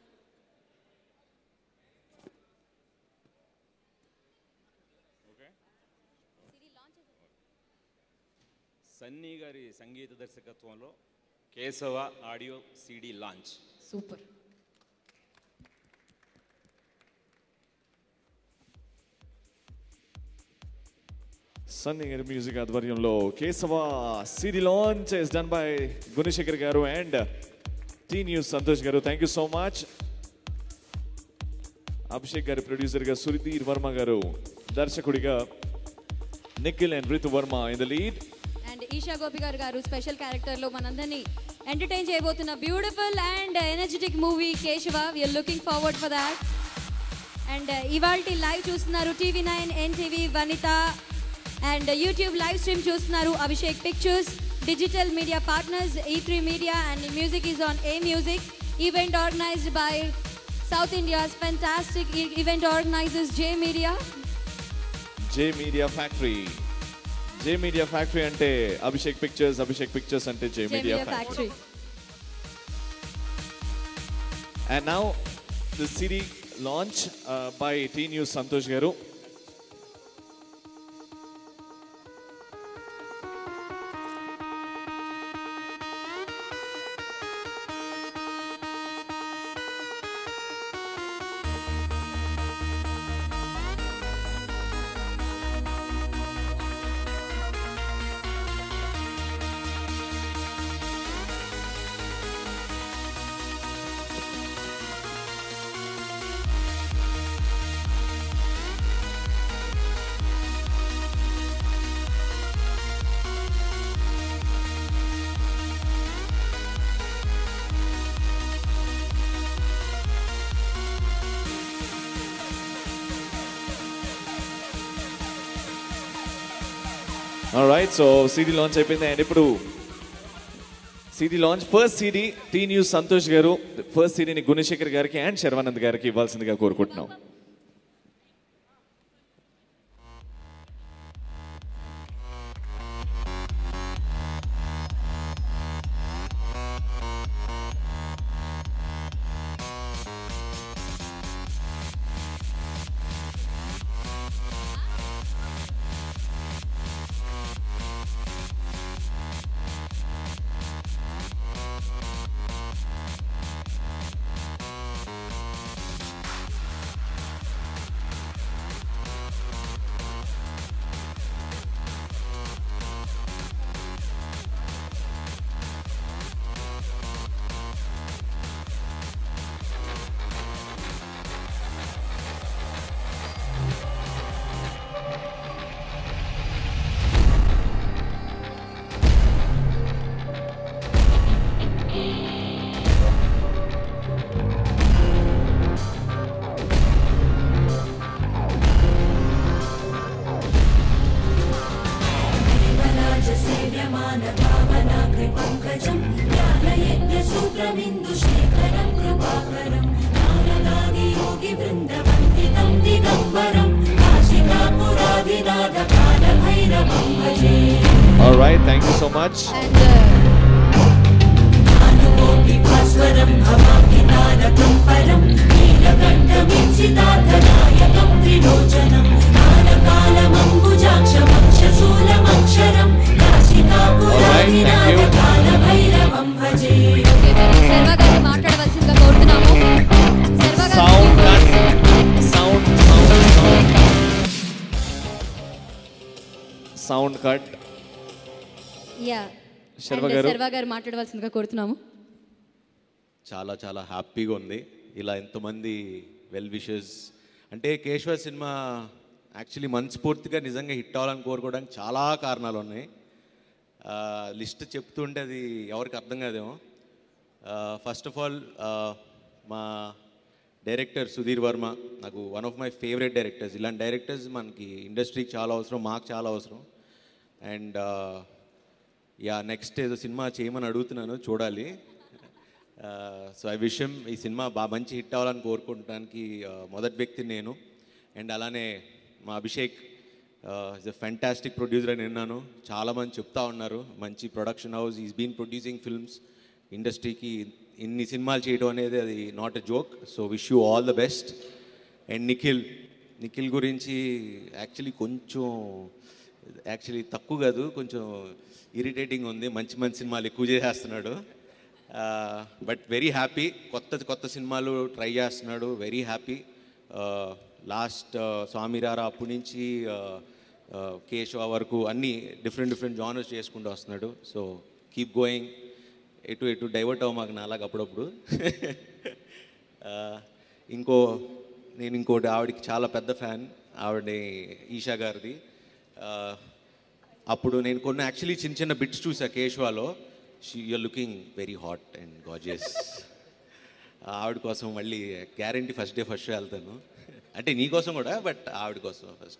సన్నీ గారి సంగీత దర్శకత్వంలో Keshava audio CD launch super Sunny గారి మ్యూజిక్ ఆధ్వర్యంలో Keshava CD launch is done by Gunasekhar garu and T News Santosh garu thank you so much Abhishek గారి ప్రొడ్యూసర్గా సురిధీర్ వర్మ గారు దర్శకుడిగా Nikhil and Ritu Varma in the lead and Eesha Gopi garu garu special క్యారెక్టర్లో మనందరినీ ఎంటర్టైన్ చేయబోతున్న beautiful and energetic movie Keshava we're looking forward for that and ఇవాళ live చూస్తున్నారు TV nine NTV Vanitha and YouTube live stream చూస్తున్నారు Abhishek pictures digital media partners E three media and music is on a music event organised by south India's fantastic event organizers J media J media factory J media factory అంటే Abhishek pictures Abhishek pictures అంటే J J media media factory factory And now the CD launch uh, by T News Santosh Garu. Right so CD launch అయిపోయింది and ఇప్పుడు CD launch first CD T News Santosh garu first సిడీని Gunasekhar గారికి and Sharwanand గారికి ఇవ్వాల్సిందిగా కోరుకుంటున్నాం All right, thank you so much. భాస్వరం భవామి తారకం పరం నీలకంఠమిత్సితార్థనాయకం త్రిలోచనం కాలకాలమంబుజాక్షమక్షశూలమక్షరం కాశికాపురాదినాథకాలభైరవం భజే శర్వా గారిని మాట్లాడవలసిందిగా కోరుతున్నాము శర్వా గారు Sound cut. Sound, sound, sound. Sound cut. Yeah Sharwa garu. Sharwa గారు మాట్లాడవలసిందిగా కోరుతున్నాము చాలా చాలా హ్యాపీగా ఉంది ఇలా ఎంతమంది వెల్ విషెస్ అంటే కేశవ సినిమా యాక్చువల్లీ మనస్ఫూర్తిగా నిజంగా హిట్ అవ్వాలని కోరుకోవడానికి చాలా కారణాలు ఉన్నాయి లిస్ట్ చెప్తుంటే అది ఎవరికి అర్థం కాదేమో ఫస్ట్ ఆఫ్ ఆల్ మా డైరెక్టర్ సుధీర్ వర్మ నాకు one of my favourite directors ఇలాంటి డైరెక్టర్స్ మనకి ఇండస్ట్రీకి చాలా అవసరం మాకు చాలా అవసరం అండ్ యా నెక్స్ట్ ఏదో సినిమా చేయమని అడుగుతున్నాను చూడాలి సో ఐ విషయం ఈ సినిమా బాగా మంచి హిట్ అవ్వాలని కోరుకుంటానికి మొదటి వ్యక్తి నేను అండ్ అలానే మా Abhishek is a fantastic producer అని విన్నాను చాలామంది చెప్తా ఉన్నారు మంచి production house is been producing films ఇండస్ట్రీకి ఇన్ని సినిమాలు చేయడం అనేది అది not a joke so wish you all the best and Nikhil Nikhil గురించి యాక్చువల్లీ కొంచెం యాక్చువల్లీ తక్కువ కాదు కొంచెం ఇరిటేటింగ్ ఉంది మంచి మంచి సినిమాలు ఎక్కువ చేసేస్తున్నాడు బట్ వెరీ హ్యాపీ కొత్త కొత్త సినిమాలు ట్రై చేస్తున్నాడు వెరీ హ్యాపీ లాస్ట్ స్వామిరారా అప్పటి నుంచి కేశవ వరకు అన్ని డిఫరెంట్ డిఫరెంట్ జానర్స్ చేసుకుంటూ వస్తున్నాడు సో కీప్ గోయింగ్ ఎటు ఎటు డైవర్ట్ అవ్వ మాకు నాలాగా అప్పుడప్పుడు Uh, ఇంకో నేను ఇంకోటి ఆవిడకి చాలా పెద్ద ఫ్యాన్ ఆవిడ ఈషా గారిది Uh, అప్పుడు నేను కొన్ని యాక్చువల్లీ చిన్న చిన్న బిట్స్ చూసా కేశవాలో you're looking very hot and gorgeous ఆవిడ కోసం మళ్ళీ guarantee first day first show వెళ్తాను అంటే నీ కోసం కూడా బట్ ఆవిడ కోసం first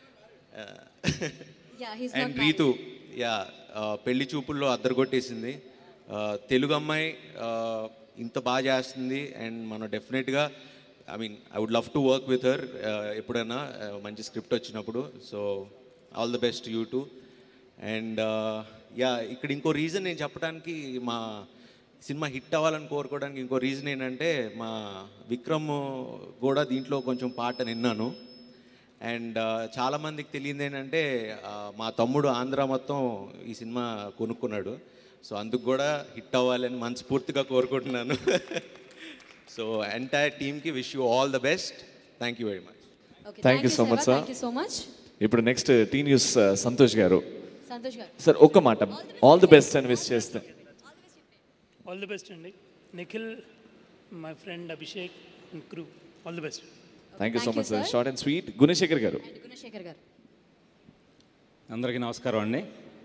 Yeah, he's not and Ritu yeah పెళ్లి చూపుల్లో అద్దరు కొట్టేసింది ఆ, తెలుగు అమ్మాయి ఆ, ఇంత బాగా చేస్తుంది అండ్ మనం డెఫినెట్గా I mean I would love to work with her ఎప్పుడైనా ఆ, మంచి స్క్రిప్ట్ వచ్చినప్పుడు so all the best you too and yeah ఇక్కడ ఇంకో రీజన్ నేను చెప్పడానికి మా సినిమా హిట్ అవ్వాలని కోరుకోవడానికి ఇంకో రీజన్ ఏంటంటే మా విక్రమ్ కూడా దీంట్లో కొంచెం పాట విన్నాను అండ్ చాలామందికి తెలియదు ఏంటంటే ఆ, మా తమ్ముడు ఆంధ్ర మొత్తం ఈ సినిమా కొనుక్కున్నాడు సో అందుకు కూడా హిట్ అవ్వాలని మనస్ఫూర్తిగా కోరుకుంటున్నాను సో ఎంటైర్ టీమ్కి wish you all the best thank you very much thank you so much sir thank you so much ఇప్పుడు next T News Santosh garu Santosh garu sir ఒక్క మాట ఆల్ ది బెస్ట్ అని విష్ చేస్తే ఆల్ ది బెస్ట్ అండి Nikhil my friend Abhishek and crew all the best thank you so Thank you, much sir sir. Short and sweet Gunasekhar garu Gunasekhar గారు అందరికీ నమస్కారం అండి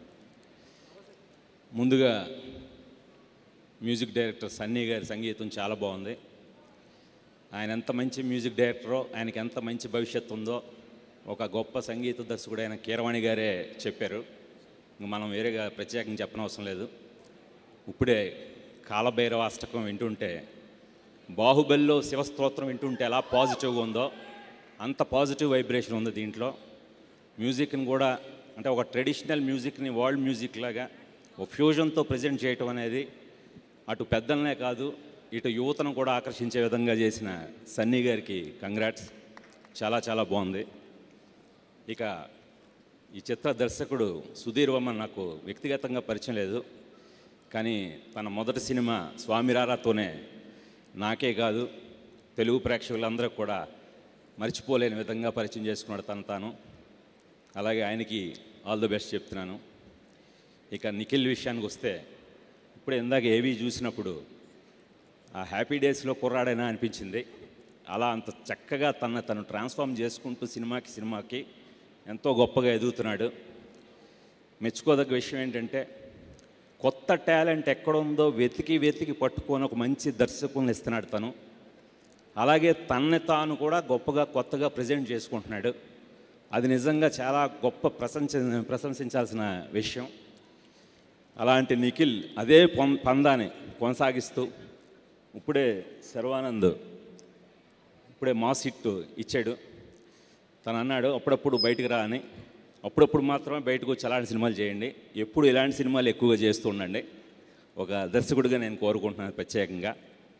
ముందుగా మ్యూజిక్ డైరెక్టర్ సన్నీ గారి సంగీతం చాలా బాగుంది ఆయన ఎంత మంచి మ్యూజిక్ డైరెక్టరో ఆయనకి ఎంత మంచి భవిష్యత్తు ఉందో ఒక గొప్ప సంగీత దర్శకుడు అయిన కీరవాణి గారే చెప్పారు ఇంక మనం వేరేగా ప్రత్యేకంగా చెప్పనవసరం లేదు ఇప్పుడే కాలభైరవ అష్టకం వింటుంటే బాహుబలిలో శివస్తోత్రం వింటుంటే ఎలా పాజిటివ్గా ఉందో అంత పాజిటివ్ వైబ్రేషన్ ఉంది దీంట్లో మ్యూజిక్ని కూడా అంటే ఒక ట్రెడిషనల్ మ్యూజిక్ని వరల్డ్ మ్యూజిక్ లాగా ఒక ఫ్యూజన్తో ప్రజెంట్ చేయటం అనేది అటు పెద్దలనే కాదు ఇటు యువతను కూడా ఆకర్షించే విధంగా చేసిన సన్నీ గారికి కంగ్రాట్స్ చాలా చాలా బాగుంది ఇక ఈ చిత్ర దర్శకుడు సుధీర్ వర్మ నాకు వ్యక్తిగతంగా పరిచయం లేదు కానీ తన మొదటి సినిమా స్వామిరారాతోనే నాకే కాదు తెలుగు ప్రేక్షకులందరూ కూడా మర్చిపోలేని విధంగా పరిచయం చేసుకున్నాడు తను తాను అలాగే ఆయనకి ఆల్ ది బెస్ట్ చెప్తున్నాను ఇక నిఖిల్ విషయానికి వస్తే ఇప్పుడు ఇందాక ఏవి చూసినప్పుడు ఆ హ్యాపీ డేస్లో కుర్రాడైనా అనిపించింది అలా అంత చక్కగా తన తను ట్రాన్స్ఫార్మ్ చేసుకుంటూ సినిమాకి సినిమాకి ఎంతో గొప్పగా ఎదుగుతున్నాడు మెచ్చుకోదగ్గ విషయం ఏంటంటే కొత్త టాలెంట్ ఎక్కడ ఉందో వెతికి వెతికి పట్టుకొని ఒక మంచి దర్శకుని ఇస్తున్నాడు తను అలాగే తనని తాను కూడా గొప్పగా కొత్తగా ప్రజెంట్ చేసుకుంటున్నాడు అది నిజంగా చాలా గొప్ప ప్రశంస ప్రశంసించాల్సిన విషయం అలాంటి నిఖిల్ అదే పొం పందాన్ని కొనసాగిస్తూ ఇప్పుడే శర్వానంద్ ఇప్పుడే మాస్ హిట్ ఇచ్చాడు తను అన్నాడు అప్పుడప్పుడు బయటికి రా అని అప్పుడప్పుడు మాత్రమే బయటకు వచ్చి అలాంటి సినిమాలు చేయండి ఎప్పుడు ఇలాంటి సినిమాలు ఎక్కువగా చేస్తూ ఉండండి ఒక దర్శకుడిగా నేను కోరుకుంటున్నాను ప్రత్యేకంగా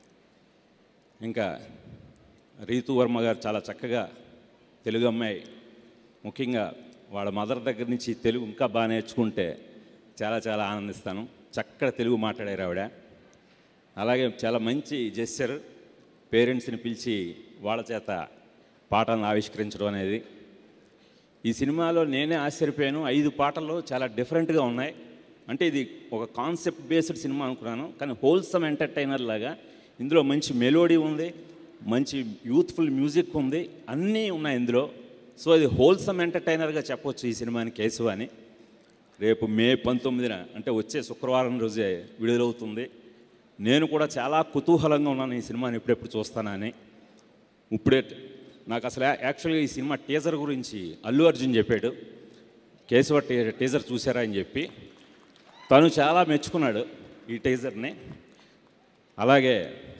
ఇంకా రీతు వర్మ గారు చాలా చక్కగా తెలుగు అమ్మాయి ముఖ్యంగా వాళ్ళ మదర్ దగ్గర నుంచి తెలుగు ఇంకా బాగా నేర్చుకుంటే చాలా చాలా ఆనందిస్తాను చక్కగా తెలుగు మాట్లాడారు ఆవిడ అలాగే చాలా మంచి జెస్చర్ పేరెంట్స్ని పిలిచి వాళ్ళ చేత పాటలను ఆవిష్కరించడం అనేది ఈ సినిమాలో నేనే ఆశ్చర్యపోయాను ఐదు పాటలు చాలా డిఫరెంట్గా ఉన్నాయి అంటే ఇది ఒక కాన్సెప్ట్ బేస్డ్ సినిమా అనుకున్నాను కానీ హోల్సమ్ ఎంటర్టైనర్ లాగా ఇందులో మంచి మెలోడీ ఉంది మంచి యూత్ఫుల్ మ్యూజిక్ ఉంది అన్నీ ఉన్నాయి ఇందులో సో ఇది హోల్సమ్ ఎంటర్టైనర్గా చెప్పొచ్చు ఈ సినిమాని కేశవ అని రేపు మే పంతొమ్మిదిన అంటే వచ్చే శుక్రవారం రోజే విడుదలవుతుంది నేను కూడా చాలా కుతూహలంగా ఉన్నాను ఈ సినిమాని ఎప్పుడెప్పుడు చూస్తానని ఇప్పుడే నాకు అసలు యా- యాక్చువల్గా ఈ సినిమా టీజర్ గురించి అల్లు అర్జున్ చెప్పాడు కేశవ టీ టీజర్ చూసారా అని చెప్పి తను చాలా మెచ్చుకున్నాడు ఈ టీజర్ని అలాగే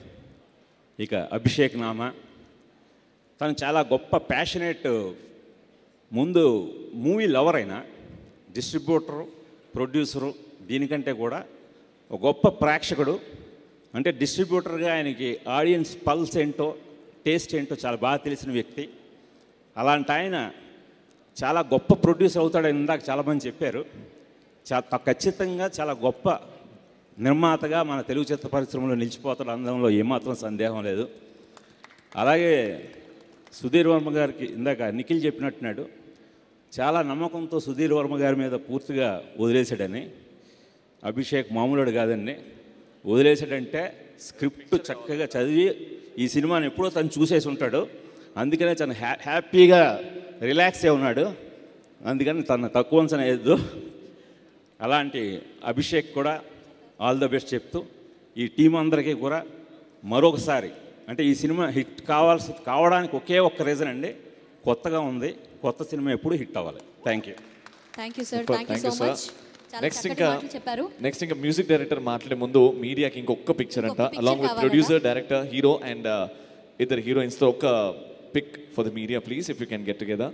ఇక అభిషేక్ నామా తను చాలా గొప్ప ప్యాషనేట్ ముందు మూవీ లవర్ అయినా డిస్ట్రిబ్యూటరు ప్రొడ్యూసరు దీనికంటే కూడా ఒక గొప్ప ప్రేక్షకుడు అంటే డిస్ట్రిబ్యూటర్గా ఆయనకి ఆడియన్స్ పల్స్ ఏంటో టేస్ట్ ఏంటో చాలా బాగా తెలిసిన వ్యక్తి అలాంటి ఆయన చాలా గొప్ప ప్రొడ్యూసర్ అవుతాడని ఇందాక చాలామంది చెప్పారు చాలా ఖచ్చితంగా చాలా గొప్ప నిర్మాతగా మన తెలుగు చిత్ర పరిశ్రమలో నిలిచిపోతాడు అందంలో ఏమాత్రం సందేహం లేదు అలాగే సుధీర్ వర్మ గారికి ఇందాక నిఖిల్ చెప్పినట్టున్నాడు చాలా నమ్మకంతో సుధీర్ వర్మ గారి మీద పూర్తిగా వదిలేశాడని అభిషేక్ మామూలుడు కాదండి వదిలేశాడంటే స్క్రిప్ట్ చక్కగా చదివి ఈ సినిమాని ఎప్పుడో తను చూసేసి ఉంటాడు అందుకనే తను హ్యా హ్యాపీగా రిలాక్స్ అయి ఉన్నాడు అందుకని తను తక్కువ అంచనా వేయద్దు అలాంటి అభిషేక్ కూడా ఆల్ ద బెస్ట్ చెప్తూ ఈ టీం అందరికీ కూడా మరొకసారి అంటే ఈ సినిమా హిట్ కావాల్సి కావడానికి ఒకే ఒక్క రీజన్ అండి కొత్తగా ఉంది కొత్త సినిమా ఎప్పుడు హిట్ అవ్వాలి thank you thank you sir Super, thank you thank so you, sir. Much చాలా నెక్స్ట్ చక్కటి ఇంకా మాటలు చెప్పారు నెక్స్ట్ ఇంకా మ్యూజిక్ డైరెక్టర్ మాట్లాడే ముందు మీడియాకి ఇంకొక పిక్చర్ అంట ఇంకొక picture అలాంగ్ విత్ కావాలట. ప్రొడ్యూసర్ డైరెక్టర్ హీరో అండ్ ఇద్దరు హీరోయిన్స్తో ఒక pic for the media please if you can get together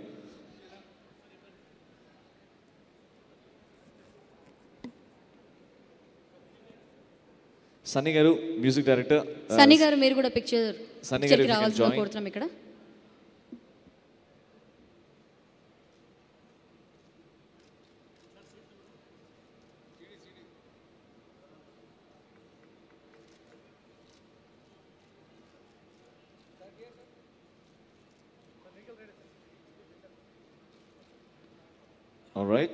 Sunny garu music director Sunny గారు మీరు కూడా పిక్చర్ సన్నీ గారు, if you can రావాల్సిన join. కోరుతున్నాం ఇక్కడ All right.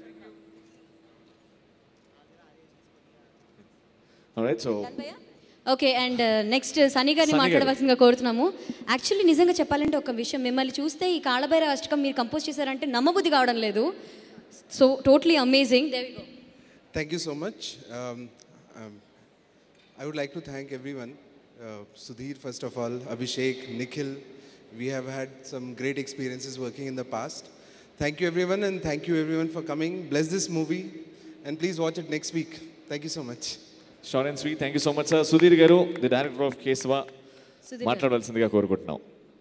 All right, so okay and next Sunny గారిని సన్నీ గారు. మాట్లాడవలసిందిగా కోరుతున్నాము యాక్చువల్లీ నిజంగా చెప్పాలంటే ఒక విషయం మిమ్మల్ని చూస్తే ఈ కాళభైర అష్టకం మీరు కంపోజ్ చేశారంటే నమ్మబుద్ధి కావడం లేదు so totally amazing Devi go Thank you so much. Um, um, I would like to thank everyone. Uh, Sudhir, first of all, Abhishek, Nikhil. We have had some great experiences working in the past. Thank you, everyone, and thank you, everyone, for coming. Bless this movie, and please watch it next week. Thank you so much. Short and sweet thank you so much sir Sudheer garu the director of Keshava Sudheer garu. మాట్లాడవలసిందిగా కోరుకుంటున్నాం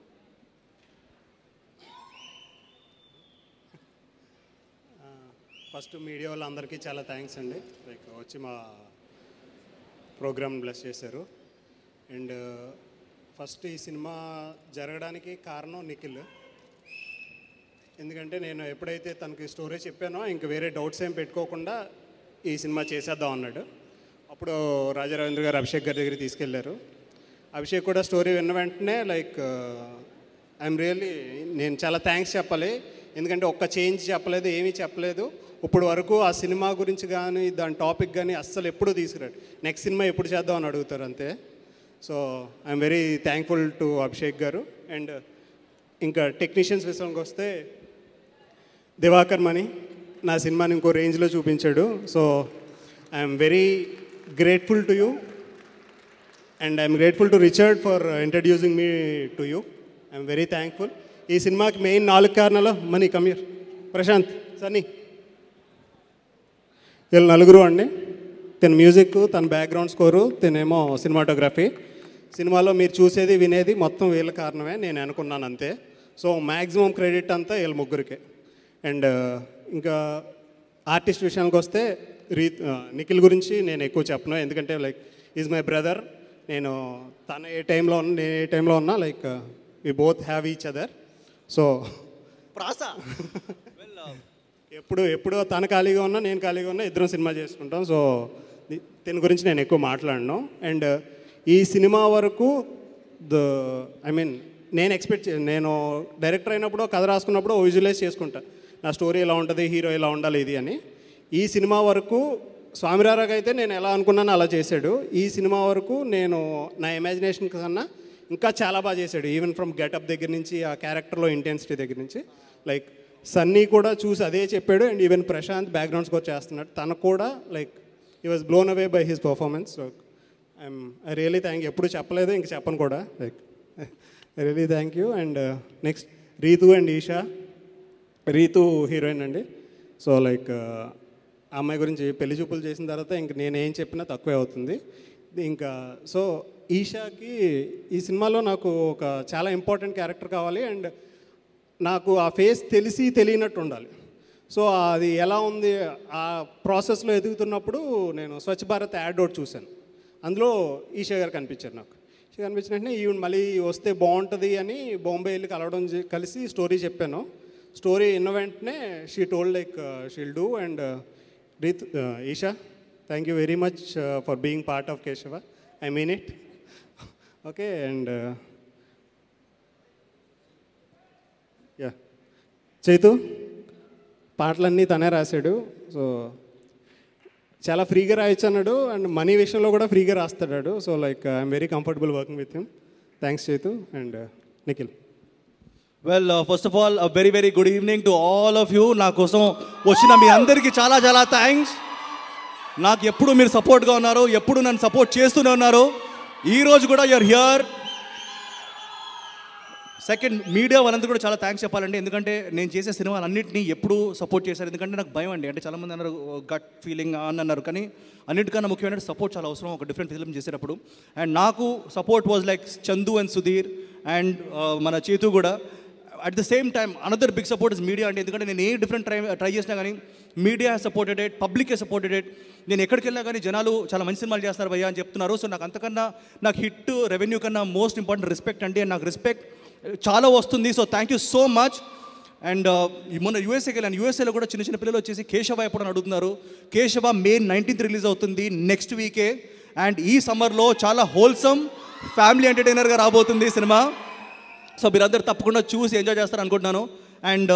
first media వాళ్ళందరికీ చాలా thanks అండి like వచ్చి మా program bless చేశారు and first ఈ సినిమా జరగడానికి కారణం నిఖిల్ ఎందుకంటే నేను ఎప్పుడైతే తనకి స్టోరీ చెప్పానో ఇంక వేరే డౌట్స్ ఏం పెట్టుకోకుండా ఈ సినిమా చేసేద్దాం అన్నాడు అప్పుడు రాజా రవీంద్ర గారు అభిషేక్ గారి దగ్గరికి తీసుకెళ్లారు అభిషేక్ కూడా స్టోరీ విన్న వెంటనే లైక్ ఐఎమ్ రియల్లీ నేను చాలా థ్యాంక్స్ చెప్పాలి ఎందుకంటే ఒక్క చేంజ్ చెప్పలేదు ఏమీ చెప్పలేదు ఇప్పుడు వరకు ఆ సినిమా గురించి కానీ దాని టాపిక్ కానీ అస్సలు ఎప్పుడూ తీసుకురాడు నెక్స్ట్ సినిమా ఎప్పుడు చేద్దాం అని అడుగుతారు అంతే so I'm very thankful to Abhishek garu and ఇంకా టెక్నీషియన్స్ విషయానికి వస్తే దివాకర్ మణి నా సినిమాని ఇంకో రేంజ్లో చూపించాడు so I'm very grateful to you and I'm grateful to Richard for introducing me to you I'm very thankful ఈ సినిమాకి మెయిన్ నాలుగు కారణాలు మనీ కమీర్ ప్రశాంత్ సన్నీ వీళ్ళు నలుగురు అండి తన మ్యూజిక్ తన బ్యాక్గ్రౌండ్ స్కోరు తనేమో సినిమాటోగ్రఫీ సినిమాలో మీరు చూసేది వినేది మొత్తం వీళ్ళ కారణమే నేను అనుకున్నాను అంతే సో మ్యాక్సిమం క్రెడిట్ అంతా వీళ్ళ ముగ్గురికే అండ్ ఇంకా ఆర్టిస్ట్ విషయానికి వస్తే రీ ఆ, నిఖిల్ గురించి నేను ఎక్కువ చెప్పను ఎందుకంటే లైక్ ఈజ్ మై బ్రదర్ నేను తన ఏ టైంలో ఉన్నా నేను ఏ టైంలో ఉన్నా like we both have each other so ప్రాస ఎప్పుడు ఎప్పుడు తన ఖాళీగా ఉన్నా నేను ఖాళీగా ఉన్నా ఇద్దరం సినిమా చేసుకుంటాం సో ది- దీని గురించి నేను ఎక్కువ మాట్లాడను అండ్ ఈ సినిమా వరకు ద ఐ మీన్ నేను ఎక్స్పెక్ట్ నేను డైరెక్టర్ అయినప్పుడు కథ రాసుకున్నప్పుడు విజువలైజ్ చేసుకుంటా నా స్టోరీ ఎలా ఉంటుంది హీరో ఎలా ఉండాలి ఇది అని ఈ సినిమా వరకు స్వామిరారాకు అయితే నేను ఎలా అనుకున్నానో అలా చేశాడు ఈ సినిమా వరకు నేను నా ఇమాజినేషన్ కన్నా ఇంకా చాలా బాగా చేశాడు ఈవెన్ ఫ్రమ్ గెటప్ దగ్గర నుంచి ఆ క్యారెక్టర్లో ఇంటెన్సిటీ దగ్గర నుంచి లైక్ సన్నీ కూడా చూసి అదే చెప్పాడు and even Prashanth background score చేస్తున్నాడు తను కూడా like he was blown away by his performance so I'm I really thank you ఎప్పుడు చెప్పలేదు ఇంక చెప్పను కూడా like I really thank you and next Ritu and Eesha Ritu heroine అండి సో లైక్ ఆ అమ్మాయి గురించి పెళ్లి చూపులు చేసిన తర్వాత ఇంక నేను ఏం చెప్పినా తక్కువే అవుతుంది ఇంకా సో ఈషాకి ఈ సినిమాలో నాకు ఒక చాలా ఇంపార్టెంట్ క్యారెక్టర్ కావాలి అండ్ నాకు ఆ ఫేస్ తెలిసి తెలియనట్టు ఉండాలి సో అది ఎలా ఉంది ఆ ప్రాసెస్లో ఎదుగుతున్నప్పుడు నేను స్వచ్ఛ భారత్ యాడ్ ఒకటి చూశాను అందులో ఈషా గారు కనిపించారు నాకు ఈషా కనిపించిన వెంటనే ఈవెన్ మళ్ళీ వస్తే బాగుంటుంది అని బాంబే వెళ్ళి కలవడం జే- కలిసి స్టోరీ చెప్పాను స్టోరీ విన్న వెంటనే she told like she'll do and Ritu Eesha thank you very much for being part of Keshava I mean it okay and yeah Chaitu పాటలన్నీ తనే రాశాడు సో చాలా ఫ్రీగా రాయొచ్చు అన్నాడు అండ్ మనీ విషయంలో కూడా ఫ్రీగా రాస్తాడు so like I'm very comfortable working with him thanks Chaitu and Nikhil well first of all very very good evening to all of you నా కోసం వచ్చిన మీ అందరికీ చాలా చాలా థ్యాంక్స్ నాకు ఎప్పుడు మీరు సపోర్ట్గా ఉన్నారు ఎప్పుడు నన్ను సపోర్ట్ చేస్తూనే ఉన్నారు ఈ రోజు కూడా యూఆర్ హియర్ సెకండ్ మీడియా వాళ్ళందరూ కూడా చాలా థ్యాంక్స్ చెప్పాలండి ఎందుకంటే నేను చేసే సినిమాలన్నింటినీ ఎప్పుడు సపోర్ట్ చేశారు ఎందుకంటే నాకు భయం అండి అంటే చాలామంది అన్నారు గట్ ఫీలింగ్ అని అన్నారు కానీ అన్నిటికన్నా ముఖ్యమైన సపోర్ట్ చాలా అవసరం ఒక డిఫరెంట్ ఫిలిం చేసేటప్పుడు అండ్ నాకు support was like Chandu and Sudheer and మన చేతు కూడా at the same time another big support is media అంటే ఎందుకంటే నేను ఏ డిఫరెంట్ ట్రై ట్రై చేసినా కానీ media supported it public supported it నేను ఎక్కడికి వెళ్ళినా కానీ జనాలు చాలా మంచి సినిమాలు చేస్తారు భయ్యా అని చెప్తున్నారు సో నాకు అంతకన్నా నాకు హిట్ రెవెన్యూ కన్నా మోస్ట్ ఇంపార్టెంట్ రెస్పెక్ట్ అండి నాకు రెస్పెక్ట్ చాలా వస్తుంది so thank you so much and మొన్న యూఎస్ఏకి వెళ్ళాను యూఎస్ఏలో కూడా చిన్న చిన్న పిల్లలు వచ్చేసి కేశవ ఎప్పుడు అని అడుగుతున్నారు కేశవ మే నైన్టీన్త్ రిలీజ్ అవుతుంది నెక్స్ట్ వీకే అండ్ ఈ సమ్మర్లో చాలా హోల్సమ్ ఫ్యామిలీ ఎంటర్టైనర్గా రాబోతుంది ఈ సినిమా సో మీరందరూ తప్పకుండా చూసి ఎంజాయ్ చేస్తారు అనుకుంటున్నాను and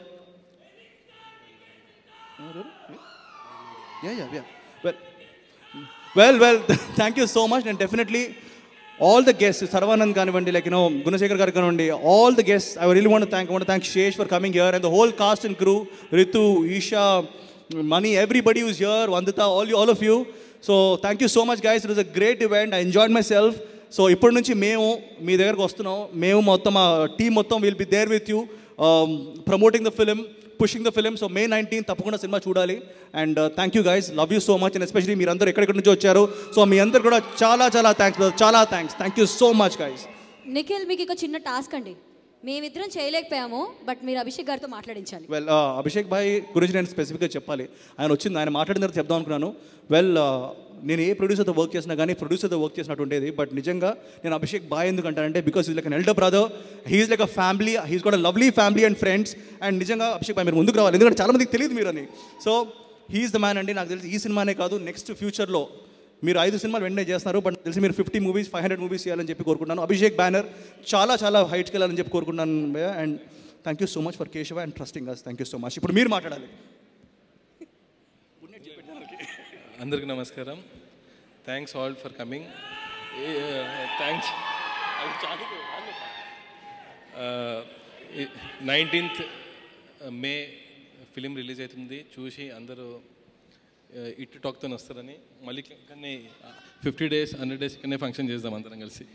well well thank you so much నేను definitely all the guest Sharwanand కానివ్వండి లైక్ యూనో గుణశేఖర్ గారు కానివ్వండి all the guest I really want thank want thank Sesh for coming here and the whole cast and crew Ritu Eesha Mani everybody who's here Vandita all you all of you so thank you so much guys it is a great event I enjoyed myself so ఇప్పటి నుంచి మేము మీ దగ్గరకు వస్తున్నాం మేము మొత్తం ఆ team మొత్తం will be there with you promoting the film pushing the film so May nineteen తప్పకుండా సినిమా చూడాలి and thank you guys love you so much and especially మీరందరూ ఎక్కడెక్కడి నుంచి వచ్చారు సో మీ అందరు కూడా చాలా చాలా థ్యాంక్స్ చాలా thanks thank you so much guys Nikhil మీకు ఒక చిన్న టాస్క్ అండి మేమిద్దరం చేయలేకపోయాము బట్ మీరు అభిషేక్ గారితో మాట్లాడించాలి వెల్ అభిషేక్ భాయ్ గురించి నేను స్పెసిఫిక్గా చెప్పాలి ఆయన వచ్చింది ఆయన మాట్లాడిన తర్వాత చెప్దాం అనుకున్నాను వెల్ నేను ఏ ప్రొడ్యూసర్తో వర్క్ చేసినా కానీ ప్రొడ్యూసర్తో వర్క్ చేసినట్టు ఉండేది బట్ నిజంగా నేను అభిషేక్ బాయ్ ఎందుకు అంటానంటే because is like an elder brother he's like a family he's కూడా lovely family and friends and నిజంగా అభిషేక్ భాయ్ మీరు ముందుకు రావాలి ఎందుకంటే చాలా మందికి తెలియదు మీరు అని సో హీఈస్ ద మ్యాన్ అండి నాకు తెలిసి ఈ సినిమానే కాదు నెక్స్ట్ ఫ్యూచర్లో మీరు ఐదు సినిమాలు వెంటనే చేస్తున్నారు బట్ తెలిసి మీరు fifty movies five hundred movies చేయాలని చెప్పి కోరుకుంటున్నాను అభిషేక్ బ్యానర్ చాలా చాలా హైట్స్కి వెళ్ళాలని చెప్పి కోరుకుంటున్నాను and thank you so much for Keshava and trusting us thank you so much ఇప్పుడు మీరు మాట్లాడాలి అందరికీ నమస్కారం thanks all for coming thanks nineteenth May film release అవుతుంది చూసి అందరూ ఇటు టాక్తో వస్తారని మళ్ళీ కానీ ఫిఫ్టీ డేస్ హండ్రెడ్ డేస్ ఇక్కడనే ఫంక్షన్ చేద్దాం అందరం కలిసి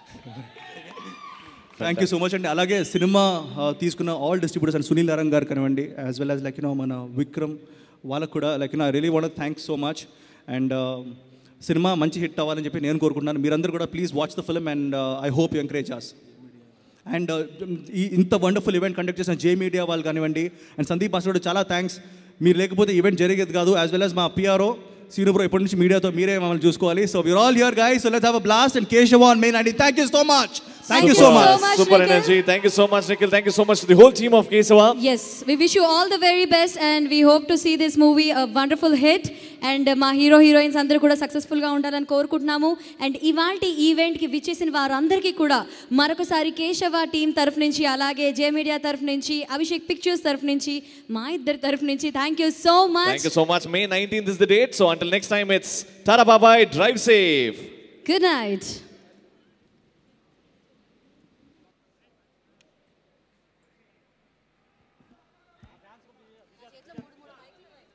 థ్యాంక్ యూ సో మచ్ అండి అలాగే సినిమా ఆ, తీసుకున్న all distributors and Sunil Narayana garu కానివ్వండి as well as like you know మన విక్రమ్ వాళ్ళకు కూడా like you know I really want thanks so much and cinema మంచి హిట్ అవ్వాలని చెప్పి నేను కోరుకుంటున్నాను మీరందరూ కూడా please watch the film and I hope you encourage us and ఈ ఇంత వండర్ఫుల్ ఈవెంట్ కండక్ట్ చేసిన జే మీడియా వాళ్ళు కానివ్వండి అండ్ సందీప్ మాస్టర్ చాలా థ్యాంక్స్ మీరు లేకపోతే ఈవెంట్ జరిగేది కాదు యాజ్ వెల్ యాజ్ మా పిఆర్ఓ సీను బ్రో ఇప్పటి నుంచి మీడియాతో మీరే మమ్మల్ని చూసుకోవాలి so we're all here guys so let's have a blast and Keshav on main and thank you so much thank you so much Super energy. Thank you so much, Nikhil. Thank you so much to the whole team of Kesava. Yes, we wish you all the very best and we hope to see this movie a wonderful hit and మా hero heroines అందరూ కూడా సక్సెస్ఫుల్గా ఉండాలని కోరుకుంటున్నాము and ఇవాంటి ఈవెంట్కి విచ్చేసిన వారందరికీ కూడా మరొకసారి కేశవ టీం తరఫు నుంచి అలాగే జే మీడియా తరఫు నుంచి అభిషేక్ పిక్చర్స్ తరఫు నుంచి మా ఇద్దరి తరఫు నుంచి thank you so much Thank you so much. May 19th is the date. So until next time, it's Tara Bye Bye. Drive safe. Good night